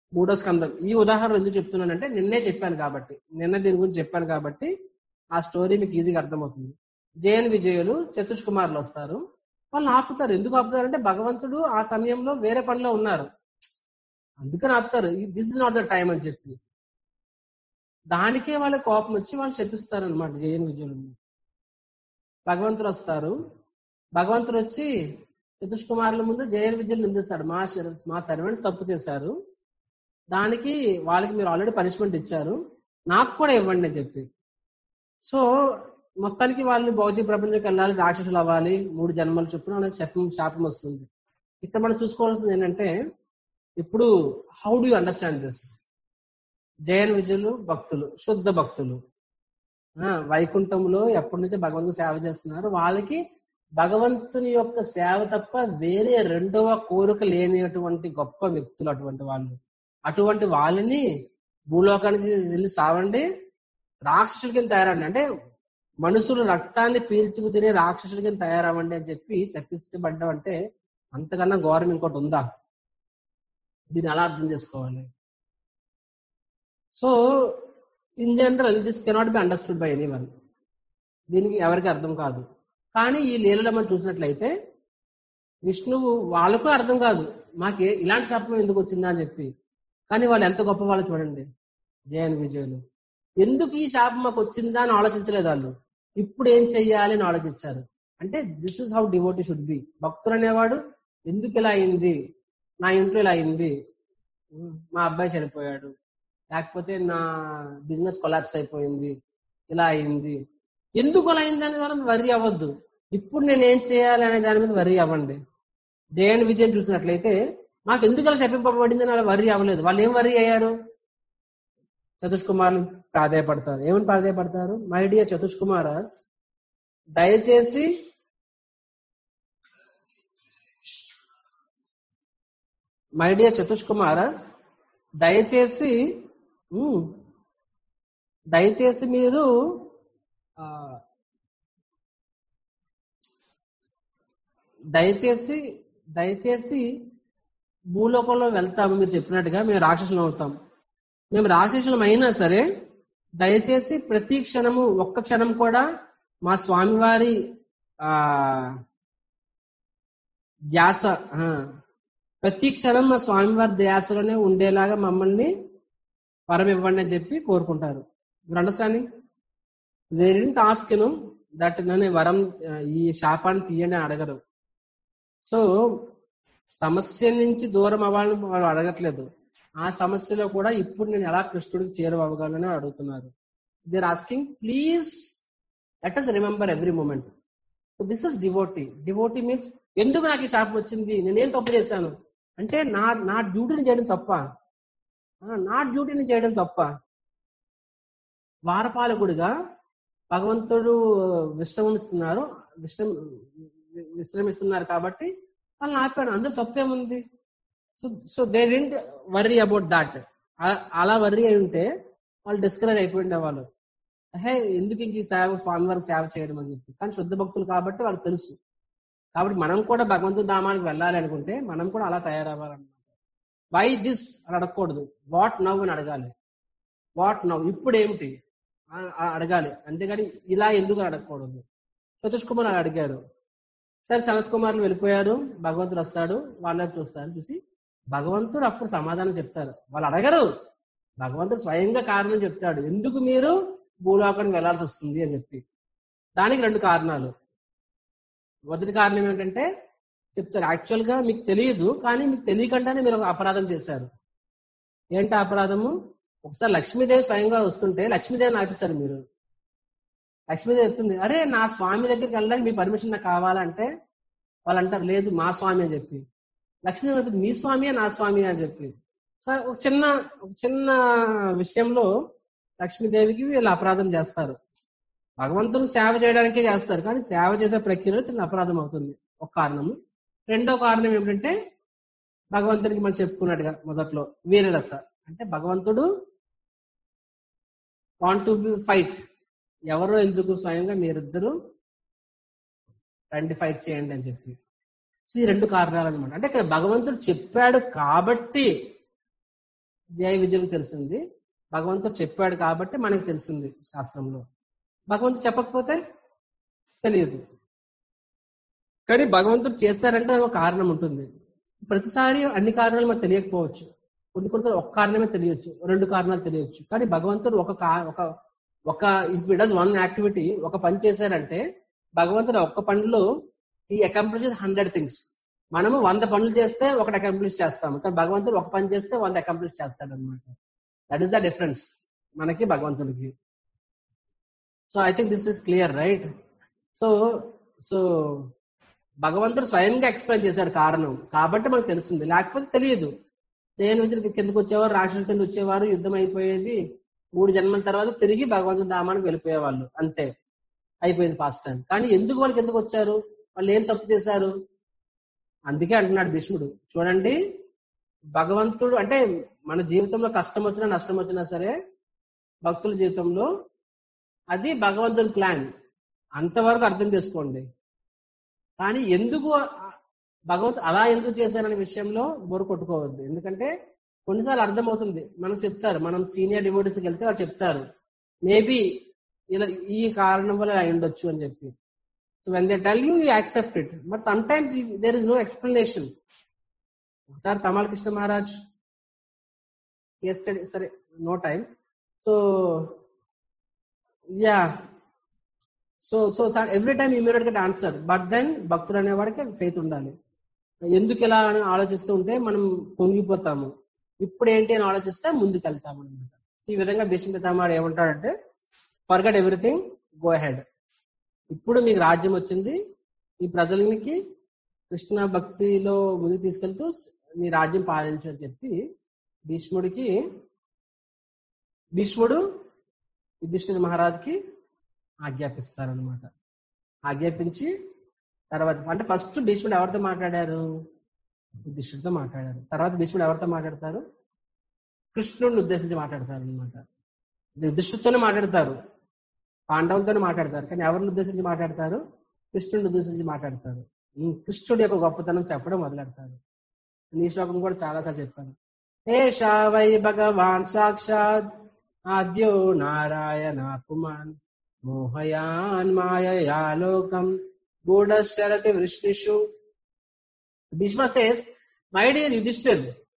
మూడో స్కందం ఈ ఉదాహరణ ఎందుకు చెప్తున్నానంటే నిన్నే చెప్పాను కాబట్టి నిన్న దీని గురించి చెప్పాను కాబట్టి ఆ స్టోరీ మీకు ఈజీగా అర్థమవుతుంది జయన్ విజయులు చతుష్కుమార్లు వస్తారు వాళ్ళు ఆపుతారు ఎందుకు ఆపుతారంటే భగవంతుడు ఆ సమయంలో వేరే పనిలో ఉన్నారు అందుకని ఆపుతారు this is not the time అని చెప్పి దానికే వాళ్ళ కోపం వచ్చి వాళ్ళు చెప్పిస్తారు అనమాట జయన్ విజయులు భగవంతుడు వస్తారు భగవంతుడు వచ్చి చతుష్కుమారుల ముందు జయన్ విద్యలు నిందిస్తాడు మా శర్- మా సర్వెంట్స్ తప్పు చేశారు దానికి వాళ్ళకి మీరు ఆల్రెడీ పనిష్మెంట్ ఇచ్చారు నాకు కూడా ఇవ్వండి అని చెప్పి సో మొత్తానికి వాళ్ళు భౌతిక ప్రపంచంకి వెళ్ళాలి రాక్షసులు అవ్వాలి మూడు జన్మలు చొప్పున వాళ్ళకి శాపం శాపం వస్తుంది ఇక్కడ మనం చూసుకోవాల్సింది ఏంటంటే ఇప్పుడు how do you understand this జయన్ విజయులు భక్తులు శుద్ధ భక్తులు ఆ, వైకుంఠంలో ఎప్పటి నుంచో భగవంతుడు సేవ చేస్తున్నారు వాళ్ళకి భగవంతుని యొక్క సేవ తప్ప వేరే రెండవ కోరిక లేనిటువంటి గొప్ప వ్యక్తులు అటువంటి వాళ్ళు అటువంటి వాళ్ళని భూలోకానికి వెళ్ళి సావండి రాక్షసుల కింద తయారండి అంటే మనుషులు రక్తాన్ని పీల్చుకు తినే రాక్షసుల కింద తయారవ్వండి అని చెప్పి శపిస్తే పడ్డం అంటే అంతకన్నా ఘోరం ఇంకోటి ఉందా దీన్ని అలా అర్థం చేసుకోవాలి so in general this cannot be understood by anyone దీనికి ఎవరికి అర్థం కాదు కానీ ఈ లీలలో మనం చూసినట్లయితే విష్ణువు వాళ్ళకు అర్థం కాదు మాకు ఏ- ఇలాంటి శాపం ఎందుకు వచ్చిందా అని చెప్పి కానీ వాళ్ళు ఎంత గొప్ప వాళ్ళు చూడండి జయన్ విజయులు ఎందుకు ఈ శాపం మాకు వచ్చిందా అని ఆలోచించలేదు వాళ్ళు ఇప్పుడు ఏం చెయ్యాలి అని ఆలోచించారు అంటే this is how devotee should be భక్తులు అనేవాడు ఎందుకు ఇలా అయింది నా ఇంట్లో ఇలా అయింది ఉమ్, మా అబ్బాయి చనిపోయాడు లేకపోతే నా బిజినెస్ కొలాప్స్ అయిపోయింది ఇలా అయింది ఎందుకు అలా అయింది అనే దాని వరి అవ్వద్దు ఇప్పుడు నేను ఏం చేయాలి అనే దాని మీద వరి అవ్వండి జయన్ విజయన్ చూసినట్లయితే మాకు ఎందుకు అలా శపింపబడింది అని అలా వరి అవ్వలేదు వాళ్ళు ఏం వరి అయ్యారు చతుష్కుమార్లు ప్రాధాయపడతారు ఏమని ప్రాధాయపడతారు మై డియర్ చతుష్కుమారస్ దయచేసి మై డియర్ చతుష్కుమారస్ దయచేసి ఉమ్, దయచేసి మీరు ఆ, దయచేసి దయచేసి భూలోకంలో వెళ్తాము మీరు చెప్పినట్టుగా మేము రాక్షసులం అవుతాం మేము రాక్షసులం అయినా సరే దయచేసి ప్రతి క్షణము ఒక్క క్షణం కూడా మా స్వామివారి ఆ ధ్యాస ఆ, ప్రతి క్షణం మా స్వామివారి ధ్యాసలోనే ఉండేలాగా మమ్మల్ని వరం ఇవ్వండి అని చెప్పి కోరుకుంటారు మీరు అండర్స్టాండింగ్ డింట్ ఆస్క్ ను దట్ నన్ను వరం ఆ, ఈ శాపాన్ని తీయండి అని అడగరు సో సమస్య నుంచి దూరం అవ్వాలని వాళ్ళు అడగట్లేదు ఆ సమస్యలో కూడా ఇప్పుడు నేను ఎలా కృష్ణుడికి చేరువవ్వగలను అడుగుతున్నారు they're asking please let us remember every moment this is devotee devotee means ఎందుకు నాకు ఈ శాపం వచ్చింది నేనేం తప్పు చేశాను అంటే నా నా డ్యూటీని చేయడం తప్ప ఆ, నా డ్యూటీని చేయడం తప్ప వారపాలకుడిగా భగవంతుడు విశ్రమిస్తున్నారు విశ్రమ విశ్రమిస్తున్నారు కాబట్టి వాళ్ళని ఆపాను అందులో తప్పేముంది so so they didn't worry about that అలా వర్రీ అయి ఉంటే వాళ్ళు డిస్కరేజ్ అయిపోయిండే వాళ్ళు హే ఎందుకు ఇంక ఈ సేవ స్వామివారికి సేవ చేయడం అని చెప్పి కానీ శుద్ధ భక్తులు కాబట్టి వాళ్ళకి తెలుసు కాబట్టి మనం కూడా భగవంతుడి ధామానికి వెళ్ళాలి అనుకుంటే మనం కూడా అలా తయారవ్వాలన్నమాట వై దిస్ అని అడగకూడదు వాట్ నవ్ అని అడగాలి వాట్ నవ్ ఇప్పుడు ఏమిటి అని అడగాలి అంతేగాని ఇలా ఎందుకు అని అడగకూడదు సతీష్ కుమార్ అలా అడిగారు సరే సనత్ కుమార్లు వెళ్ళిపోయారు భగవంతుడు వస్తాడు వాళ్ళని చూస్తారు చూసి భగవంతుడు అప్పుడు సమాధానం చెప్తారు వాళ్ళు అడగరు భగవంతుడు స్వయంగా కారణం చెప్తాడు ఎందుకు మీరు భూలోకానికి వెళ్లాల్సి వస్తుంది అని చెప్పి దానికి రెండు కారణాలు మొదటి కారణం ఏంటంటే చెప్తారు యాక్చువల్ గా మీకు తెలియదు కానీ మీకు తెలియకుండానే మీరు ఒక అపరాధం చేశారు ఏంటి ఆ అపరాధము ఒకసారి లక్ష్మీదేవి స్వయంగా వస్తుంటే లక్ష్మీదేవిని ఆపిస్తారు మీరు లక్ష్మీదేవి చెప్తుంది అరే నా స్వామి దగ్గరికి వెళ్ళడానికి మీ పర్మిషన్ నాకు కావాలంటే వాళ్ళు అంటారు లేదు మా స్వామి అని చెప్పి లక్ష్మీదేవి చెప్తుంది మీ స్వామి నా స్వామి అని చెప్పి సో ఒక చిన్న ఒక చిన్న విషయంలో లక్ష్మీదేవికి వీళ్ళు అపరాధం చేస్తారు భగవంతుని సేవ చేయడానికే చేస్తారు కానీ సేవ చేసే ప్రక్రియలో చిన్న అపరాధం అవుతుంది ఒక కారణము రెండో కారణం ఏమిటంటే భగవంతునికి మనం చెప్పుకున్నట్టుగా మొదట్లో వీరరస అంటే భగవంతుడు వాంట్ టు బి ఫైట్ ఎవరో ఎందుకు స్వయంగా మీరిద్దరు రండి ఫైట్ చేయండి అని చెప్పి సో ఈ రెండు కారణాలు అనమాట అంటే ఇక్కడ భగవంతుడు చెప్పాడు కాబట్టి జయ విద్యులకు తెలిసింది భగవంతుడు చెప్పాడు కాబట్టి మనకి తెలిసింది శాస్త్రంలో భగవంతుడు చెప్పకపోతే తెలియదు కానీ భగవంతుడు చేస్తారంటే దానికి ఒక కారణం ఉంటుంది ప్రతిసారి అన్ని కారణాలు మనకు తెలియకపోవచ్చు కొన్ని కొన్నిసార్లు ఒక కారణమే తెలియచ్చు రెండు కారణాలు తెలియచ్చు కానీ భగవంతుడు ఒక కా- ఒక ఒక if it does one activity ఒక పని చేశారంటే భగవంతుడు ఒక్క పనిలో ఈ అకంప్లిష్ హండ్రెడ్ థింగ్స్ మనము వంద పనులు చేస్తే ఒకటి అకంప్లిష్ చేస్తాము కానీ భగవంతుడు ఒక పని చేస్తే వంద అకంప్లిష్ చేస్తాడు అనమాట దట్ ఈస్ ద డిఫరెన్స్ మనకి భగవంతుడికి so I think this is clear right so so భగవంతుడు స్వయంగా ఎక్స్ప్లెయిన్ చేశాడు కారణం కాబట్టి మనకు తెలిసింది లేకపోతే తెలియదు జయన్ విద్యులకి కిందకు వచ్చేవారు రాక్షసుల కింద వచ్చేవారు యుద్ధం అయిపోయేది మూడు జన్మల తర్వాత తిరిగి భగవంతుని ధామానికి వెళ్ళిపోయేవాళ్ళు అంతే అయిపోయింది పాస్ట్ టైం కానీ ఎందుకు వాళ్ళకి ఎందుకు వచ్చారు వాళ్ళు ఏం తప్పు చేశారు అందుకే అంటున్నాడు భీష్ముడు చూడండి భగవంతుడు అంటే మన జీవితంలో కష్టం వచ్చినా నష్టం వచ్చినా సరే భక్తుల జీవితంలో అది భగవంతుని ప్లాన్ అంతవరకు అర్థం చేసుకోండి కానీ ఎందుకు భగవంతు అలా ఎందుకు చేశారనే విషయంలో బోరు కొట్టుకోవద్దు ఎందుకంటే కొన్నిసార్లు అర్థమవుతుంది మనకు చెప్తారు మనం సీనియర్ డివోటీస్కి వెళ్తే వాళ్ళు చెప్తారు మేబీ ఇలా ఈ కారణం వల్ల అయి ఉండొచ్చు అని చెప్పి so when they tell you you accept it but sometimes there is no explanation ఒకసారి తమాల్ కృష్ణ మహారాజ్ ఎస్టడీ సరే no time so yeah so so every time immediate గా ఆన్సర్ బట్ దెన్ భక్తుడు అనేవాడికి ఫెయిత్ ఉండాలి ఎందుకు ఇలా అని ఆలోచిస్తూ ఉంటే మనం పొంగిపోతాము ఇప్పుడు ఏంటి అని ఆలోచిస్తే ముందుకు వెళ్తాము అనమాట సో ఈ విధంగా భీష్మ పితామహుడు ఏమంటాడంటే ఫర్గట్ ఎవ్రీథింగ్ గో హెడ్ ఇప్పుడు మీకు రాజ్యం వచ్చింది ఈ ప్రజలకి కృష్ణ భక్తిలో ముందుకు తీసుకెళ్తూ నీ రాజ్యం పాలించు అని చెప్పి భీష్ముడికి భీష్ముడు యుధిష్ఠిర మహారాజుకి ఆజ్ఞాపిస్తారనమాట ఆజ్ఞాపించి తర్వాత అంటే ఫస్ట్ భీష్ముడు ఎవరితో మాట్లాడారు యుధిష్ఠుడితో మాట్లాడారు తర్వాత భీష్ముడు ఎవరితో మాట్లాడతారు కృష్ణుడిని ఉద్దేశించి మాట్లాడతారు అనమాట యుధిష్ఠుడితోనే మాట్లాడతారు పాండవులతోనే మాట్లాడతారు కానీ ఎవరిని ఉద్దేశించి మాట్లాడతారు కృష్ణుడిని ఉద్దేశించి మాట్లాడతారు ఈ కృష్ణుడి యొక్క గొప్పతనం చెప్పడం మొదలెడతారు ఈ శ్లోకం కూడా చాలా సార్లు చెప్పాను ఏషా వై భగవాన్ సాక్షాత్ ఆద్యో నారాయణ పుమాన్ మోహయాన్ మాయయా లోకం గూఢశరతి వృష్ణిషు Bhishma says my dear Yudhishthir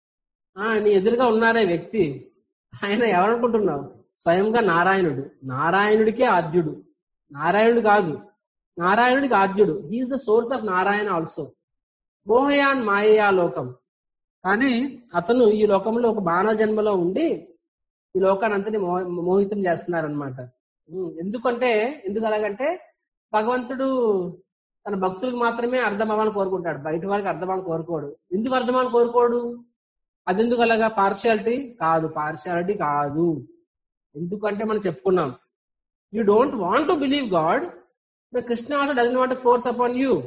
ఆ నీ ఎదురుగా ఉన్నారే వ్యక్తి ఆయన ఎవరనుకుంటున్నావు స్వయంగా నారాయణుడు నారాయణుడికే ఆద్యుడు నారాయణుడు కాదు నారాయణుడికి ఆద్యుడు he's the source of Narayana also మోహయాన్ మాయయా లోకం కానీ అతను ఈ లోకంలో ఒక మానవ జన్మలో ఉండి ఈ లోకాన్ని అంతని మోహ మోహితం చేస్తున్నారనమాట ఎందుకంటే ఎందుకు అలాగంటే భగవంతుడు తన భక్తులకు మాత్రమే అర్థం అవ్వాలని కోరుకుంటాడు బయట వాళ్ళకి అర్థం అవ్వాలని కోరుకోడు ఎందుకు అర్థం అవ్వాలని కోరుకోడు అది ఎందుకు అలాగా పార్షియాలిటీ కాదు పార్షియాలిటీ కాదు ఎందుకంటే మనం చెప్పుకున్నాం you don't want to believe God the Krishna also doesn't want force upon you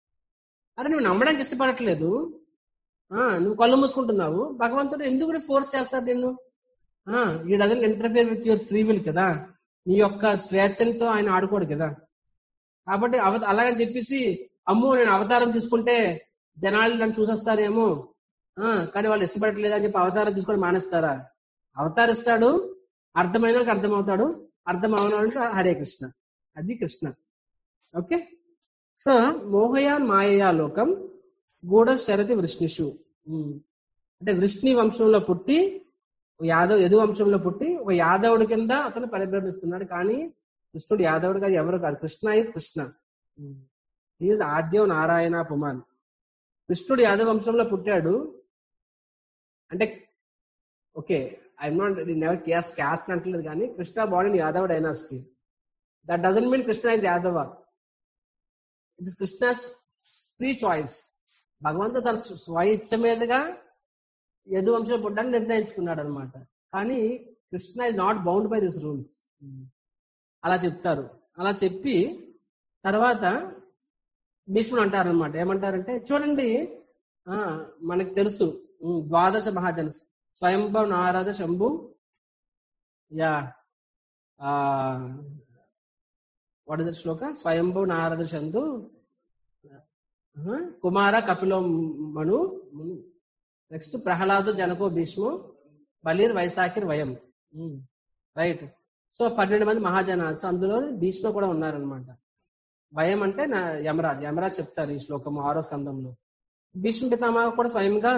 అరే నువ్వు నమ్మడానికి ఇష్టపడట్లేదు ఆ నువ్వు కళ్ళు మూసుకుంటున్నావు భగవంతుడు ఎందుకు ఫోర్స్ చేస్తాడు నిన్ను ఈ doesn't interfere with your free will కదా నీ యొక్క స్వేచ్ఛతో ఆయన ఆడుకోడు కదా కాబట్టి అవ అలాగని చెప్పేసి అమ్మో నేను అవతారం తీసుకుంటే జనాలు నన్ను చూసేస్తారేమో ఆ కానీ వాళ్ళు ఇష్టపడట్లేదు అని చెప్పి అవతారం తీసుకొని మానేస్తారా అవతారిస్తాడు అర్థమైన వాళ్ళకి అర్థమవుతాడు అర్థం అవన వాళ్ళకి హరే కృష్ణ అది కృష్ణ ఓకే సో మోహయాన్ మాయయా లోకం గూఢ శరతి వృష్ణిషు అంటే వృష్ణి వంశంలో పుట్టి యాదవ్ యదు వంశంలో పుట్టి ఒక యాదవుడి కింద అతను పరిభ్రమిస్తున్నాడు కానీ కృష్ణుడు యాదవుడు కాదు ఎవరు కాదు కృష్ణ ఈజ్ కృష్ణ ఈజ్ ఆద్యం నారాయణ పుమాన్ కృష్ణుడు యాదవ వంశంలో పుట్టాడు అంటే okay I'm not never caste caste అంటలేదు కానీ Krishna body Yadava dynasty that doesn't mean Krishna is Yadava it is Krishna's free choice భగవంతుడు తన స్వయిచ్చ మీదుగా యదు వంశం పుట్టడానికి నిర్ణయించుకున్నాడు అనమాట కానీ Krishna is not bound by this rules అలా చెప్తారు అలా చెప్పి తర్వాత భీష్ముడు అంటారు అనమాట ఏమంటారంటే చూడండి ఆ మనకు తెలుసు ద్వాదశ మహాజన Swayambhuva Narada Shambhu yeah what is shloka Swayambhuva Narada చందు కుమార కపిలో మను నెక్స్ట్ ప్రహ్లాదు జనకో భీష్ము బలీర్ వైశాఖిర్ వయం రైట్ సో పన్నెండు మంది మహాజనాస్ అందులో భీష్మ కూడా ఉన్నారనమాట భయం అంటే నా యమరాజ్ యమరాజ్ చెప్తారు ఈ శ్లోకం ఆరో స్కందంలో భీష్మ పితామహ కూడా స్వయంగా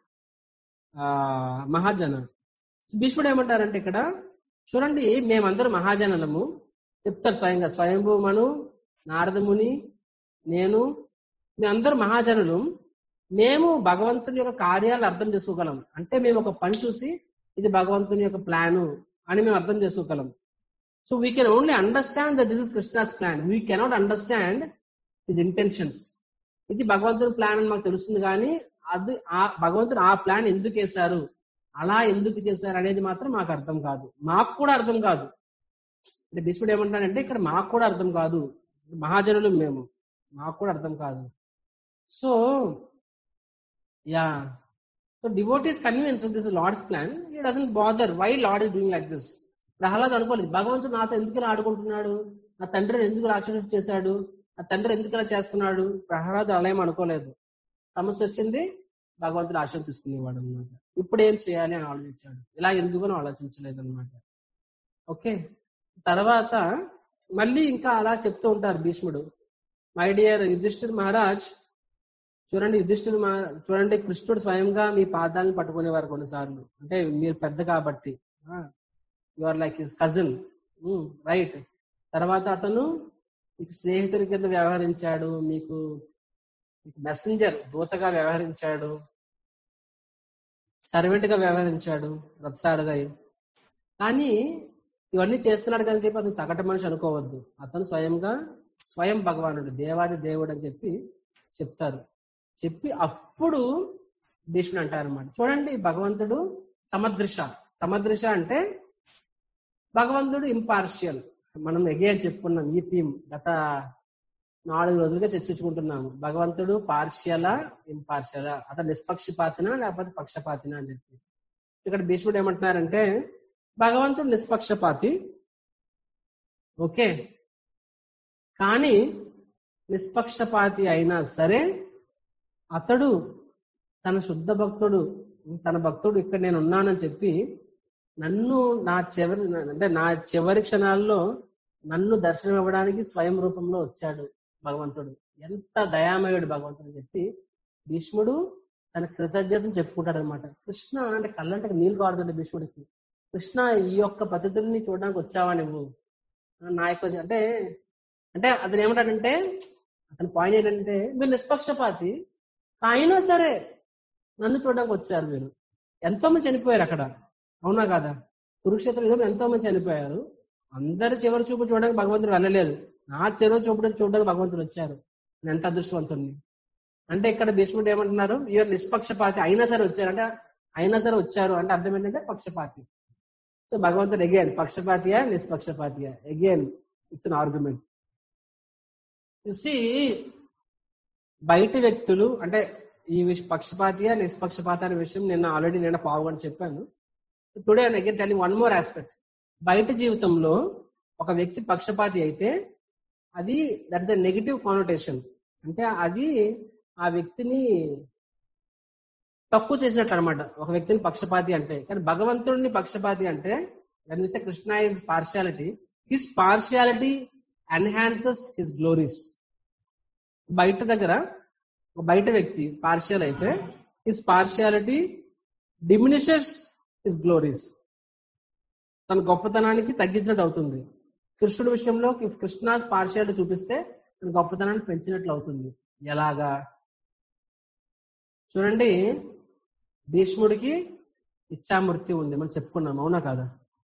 ఆ మహాజన భీష్ముడు ఏమంటారంటే ఇక్కడ చూడండి మేమందరూ మహాజనులము చెప్తారు స్వయంగా స్వయంభూమను నారదముని నేను మేమందరూ మహాజనులు మేము భగవంతుని యొక్క కార్యాలు అర్థం చేసుకోగలం అంటే మేము ఒక పని చూసి ఇది భగవంతుని యొక్క ప్లాను అని మేము అర్థం చేసుకోగలం so we can only understand that this is Krishna's plan we cannot understand his intentions ఇది భగవంతుని ప్లాన్ అని మాకు తెలుస్తుంది కానీ అది ఆ భగవంతుడు ఆ ప్లాన్ ఎందుకు వేశారు అలా ఎందుకు చేశారు అనేది మాత్రం మాకు అర్థం కాదు మాకు కూడా అర్థం కాదు అంటే భీష్ముడు ఏమంటాడంటే ఇక్కడ మాకు కూడా అర్థం కాదు మహాజనులు మేము మాకు కూడా అర్థం కాదు so yeah so devote is convince this Lord's plan ఈ doesn't bother why Lord is doing like this Prahlad అనుకోలేదు భగవంతుడు నాతో ఎందుకు ఇలా ఆడుకుంటున్నాడు నా తండ్రిని ఎందుకు రాక్షసు చేశాడు నా తండ్రి ఎందుకు ఇలా చేస్తున్నాడు ప్రహ్లాద్ అలా ఏం అనుకోలేదు సమస్య వచ్చింది భగవంతుడు ఆశ్రయం తీసుకునేవాడు అనమాట ఇప్పుడు ఏం చేయాలి అని ఆలోచించాడు ఇలా ఎందుకు అని ఆలోచించలేదు అనమాట ఓకే తర్వాత మళ్ళీ ఇంకా అలా చెప్తూ ఉంటారు భీష్ముడు మై డియర్ యుధిష్ఠిర్ మహారాజ్ చూడండి యుధిష్ఠిర్ మహా- చూడండి కృష్ణుడు స్వయంగా మీ పాదాలను పట్టుకునేవారు కొన్నిసార్లు అంటే మీరు పెద్ద కాబట్టి you are like his cousin right తర్వాత అతను మీకు స్నేహితుడి కింద వ్యవహరించాడు మీకు మీకు మెసెంజర్ దూతగా వ్యవహరించాడు సర్వెంట్ గా వ్యవహరించాడు రథసారథి కానీ ఇవన్నీ చేస్తున్నాడు కానీ చెప్పి అతను సగటు మనిషి అనుకోవద్దు అతను స్వయంగా స్వయం భగవానుడు దేవాది దేవుడు అని చెప్పి చెప్తారు చెప్పి అప్పుడు భీష్ముడు అంటారన్నమాట చూడండి భగవంతుడు సమదృశ సమదృశ అంటే భగవంతుడు ఇంపార్షియల్ మనం ఎగేన్ చెప్పుకున్నాం ఈ థీమ్ గత నాలుగు రోజులుగా చర్చించుకుంటున్నాము భగవంతుడు పార్షియలా ఇంపార్షియలా అతను నిష్పక్షపాతినా లేకపోతే పక్షపాతినా అని చెప్పి ఇక్కడ భీష్ముడు ఏమంటున్నారంటే భగవంతుడు నిష్పక్షపాతి ఓకే కానీ నిష్పక్షపాతి అయినా సరే అతడు తన శుద్ధ భక్తుడు తన భక్తుడు ఇక్కడ నేను ఉన్నానని చెప్పి నన్ను నా చివరి అంటే నా చివరి క్షణాల్లో నన్ను దర్శనం ఇవ్వడానికి స్వయం రూపంలో వచ్చాడు భగవంతుడు ఎంత దయామయుడు భగవంతుడు అని చెప్పి భీష్ముడు తన కృతజ్ఞతను చెప్పుకుంటాడు అనమాట కృష్ణ అంటే కళ్ళంటే నీళ్ళు కారుతుండే భీష్ముడికి కృష్ణ ఈ యొక్క పద్ధతుల్ని చూడడానికి వచ్చావా నువ్వు నా యొక్క అంటే అంటే అతను ఏమంటాడంటే అతని పాయింట్ ఏంటంటే మీరు నిష్పక్షపాతి అయినా సరే నన్ను చూడడానికి వచ్చారు మీరు ఎంతో మంది చనిపోయారు అక్కడ అవునా కాదా కురుక్షేత్ర యుద్ధంలో ఎంతో మంది చనిపోయారు అందరి చివరి చూపు చూడడానికి భగవంతుడు వెళ్ళలేదు నా చివరి చూపు చూడడానికి భగవంతుడు వచ్చారు నేను ఎంత అదృష్టవంతుడిని అంటే ఇక్కడ భీష్ముడు ఏమంటున్నారు ఇయర్ నిష్పక్షపాతి అయినా సరే వచ్చారు అంటే అయినా సరే వచ్చారు అంటే అర్థం ఏంటంటే పక్షపాతి సో భగవంతుడు అగైన్ పక్షపాతియా నిష్పక్షపాతియా అగైన్ ఇట్స్ అన్ ఆర్గ్యుమెంట్ చూసి బయటి వ్యక్తులు అంటే ఈ విష పక్షపాతియా నిష్పక్షపాత అనే విషయం నేను ఆల్రెడీ నేను పావుగొని చెప్పాను today and again telling one more aspect బయట జీవితంలో ఒక వ్యక్తి పక్షపాతి అయితే అది that is a negative connotation అంటే అది ఆ వ్యక్తిని తక్కువ చేసినట్లు అనమాట ఒక వ్యక్తిని పక్షపాతి అంటే కానీ భగవంతుడిని పక్షపాతి అంటే miss Krishna is partiality his partiality enhances his glories బయట దగ్గర ఒక బయట వ్యక్తి పార్షియల్ అయితే his partiality diminishes his glories తన గొప్పతనానికి తగ్గించినట్టు అవుతుంది కృష్ణుడి విషయంలో కృష్ణ పార్షియాలిటీ చూపిస్తే తన గొప్పతనాన్ని పెంచినట్లు అవుతుంది ఎలాగా చూడండి భీష్ముడికి ఇచ్చామృతి ఉంది మనం చెప్పుకున్నాం అవునా కాదా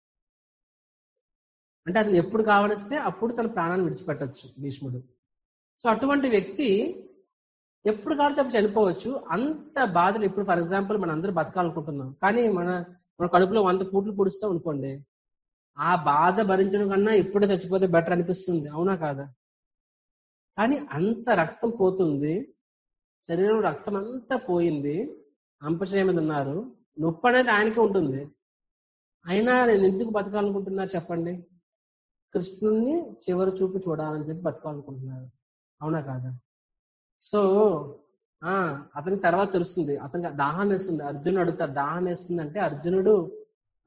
అంటే అతను ఎప్పుడు కావలిస్తే అప్పుడు తన ప్రాణాన్ని విడిచిపెట్టచ్చు భీష్ముడు సో అటువంటి వ్యక్తి ఎప్పుడు కావాలంటే అప్పుడు చనిపోవచ్చు అంత బాధలు ఇప్పుడు ఫర్ ఎగ్జాంపుల్ మన అందరూ బతకాలనుకుంటున్నాం కానీ మన మన కడుపులో వంద పూట్లు పొడుస్తాం అనుకోండి ఆ బాధ భరించడం కన్నా ఇప్పుడే చచ్చిపోతే బెటర్ అనిపిస్తుంది అవునా కాదా కానీ అంత రక్తం పోతుంది శరీరంలో రక్తం అంతా పోయింది అంపశయ మీద ఉన్నారు నొప్పి అనేది ఆయనకే ఉంటుంది అయినా నేను ఎందుకు బతకాలనుకుంటున్నా చెప్పండి కృష్ణుణ్ణి చివరి చూపు చూడాలని చెప్పి బతకాలనుకుంటున్నారు అవునా కాదా సో ఆ అతనికి తర్వాత తెలుస్తుంది అతనికి దాహం వేస్తుంది అర్జునుడు అడుగుతారు దాహం వేస్తుంది అంటే అర్జునుడు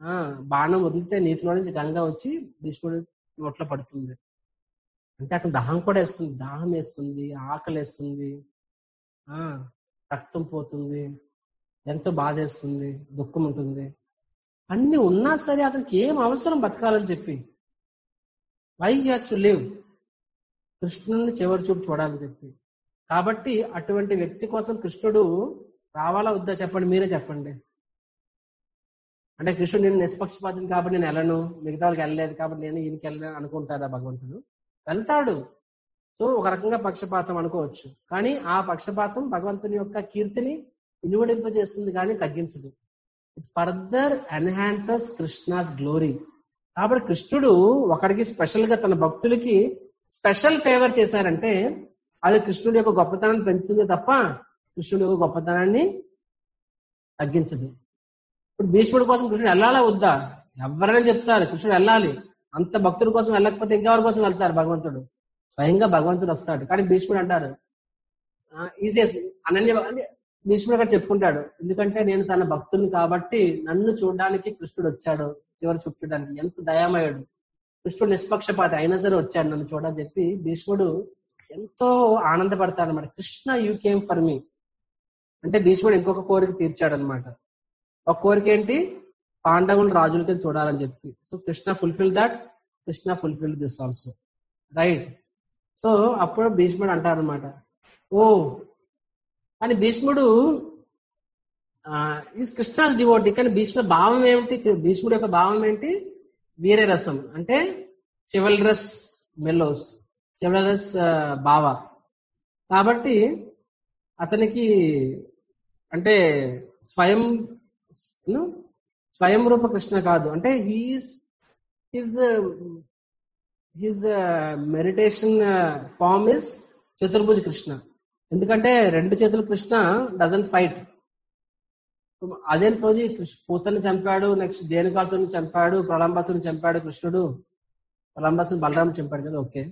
ఆ బాణం వదిలితే నీటిలో నుంచి గంగ వచ్చి భీష్ముడి నోట్లో పడుతుంది అంటే అతను దాహం కూడా వేస్తుంది దాహం వేస్తుంది ఆకలి వేస్తుంది ఆ రక్తం పోతుంది ఎంతో బాధ వేస్తుంది దుఃఖం ఉంటుంది అన్ని ఉన్నా సరే అతనికి ఏం అవసరం బతకాలని చెప్పి వై హ్యాస్ టు లివ్ కృష్ణుని చివరి చూపు చూడాలని చెప్పి కాబట్టి అటువంటి వ్యక్తి కోసం కృష్ణుడు రావాలా వద్దా చెప్పండి మీరే చెప్పండి అంటే కృష్ణుడు నేను నిష్పక్షపాతం కాబట్టి నేను వెళ్ళను మిగతా వాళ్ళకి వెళ్ళలేదు కాబట్టి నేను ఈయనకి వెళ్ళను అనుకుంటారా భగవంతుడు వెళ్తాడు సో ఒక రకంగా పక్షపాతం అనుకోవచ్చు కానీ ఆ పక్షపాతం భగవంతుని యొక్క కీర్తిని ఇనువడింపజేస్తుంది కానీ తగ్గించదు it further enhances Krishna's glory కాబట్టి కృష్ణుడు ఒకడికి స్పెషల్ గా తన భక్తులకి స్పెషల్ ఫేవర్ చేశారంటే అది కృష్ణుడి యొక్క గొప్పతనాన్ని పెంచుతుంది తప్ప కృష్ణుడి యొక్క గొప్పతనాన్ని తగ్గించదు ఇప్పుడు భీష్ముడి కోసం కృష్ణుడు వెళ్ళాలా వద్దా ఎవరైనా చెప్తారు కృష్ణుడు వెళ్ళాలి అంత భక్తుల కోసం వెళ్ళకపోతే ఇంకెవరి కోసం వెళ్తారు భగవంతుడు స్వయంగా భగవంతుడు వస్తాడు కానీ భీష్ముడు అంటారు ఈజీ అనన్య అంటే భీష్ముడు అక్కడ చెప్పుకుంటాడు ఎందుకంటే నేను తన భక్తుని కాబట్టి నన్ను చూడడానికి కృష్ణుడు వచ్చాడు చివరి చూపించడానికి ఎంత దయామయుడు కృష్ణుడు నిష్పక్షపాతి అయినా సరే వచ్చాడు నన్ను చూడని చెప్పి భీష్ముడు ఎంతో ఆనందపడతాడు అనమాట Krishna you came for me అంటే భీష్ముడు ఇంకొక కోరిక తీర్చాడు అనమాట ఒక కోరిక ఏంటి పాండవులు రాజుల కింద చూడాలని చెప్పి so Krishna fulfil that Krishna fulfil this also right so అప్పుడు భీష్ముడు అంటారనమాట ఓ అని భీష్ముడు ఈజ్ కృష్ణాస్ డివోటీ కానీ భీష్ముడు భావం ఏమిటి భీష్ముడు యొక్క భావం ఏంటి వీరే రసం అంటే చివల్రస్ మెల్లోస్ చివల్రస్ బావ కాబట్టి అతనికి అంటే స్వయం స్వయం రూప కృష్ణ కాదు అంటే he's his his meditation form is Chaturbhuja Krishna ఎందుకంటే రెండు చేతులు కృష్ణ డజన్ ఫైట్ అదే రోజు పూతని చంపాడు నెక్స్ట్ దేనికాసుని చంపాడు ప్రళంబాసుని చంపాడు కృష్ణుడు ప్రళంబాసుని బలరాం చంపాడు కదా ఓకే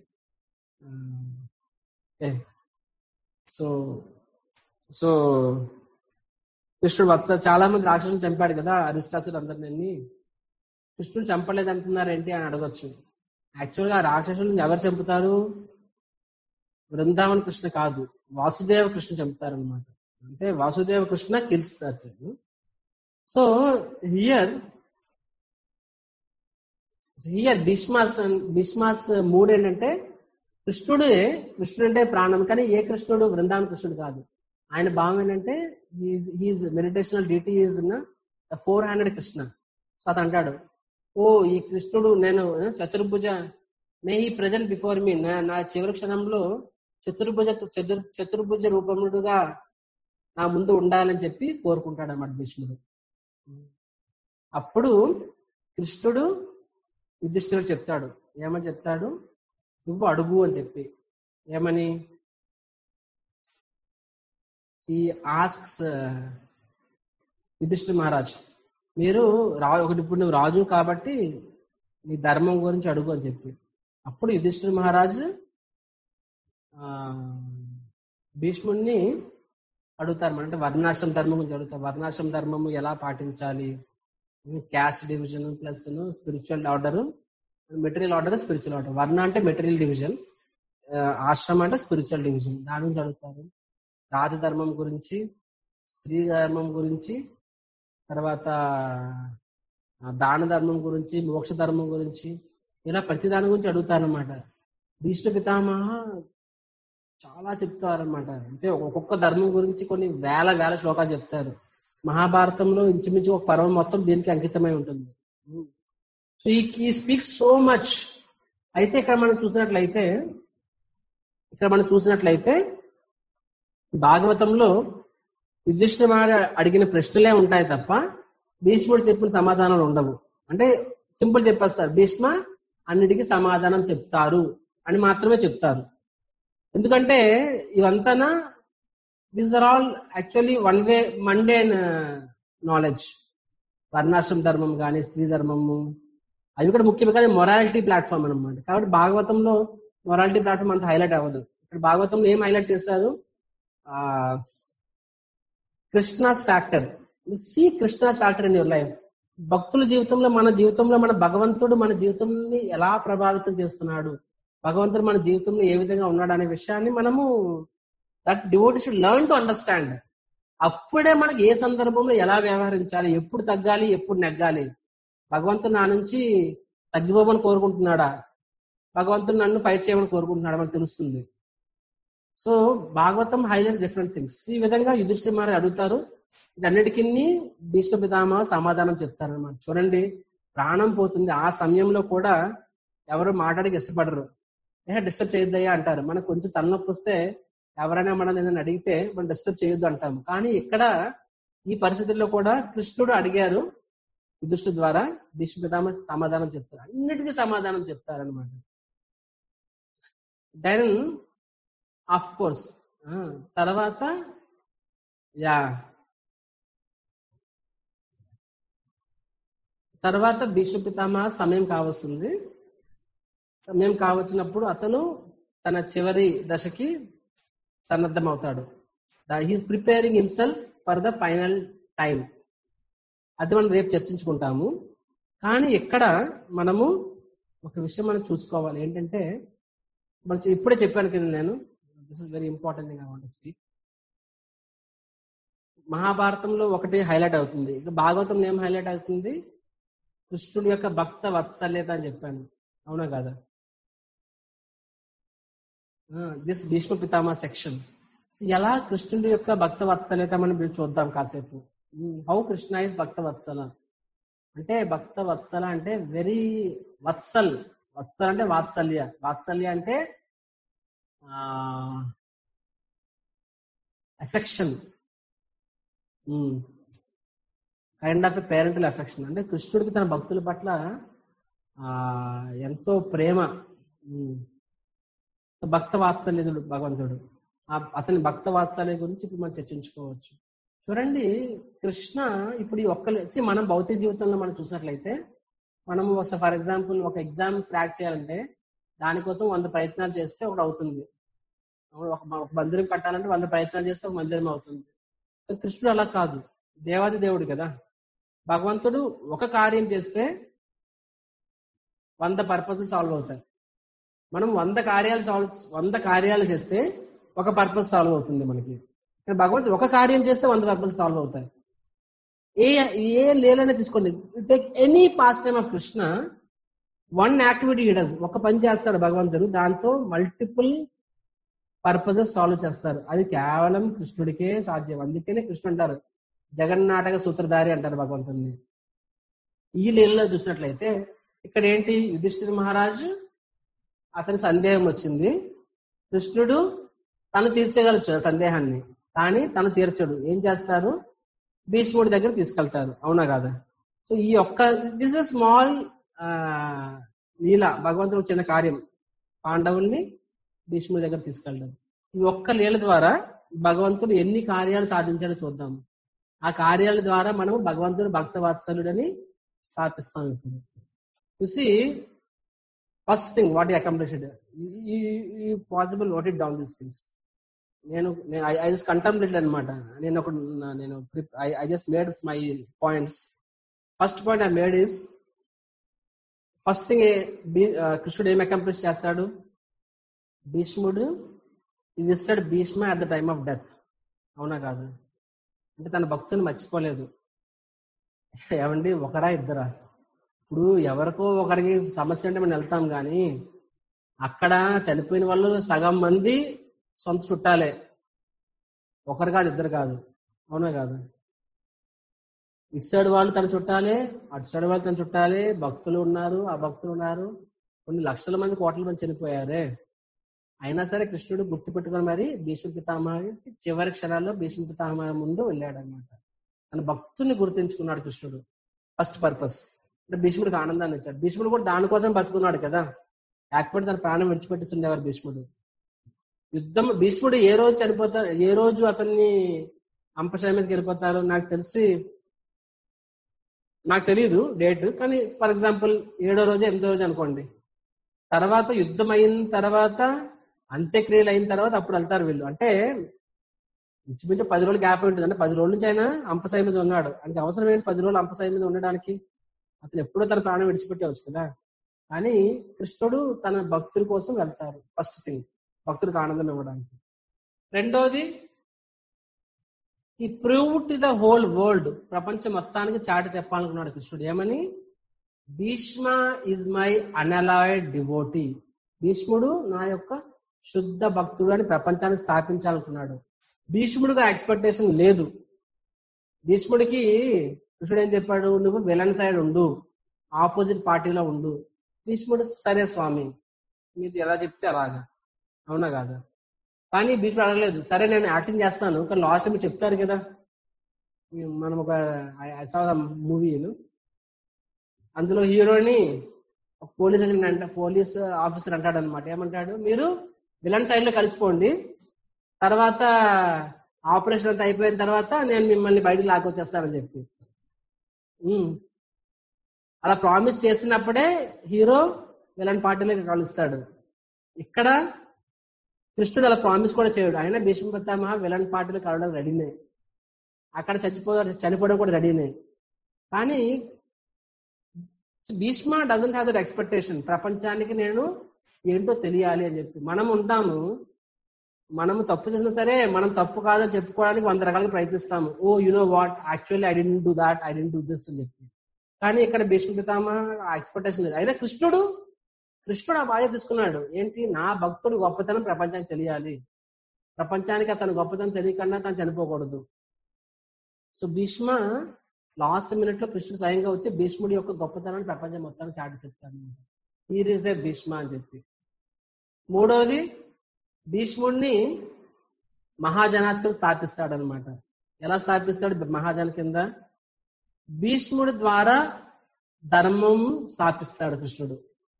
సో సో కృష్ణుడు వత్స చాలా మంది రాక్షసుని చంపాడు కదా అరిష్టాసుడు అందరినీ కృష్ణుడు చంపలేదు అంటున్నారు ఏంటి అని అడగచ్చు యాక్చువల్గా రాక్షసులను ఎవరు చంపుతారు బృందావన్ కృష్ణ కాదు వాసుదేవ కృష్ణ చంపుతారు అనమాట అంటే Vasudeva Krishna kills that so here here Bhishma's Bhishma's mood ఏంటంటే కృష్ణుడే కృష్ణుడు అంటే ప్రాణం కానీ ఏ కృష్ణుడు బృందావన్ కృష్ణుడు కాదు ఆయన భావం ఏంటంటే his meditational duty is four hundred Krishna so అతను అంటాడు ఓ ఈ కృష్ణుడు నేను చతుర్భుజ మే ఈ ప్రజెంట్ బిఫోర్ మీ నా చివరి క్షణంలో చతుర్భుజ చతుర్ చతుర్భుజ రూపముడుగా నా ముందు ఉండాలని చెప్పి కోరుకుంటాడు అన్నమాట భీష్ముడు అప్పుడు కృష్ణుడు యుధిష్ఠిరుడు చెప్తాడు ఏమని చెప్తాడు నువ్వు అడుగు అని చెప్పి ఏమని ఈ ఆస్క్స్ యుధిష్ఠిర్ మహారాజ్ మీరు రా ఒకటి ఇప్పుడు నువ్వు రాజు కాబట్టి నీ ధర్మం గురించి అడుగు అని చెప్పి అప్పుడు యుధిష్ఠిర్ మహారాజు భీష్ముడిని అడుగుతారు అంటే వర్ణాశ్రమ ధర్మం గురించి అడుగుతారు వర్ణాశ్రమ ధర్మము ఎలా పాటించాలి caste division plus spiritual order material order spiritual order వర్ణ అంటే మెటీరియల్ డివిజన్ ఆశ్రమం అంటే స్పిరిచువల్ డివిజన్ దాని గురించి అడుగుతారు రాజధర్మం గురించి స్త్రీ ధర్మం గురించి తర్వాత దాన ధర్మం గురించి మోక్ష ధర్మం గురించి ఇలా ప్రతి దాని గురించి అడుగుతారనమాట భీష్మ పితామహ చాలా చెప్తారనమాట అంటే ఒక్కొక్క ధర్మం గురించి కొన్ని వేల వేల శ్లోకాలు చెప్తారు మహాభారతంలో ఇంచుమించు ఒక పర్వం మొత్తం దీనికి అంకితమై ఉంటుంది సో ఈ స్పీక్స్ సో మచ్ అయితే ఇక్కడ మనం చూసినట్లయితే ఇక్కడ మనం చూసినట్లయితే భాగవతంలో యుధిష్ఠిర అడిగిన ప్రశ్నలే ఉంటాయి తప్ప భీష్ముడు చెప్పిన సమాధానాలు ఉండవు అంటే సింపుల్ చెప్పేస్తారు భీష్మ అన్నిటికీ సమాధానం చెప్తారు అని మాత్రమే చెప్తారు ఎందుకంటే ఇవంతా these are all actually one way mundane knowledge వర్ణాశ్రమ ధర్మం కానీ స్త్రీ ధర్మము అవి కూడా ముఖ్యమే కానీ మొరాలిటీ ప్లాట్ఫామ్ అనమాట కాబట్టి భాగవతంలో మొరాలిటీ ప్లాట్ఫామ్ అంత హైలైట్ అవ్వదు ఇక్కడ భాగవతంలో ఏం హైలైట్ చేశారు Krishna's factor see Krishna's factor in your life భక్తుల జీవితంలో మన జీవితంలో మన భగవంతుడు మన జీవితాన్ని ఎలా ప్రభావితం చేస్తున్నాడు భగవంతుడు మన జీవితంలో ఏ విధంగా ఉన్నాడు అనే విషయాన్ని మనము that devotee should learn to understand అప్పుడే మనకి ఏ సందర్భంలో ఎలా వ్యవహరించాలి ఎప్పుడు తగ్గాలి ఎప్పుడు నెగ్గాలి భగవంతుడు నా నుంచి తగ్గిపోమని కోరుకుంటున్నాడా భగవంతుడు నన్ను ఫైట్ చేయమని కోరుకుంటున్నాడా మనకు తెలుస్తుంది so Bhagavatam highlights different things ఈ విధంగా యుధిష్ఠిర మరి అడుగుతారు వీటన్నిటికీ భీష్మ పితామహ సమాధానం చెప్తారనమాట చూడండి ప్రాణం పోతుంది ఆ సమయంలో కూడా ఎవరు మాట్లాడికి ఇష్టపడరు ఏ డిస్టర్బ్ చేయొద్దయ్యా అంటారు మనకు కొంచెం తలనొప్పి వస్తే ఎవరైనా మనం ఏదైనా అడిగితే మనం డిస్టర్బ్ చేయొద్దు అంటాము కానీ ఇక్కడ ఈ పరిస్థితుల్లో కూడా కృష్ణుడు అడిగారు యుధిష్ఠు ద్వారా భీష్మ పితామహ సమాధానం చెప్తారు అన్నిటికీ సమాధానం చెప్తారనమాట దెన్ ఆఫ్ కోర్స్ తర్వాత యా తర్వాత భీష్మ పితామహ సమయం కావస్తుంది సమయం కావచ్చినప్పుడు అతను తన చివరి దశకి సన్నద్ధమవుతాడు he's preparing himself for the final time అది మనం రేపు చర్చించుకుంటాము కానీ ఇక్కడ మనము ఒక విషయం మనం చూసుకోవాలి ఏంటంటే మనం ఇప్పుడే చెప్పాను కదా నేను this is very important thing I want speak మహాభారతంలో ఒకటి హైలైట్ అవుతుంది ఇక భాగవతం ఏం హైలైట్ అవుతుంది కృష్ణుడి యొక్క భక్త వత్సల్యత అని చెప్పాను అవునా కాదా దిస్ భీష్మ పితామా సెక్షన్ ఎలా కృష్ణుడి యొక్క భక్త వత్సల్యత మనం చూద్దాం కాసేపు హౌ కృష్ణ ఇస్ భక్త వత్సల అంటే భక్త వత్సల అంటే వెరీ వత్సల్ వత్సల అంటే వాత్సల్య వాత్సల్య అంటే affection kind of a parental affection అంటే కృష్ణుడికి తన భక్తుల పట్ల ఆ ఎంతో ప్రేమ భక్త వాత్సల్యుడు భగవంతుడు అతని భక్త వాత్సల్య గురించి ఇప్పుడు మనం చర్చించుకోవచ్చు చూడండి కృష్ణ ఇప్పుడు ఈ ఒక్క మనం భౌతిక జీవితంలో మనం చూసినట్లయితే మనము ఫర్ ఎగ్జాంపుల్ ఒక ఎగ్జామ్ క్రాక్ చేయాలంటే దానికోసం వంద ప్రయత్నాలు చేస్తే ఒకటి అవుతుంది ఒక మందిరం కట్టాలంటే వంద ప్రయత్నాలు చేస్తే ఒక మందిరం అవుతుంది కృష్ణుడు అలా కాదు దేవాది దేవుడు కదా భగవంతుడు ఒక కార్యం చేస్తే వంద పర్పస్ సాల్వ్ అవుతాయి మనం వంద కార్యాలు సాల్వ్ వంద కార్యాలు చేస్తే ఒక పర్పస్ సాల్వ్ అవుతుంది మనకి భగవంతుడు ఒక కార్యం చేస్తే వంద పర్పస్ సాల్వ్ అవుతాయి ఏ ఏ లేలనే తీసుకోండి take any pastime of Krishna one activity does ఒక పని చేస్తాడు భగవంతుడు దాంతో మల్టిపుల్ పర్పసెస్ సాల్వ్ చేస్తారు అది కేవలం కృష్ణుడికే సాధ్యం అందుకనే కృష్ణుడు అంటారు జగన్నాటక సూత్రధారి అంటారు భగవంతుడిని ఈ లీలలో చూసినట్లయితే ఇక్కడ ఏంటి యుధిష్ఠిర మహారాజు అతని సందేహం వచ్చింది కృష్ణుడు తను తీర్చగలచ్చు సందేహాన్ని కానీ తను తీర్చడు ఏం చేస్తారు భీష్ముడి దగ్గర తీసుకెళ్తారు అవునా కాదా సో ఈ ఒక్క దిస్ ఇస్ స్మాల్ లీల భగవంతుడు చిన్న కార్యం పాండవుల్ని భీష్ముడి దగ్గర తీసుకెళ్ళడం ఈ ఒక్క లీల ద్వారా భగవంతుడు ఎన్ని కార్యాలు సాధించాడో చూద్దాం ఆ కార్యాల ద్వారా మనం భగవంతుడు భక్త వాత్సలుడని స్థాపిస్తాం ఇప్పుడు చూసి ఫస్ట్ థింగ్ వాట్ ఈ అకంప్లిష్డ్ ఈ possible what it down these things నేను ఐ జస్ట్ కంటెంప్లేట్ అనమాట నేను ఒక నేను I just made my points first point I made is first thing కృష్ణుడు ఏం అకంప్లిష్ చేస్తాడు భీష్ముడు visited Bhishma at the time of death అవునా కాదు అంటే తన భక్తుని మర్చిపోలేదు ఏమండి ఒకరా ఇద్దరా ఇప్పుడు ఎవరికో ఒకరికి సమస్య అంటే మనం వెళ్తాం కానీ అక్కడ చనిపోయిన వాళ్ళు సగం మంది సొంత చుట్టాలే ఒకరు కాదు ఇద్దరు కాదు అవునా కాదు ఇటు సైడ్ వాళ్ళు తన చుట్టాలే అటు సైడ్ వాళ్ళు తన చుట్టాలే భక్తులు ఉన్నారు ఆ భక్తులు ఉన్నారు కొన్ని లక్షల మంది కోట్ల మంది చనిపోయారే అయినా సరే కృష్ణుడు గుర్తు పెట్టుకుని మరి భీష్మ పితామహకి చివరి క్షణాల్లో భీష్మ పితామహ ముందు వెళ్ళాడు అనమాట తన భక్తుని గుర్తించుకున్నాడు కృష్ణుడు ఫస్ట్ పర్పస్ అంటే భీష్ముడికి ఆనందాన్ని ఇచ్చాడు భీష్ముడు కూడా దానికోసం బతుకున్నాడు కదా లేకపోతే తన ప్రాణం విడిచిపెట్టిస్తుండేవారు భీష్ముడు యుద్ధం భీష్ముడు ఏ రోజు చనిపోతారు ఏ రోజు అతన్ని అంపశయ మీదకి వెళ్ళిపోతారు నాకు తెలిసి నాకు తెలియదు డేట్ కానీ ఫర్ ఎగ్జాంపుల్ ఏడో రోజు ఎనిమిదో రోజు అనుకోండి తర్వాత యుద్ధం అయిన తర్వాత అంత్యక్రియలు అయిన తర్వాత అప్పుడు వెళ్తారు వీళ్ళు అంటే ఇంచుమించు పది రోజులు గ్యాప్ ఉంటుంది అంటే పది రోజుల నుంచి ఆయన అంపసాయి మీద ఉన్నాడు అంటే అవసరం ఏంటి పది రోజులు అంపసాయి మీద ఉండడానికి అతను ఎప్పుడో తన ప్రాణం విడిచిపెట్టవచ్చు కదా కానీ కృష్ణుడు తన భక్తుల కోసం వెళ్తారు ఫస్ట్ థింగ్ భక్తుడికి ఆనందం ఇవ్వడానికి రెండోది ఈ prove to the whole world ప్రపంచం మొత్తానికి చాటి చెప్పాలనుకున్నాడు కృష్ణుడు ఏమని Bhishma is my unalloyed devotee భీష్ముడు నా యొక్క శుద్ధ భక్తుడు అని ప్రపంచానికి స్థాపించాలనుకున్నాడు భీష్ముడికి ఎక్స్పెక్టేషన్ లేదు భీష్ముడికి కృష్ణుడు ఏం చెప్పాడు నువ్వు విలన్ సైడ్ ఉండు ఆపోజిట్ పార్టీలో ఉండు భీష్ముడు సరే స్వామి మీరు ఎలా చెప్తే అలాగా అవునా కాదా కానీ భీష్ముడు అడగలేదు సరే నేను యాక్టింగ్ చేస్తాను కానీ లాస్ట్ మీరు చెప్తారు కదా మనం ఒక మూవీను అందులో హీరోని ఒక పోలీస్ ఏజెంట్ అంట పోలీస్ ఆఫీసర్ అంటాడు అనమాట ఏమంటాడు మీరు విలన్ సైడ్ లో కలిసిపోండి తర్వాత ఆపరేషన్ అంతా అయిపోయిన తర్వాత నేను మిమ్మల్ని బయటకు లాక్కొచ్చేస్తానని చెప్పి ఉమ్. అలా ప్రామిస్ చేసినప్పుడే హీరో విలన్ పార్టీలోకి కలుస్తాడు ఇక్కడ కృష్ణుడు అలా ప్రామిస్ కూడా చేయడు ఆయన భీష్మ పితామహ విలన్ పార్టీలో కలవడం రెడీనే అక్కడ చచ్చిపో చనిపోవడం కూడా రెడీనే కానీ Bhishma doesn't have that expectation ప్రపంచానికి నేను ఏంటో తెలియాలి అని చెప్పి మనం ఉంటాము మనము తప్పు చేసినా సరే మనం తప్పు కాదని చెప్పుకోవడానికి వంద రకాలుగా ప్రయత్నిస్తాము oh you know what actually I didn't do that I didn't do this అని చెప్పి కానీ ఇక్కడ భీష్మ పితామహ ఆ ఎక్స్పెక్టేషన్ లేదు అయినా కృష్ణుడు కృష్ణుడు ఆ బాధ్యత తీసుకున్నాడు ఏంటి నా భక్తుడు గొప్పతనం ప్రపంచానికి తెలియాలి ప్రపంచానికి అతను గొప్పతనం తెలియకుండా తను చనిపోకూడదు సో భీష్మ లాస్ట్ మినిట్ లో కృష్ణుడు స్వయంగా వచ్చి భీష్ముడి యొక్క గొప్పతనాన్ని ప్రపంచం మొత్తాన్ని చాటి చెప్తాను హీర్ ఇస్ ఏ భీష్మ అని చెప్పి మూడవది భీష్ముడిని మహాజనాస్ కింద స్థాపిస్తాడు అనమాట ఎలా స్థాపిస్తాడు మహాజన కింద భీష్ముడి ద్వారా ధర్మం స్థాపిస్తాడు కృష్ణుడు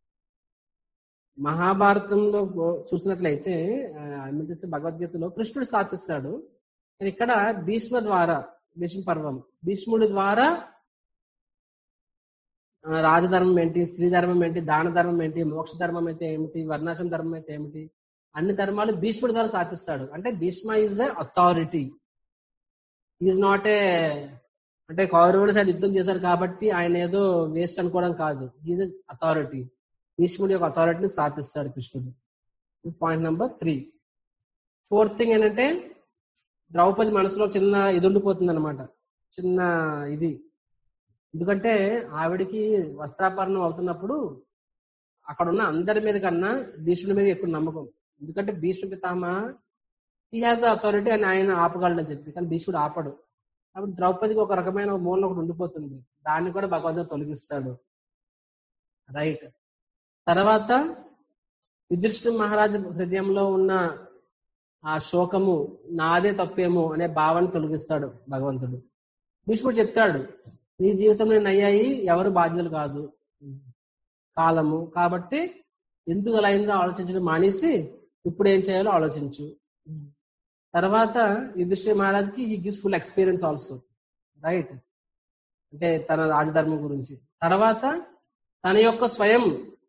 మహాభారతంలో చూసినట్లయితే ఆ, ఏమంటే భగవద్గీతలో కృష్ణుడు స్థాపిస్తాడు కానీ ఇక్కడ భీష్మ ద్వారా భీష్మ పర్వం భీష్ముడి ద్వారా ఆ, రాజధర్మం ఏంటి స్త్రీ ధర్మం ఏంటి దాన ధర్మం ఏంటి మోక్ష ధర్మం అయితే ఏమిటి వర్ణాశ్రమ ధర్మం అయితే ఏమిటి అన్ని ధర్మాలు భీష్ముడి ద్వారా స్థాపిస్తాడు అంటే Bhishma is the authority is not a అంటే కౌరవుల సైడ్ యుద్ధం చేశారు కాబట్టి ఆయన ఏదో వేస్ట్ అనుకోవడం కాదు ఈజ్ అథారిటీ భీష్ముడి యొక్క అథారిటీని స్థాపిస్తాడు కృష్ణుడు point number three fourth thing ఏంటంటే ద్రౌపది మనసులో చిన్న ఇది ఉండిపోతుంది అనమాట చిన్న ఇది ఎందుకంటే ఆవిడికి వస్త్రాపరణం అవుతున్నప్పుడు అక్కడ ఉన్న అందరి మీద కన్నా భీష్ముడి మీద ఎక్కువ నమ్మకం ఎందుకంటే భీష్మ పితామ ఈ హ్యాస్ ద అథారిటీ అని ఆయన ఆపగలడని చెప్పి కానీ భీష్ముడు ఆపడు కాబట్టి ద్రౌపదికి ఒక రకమైన మూలం ఒకటి ఉండిపోతుంది దాన్ని కూడా భగవంతుడు తొలగిస్తాడు రైట్ తర్వాత యుధిష్ఠిర మహారాజు హృదయంలో ఉన్న ఆ శోకము నాదే తప్పేమో అనే భావన తొలగిస్తాడు భగవంతుడు భీష్ముడు చెప్తాడు నీ జీవితంలో నేను అయ్యాయి ఎవరు బాధ్యులు కాదు కాలము కాబట్టి ఎందుకు అలా అయిందో ఆలోచించడం మానేసి ఇప్పుడు ఏం చేయాలో ఆలోచించు తర్వాత యుధిష్ఠిర మహారాజ్కి ఈ gives full experience also right అంటే తన రాజధర్మం గురించి తర్వాత తన యొక్క స్వయం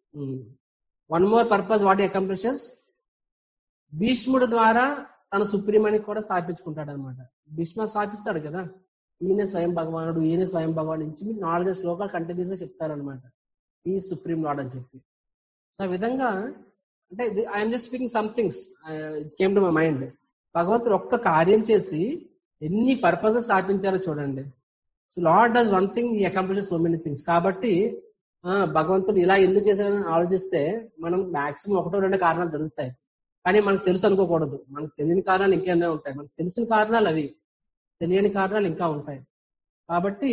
one more purpose what accomplishes భీష్ముడు ద్వారా తన సుప్రీమని కూడా స్థాపించుకుంటాడు అనమాట భీష్మ స్థాపిస్తాడు కదా ఈయన స్వయం భగవానుడు ఈయన స్వయం భగవానుడు ఇంచుమించు నాలుగైదు శ్లోకాలు కంటిన్యూస్ గా చెప్తారనమాట ఈ సుప్రీం లాడ్ అని చెప్పి సో ఆ విధంగా అంటే I'm just speaking some things came to my mind భగవంతుడు ఒక్క కార్యం చేసి ఎన్ని పర్పసెస్ స్థాపించారో చూడండి so lord does one thing ఈ అకంప్లిష్ సో మెనీ థింగ్స్ కాబట్టి ఆ, భగవంతుడు ఇలా ఎందుకు చేశాడని ఆలోచిస్తే మనం మాక్సిమం ఒకటో రెండు కారణాలు దొరుకుతాయి కానీ మనకు తెలుసు అనుకోకూడదు మనకు తెలియని కారణాలు ఇంకేమైనా ఉంటాయి మనకు తెలిసిన కారణాలు అవి తెలియని కారణాలు ఇంకా ఉంటాయి కాబట్టి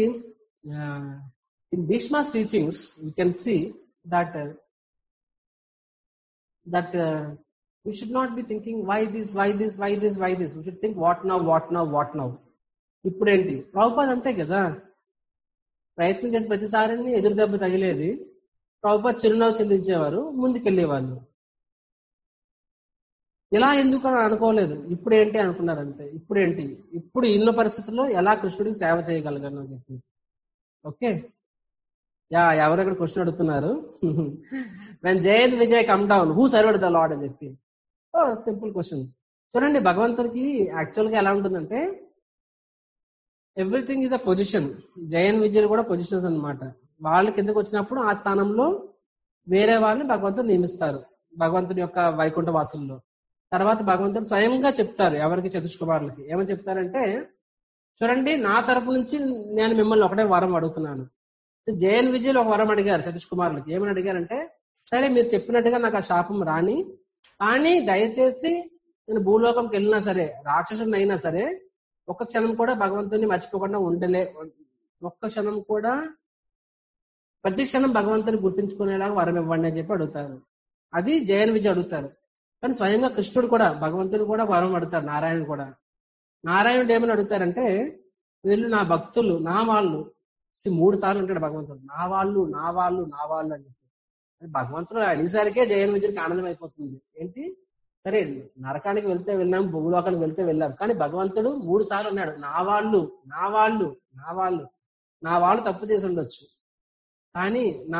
in Bhishma's teachings you can see that that we should not be thinking why this why this why this why this we should think what now what now what now ఇప్పుడేంటి ప్రభుపాద్ అంతే కదా ప్రయత్నం చేసిన ప్రతిసారి ఎదురు దెబ్బ తగిలేది ప్రభుపాద్ చిరునవ్వు చెందించేవారు ముందుకెళ్లేవాళ్ళు ఇలా ఎందుకు అని అనుకోలేదు ఇప్పుడు ఏంటి అనుకున్నారు అంతే ఇప్పుడు ఏంటి ఇప్పుడు ఇన్న పరిస్థితుల్లో ఎలా కృష్ణుడికి సేవ చేయగలగను అని చెప్పి ఓకే యా ఎవరెక్కడ క్వశ్చన్ అడుగుతున్నారు when Jayant Vijay come down who served the lord అని చెప్పి సింపుల్ క్వశ్చన్ చూడండి భగవంతుడికి యాక్చువల్ గా ఎలా ఉంటుందంటే everything is a position Jayan Vijay కూడా పొజిషన్స్ అన్నమాట వాళ్ళు కిందకు వచ్చినప్పుడు ఆ స్థానంలో వేరే వాళ్ళని భగవంతుడు నియమిస్తారు భగవంతుడి యొక్క వైకుంఠ వాసుల్లో తర్వాత భగవంతుడు స్వయంగా చెప్తారు ఎవరికి చతుష్కుమారులకి ఏమని చెప్తారంటే చూడండి నా తరపు నుంచి నేను మిమ్మల్ని ఒకటే వరం అడుగుతున్నాను జయన్ విజయ్ ఒక వరం అడిగారు సతీష్ కుమార్లకి ఏమని అడిగారంటే సరే మీరు చెప్పినట్టుగా నాకు ఆ శాపం రాని కానీ దయచేసి నేను భూలోకంకి వెళ్ళినా సరే రాక్షసుని అయినా సరే ఒక్క క్షణం కూడా భగవంతుని మర్చిపోకుండా ఉండలే ఒక్క క్షణం కూడా ప్రతి క్షణం భగవంతుని గుర్తించుకునేలాగా వరం ఇవ్వండి అని చెప్పి అడుగుతారు అది జయన్ విజయ్ అడుగుతారు కానీ స్వయంగా కృష్ణుడు కూడా భగవంతుడు కూడా వరం అడుగుతారు నారాయణుడు కూడా నారాయణుడు ఏమని అడుగుతారంటే వీళ్ళు నా భక్తులు నా వాళ్ళు సి మూడు సార్లు ఉంటాడు భగవంతుడు నా వాళ్ళు నా వాళ్ళు నా వాళ్ళు అని చెప్పి అది భగవంతుడు అనేసరికే జయన్ విజయకి ఆనందం అయిపోతుంది ఏంటి సరే నరకానికి వెళ్తే వెళ్ళాం భూలోకానికి వెళ్తే వెళ్ళాం కానీ భగవంతుడు మూడు సార్లు అన్నాడు నా వాళ్ళు నా వాళ్ళు నా వాళ్ళు నా వాళ్ళు తప్పు చేసి ఉండొచ్చు కానీ నా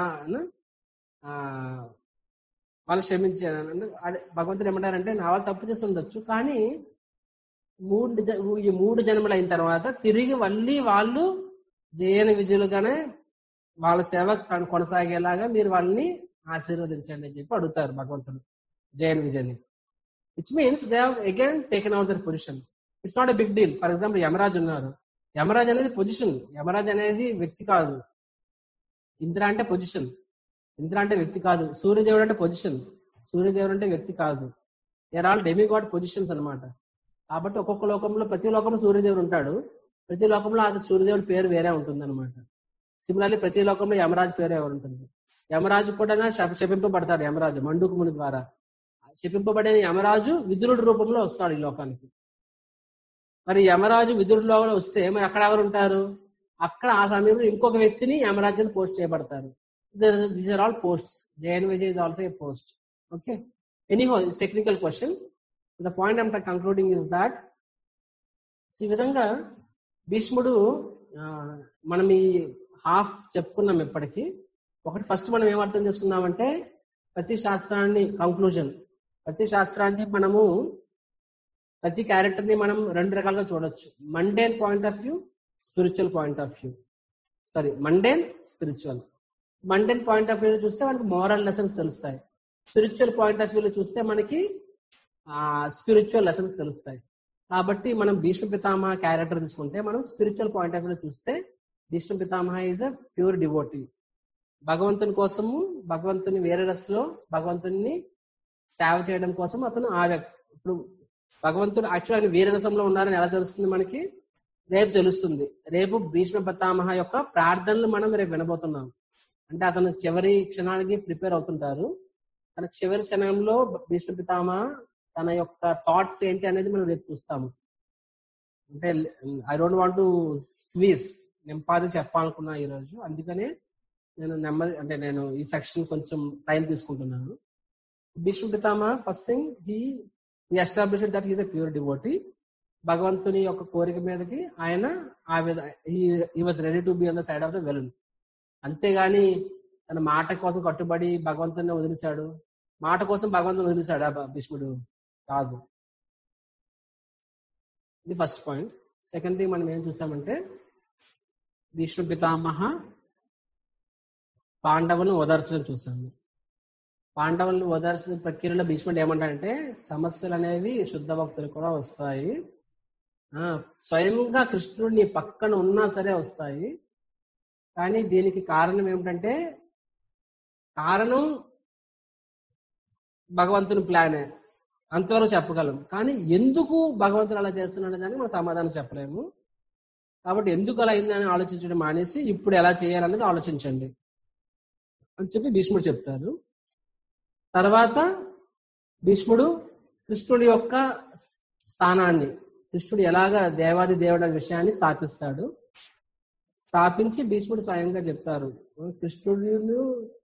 ఆ, వాళ్ళు క్షమించారు అంటే అదే భగవంతుడు ఏమంటారంటే నా వాళ్ళు తప్పు చేసి ఉండొచ్చు కానీ మూడు జ- ఈ మూడు జన్మలు అయిన తర్వాత తిరిగి మళ్ళీ వాళ్ళు జయన విజయులుగానే వాళ్ళ సేవ కొన- కొనసాగేలాగా మీరు వాళ్ళని ఆశీర్వదించండి అని చెప్పి అడుగుతారు భగవంతుడు జయన్ విజయ్ని which means they have again taken out their position it's not a big deal for example Yamraj ఉన్నారు యమరాజ్ అనేది పొజిషన్ యమరాజ్ అనేది వ్యక్తి కాదు ఇంద్ర అంటే పొజిషన్ ఇంద్ర అంటే వ్యక్తి కాదు సూర్యదేవుడు అంటే పొజిషన్ సూర్యదేవుడు అంటే వ్యక్తి కాదు దేర్ ఆల్ డెమిగాడ్ పొజిషన్స్ అన్నమాట కాబట్టి ఒక్కొక్క లోకంలో ప్రతి లోకంలో సూర్యదేవుడు ఉంటాడు ప్రతి లోకంలో ఆ సూర్యదేవుడి పేరు వేరే ఉంటుంది అనమాట సిమిలర్లీ ప్రతి లోకంలో యమరాజు పేరు ఎవరు ఉంటుంది యమరాజు కూడా శప- శపింపబడతాడు యమరాజు మండుకు ముని ద్వారా శపింపబడిన యమరాజు విదురుడి రూపంలో వస్తాడు ఈ లోకానికి మరి యమరాజు విదురుడిలో వస్తే మరి అక్కడ ఎవరు ఉంటారు అక్కడ ఆ సమయంలో ఇంకొక వ్యక్తిని యమరాజు కింద పోస్ట్ చేయబడతారు దీస్ ఆర్ ఆల్ పోస్ట్స్ జేఎన్ Vijay is also a post okay anyhow technical question the point I'm concluding is that ఈ విధంగా భీష్ముడు ఆ, మనం ఈ హాఫ్ చెప్పుకున్నాం ఇప్పటికి ఒకటి ఫస్ట్ మనం ఏం అర్థం చేసుకున్నామంటే ప్రతి శాస్త్రాన్ని కంక్లూజన్ ప్రతి శాస్త్రాన్ని మనము ప్రతి క్యారెక్టర్ ని మనం రెండు రకాలుగా చూడొచ్చు mundane point of view spiritual point of view sorry mundane spiritual mundane point of view చూస్తే మనకి మోరల్ లెసన్స్ తెలుస్తాయి స్పిరిచువల్ పాయింట్ ఆఫ్ వ్యూలో చూస్తే మనకి స్పిరిచువల్ లెసన్స్ తెలుస్తాయి కాబట్టి మనం భీష్మ పితామహ క్యారెక్టర్ తీసుకుంటే మనం స్పిరిచువల్ పాయింట్ ఆఫ్ వ్యూలో చూస్తే భీష్మ పితామహ ఈజ్ అ ప్యూర్ డివోటీ భగవంతుని కోసము భగవంతుని వేరే రస్లో భగవంతుని సేవ చేయడం కోసం అతను ఆ వ్యక్తి ఇప్పుడు భగవంతుడు యాక్చువల్ ఆయన వీర రసంలో ఉన్నారని ఎలా తెలుస్తుంది మనకి రేపు తెలుస్తుంది రేపు భీష్మ పితామహ యొక్క ప్రార్థనలు మనం రేపు వినబోతున్నాం అంటే అతను చివరి క్షణానికి ప్రిపేర్ అవుతుంటారు తన చివరి క్షణంలో భీష్మ పితామహ తన యొక్క థాట్స్ ఏంటి అనేది మనం రేపు చూస్తాము అంటే I don't want to squeeze నింపాది చెప్పాలనుకున్నా ఈ రోజు అందుకనే నేను నెమ్మది అంటే నేను ఈ సెక్షన్ కొంచెం టైం తీసుకుంటున్నాను Bhishma Pitamah first thing he ఈ establish that is a pure devotee భగవంతుని యొక్క కోరిక మీదకి ఆయన ఆ విధ ఈ was ready to be on the side of the villain అంతేగాని తన మాట కోసం కట్టుబడి భగవంతుని వదిలేశాడు మాట కోసం భగవంతుని వదిలేశాడు ఆ భీష్ముడు కాదు ఇది ఫస్ట్ పాయింట్ సెకండ్ థింగ్ మనం ఏం చూసామంటే భీష్మ పితామహ పాండవులను ఓదార్చడం చూసాము పాండవులను ఓదార్చిన ప్రక్రియలో భీష్ముడు ఏమంటాడంటే సమస్యలు అనేవి శుద్ధ భక్తులు కూడా వస్తాయి ఆ స్వయంగా కృష్ణుడు నీ పక్కన ఉన్నా సరే వస్తాయి కానీ దీనికి కారణం ఏమిటంటే కారణం భగవంతుని ప్లానే అంతవరకు చెప్పగలం కానీ ఎందుకు భగవంతుడు అలా చేస్తున్నాడు దానికి మనం సమాధానం చెప్పలేము కాబట్టి ఎందుకు అలా అయిందని ఆలోచించడం మానేసి ఇప్పుడు ఎలా చేయాలనేది ఆలోచించండి అని చెప్పి భీష్ముడు చెప్తారు తర్వాత భీష్ముడు కృష్ణుడి యొక్క స్థానాన్ని కృష్ణుడు ఎలాగా దేవాది దేవుడు అనే విషయాన్ని స్థాపిస్తాడు స్థాపించి భీష్ముడు స్వయంగా చెప్తారు కృష్ణుడు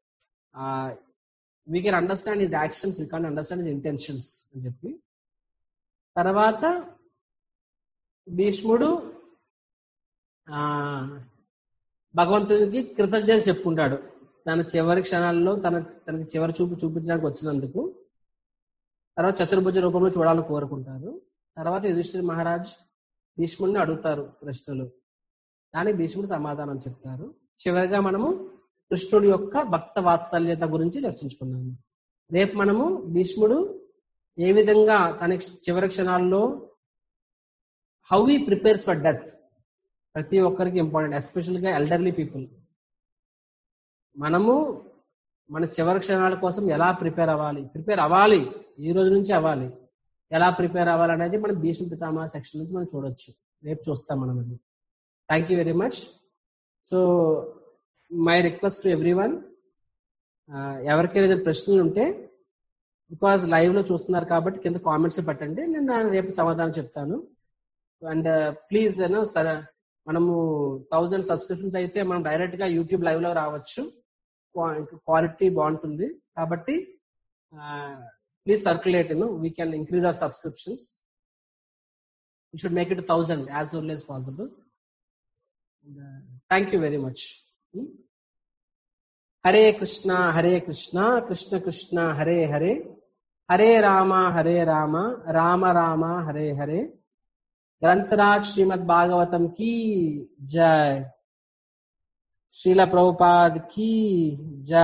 we can understand his actions we can't understand his intentions అని చెప్పి తర్వాత భీష్ముడు ఆ భగవంతుడికి కృతజ్ఞత చెప్పుకుంటాడు తన చివరి క్షణాల్లో తన తనకి చివరి చూపు చూపించడానికి వచ్చినందుకు తర్వాత చతుర్భుజ రూపంలో చూడాలని కోరుకుంటారు తర్వాత యుధిష్ఠిర్ మహారాజ్ భీష్ముడిని అడుగుతారు ప్రశ్నలు దానికి భీష్ముడు సమాధానం చెప్తారు చివరిగా మనము కృష్ణుడి యొక్క భక్త వాత్సల్యత గురించి చర్చించుకున్నాము రేపు మనము భీష్ముడు ఏ విధంగా తన చివరి క్షణాల్లో హౌ ఈ ప్రిపేర్స్ ఫర్ డెత్ ప్రతి ఒక్కరికి ఇంపార్టెంట్ ఎస్పెషల్ గా ఎల్డర్లీ పీపుల్ మనము మన చివరి క్షణాల కోసం ఎలా ప్రిపేర్ అవ్వాలి ప్రిపేర్ అవ్వాలి ఈ రోజు నుంచి అవ్వాలి ఎలా ప్రిపేర్ అవ్వాలి అనేది మనం భీష్మ పితామహ సెక్షన్ నుంచి మనం చూడొచ్చు రేపు చూస్తాం మనం అది thank you very much so my request to everyone ఎవరికైనా ఏదైనా ప్రశ్నలు ఉంటే బికాజ్ లైవ్ లో చూస్తున్నారు కాబట్టి కింద కామెంట్స్ పెట్టండి నేను దాని రేపు సమాధానం చెప్తాను అండ్ ప్లీజ్ యూనో సరే మనము థౌజండ్ సబ్స్క్రిప్షన్స్ అయితే మనం డైరెక్ట్ గా యూట్యూబ్ లైవ్ లో రావచ్చు క్వాలిటీ బాగుంటుంది కాబట్టి please circulate you know we can increase our subscriptions you should make it thousand as well as possible thank you very much Hare Krishna Hare Krishna Krishna Krishna Hare Hare Hare Rama Hare Rama Rama Rama Hare Hare గ్రంథరాజ్ శ్రీమద్ భాగవతం की जय शीला प्रभुपाद की जय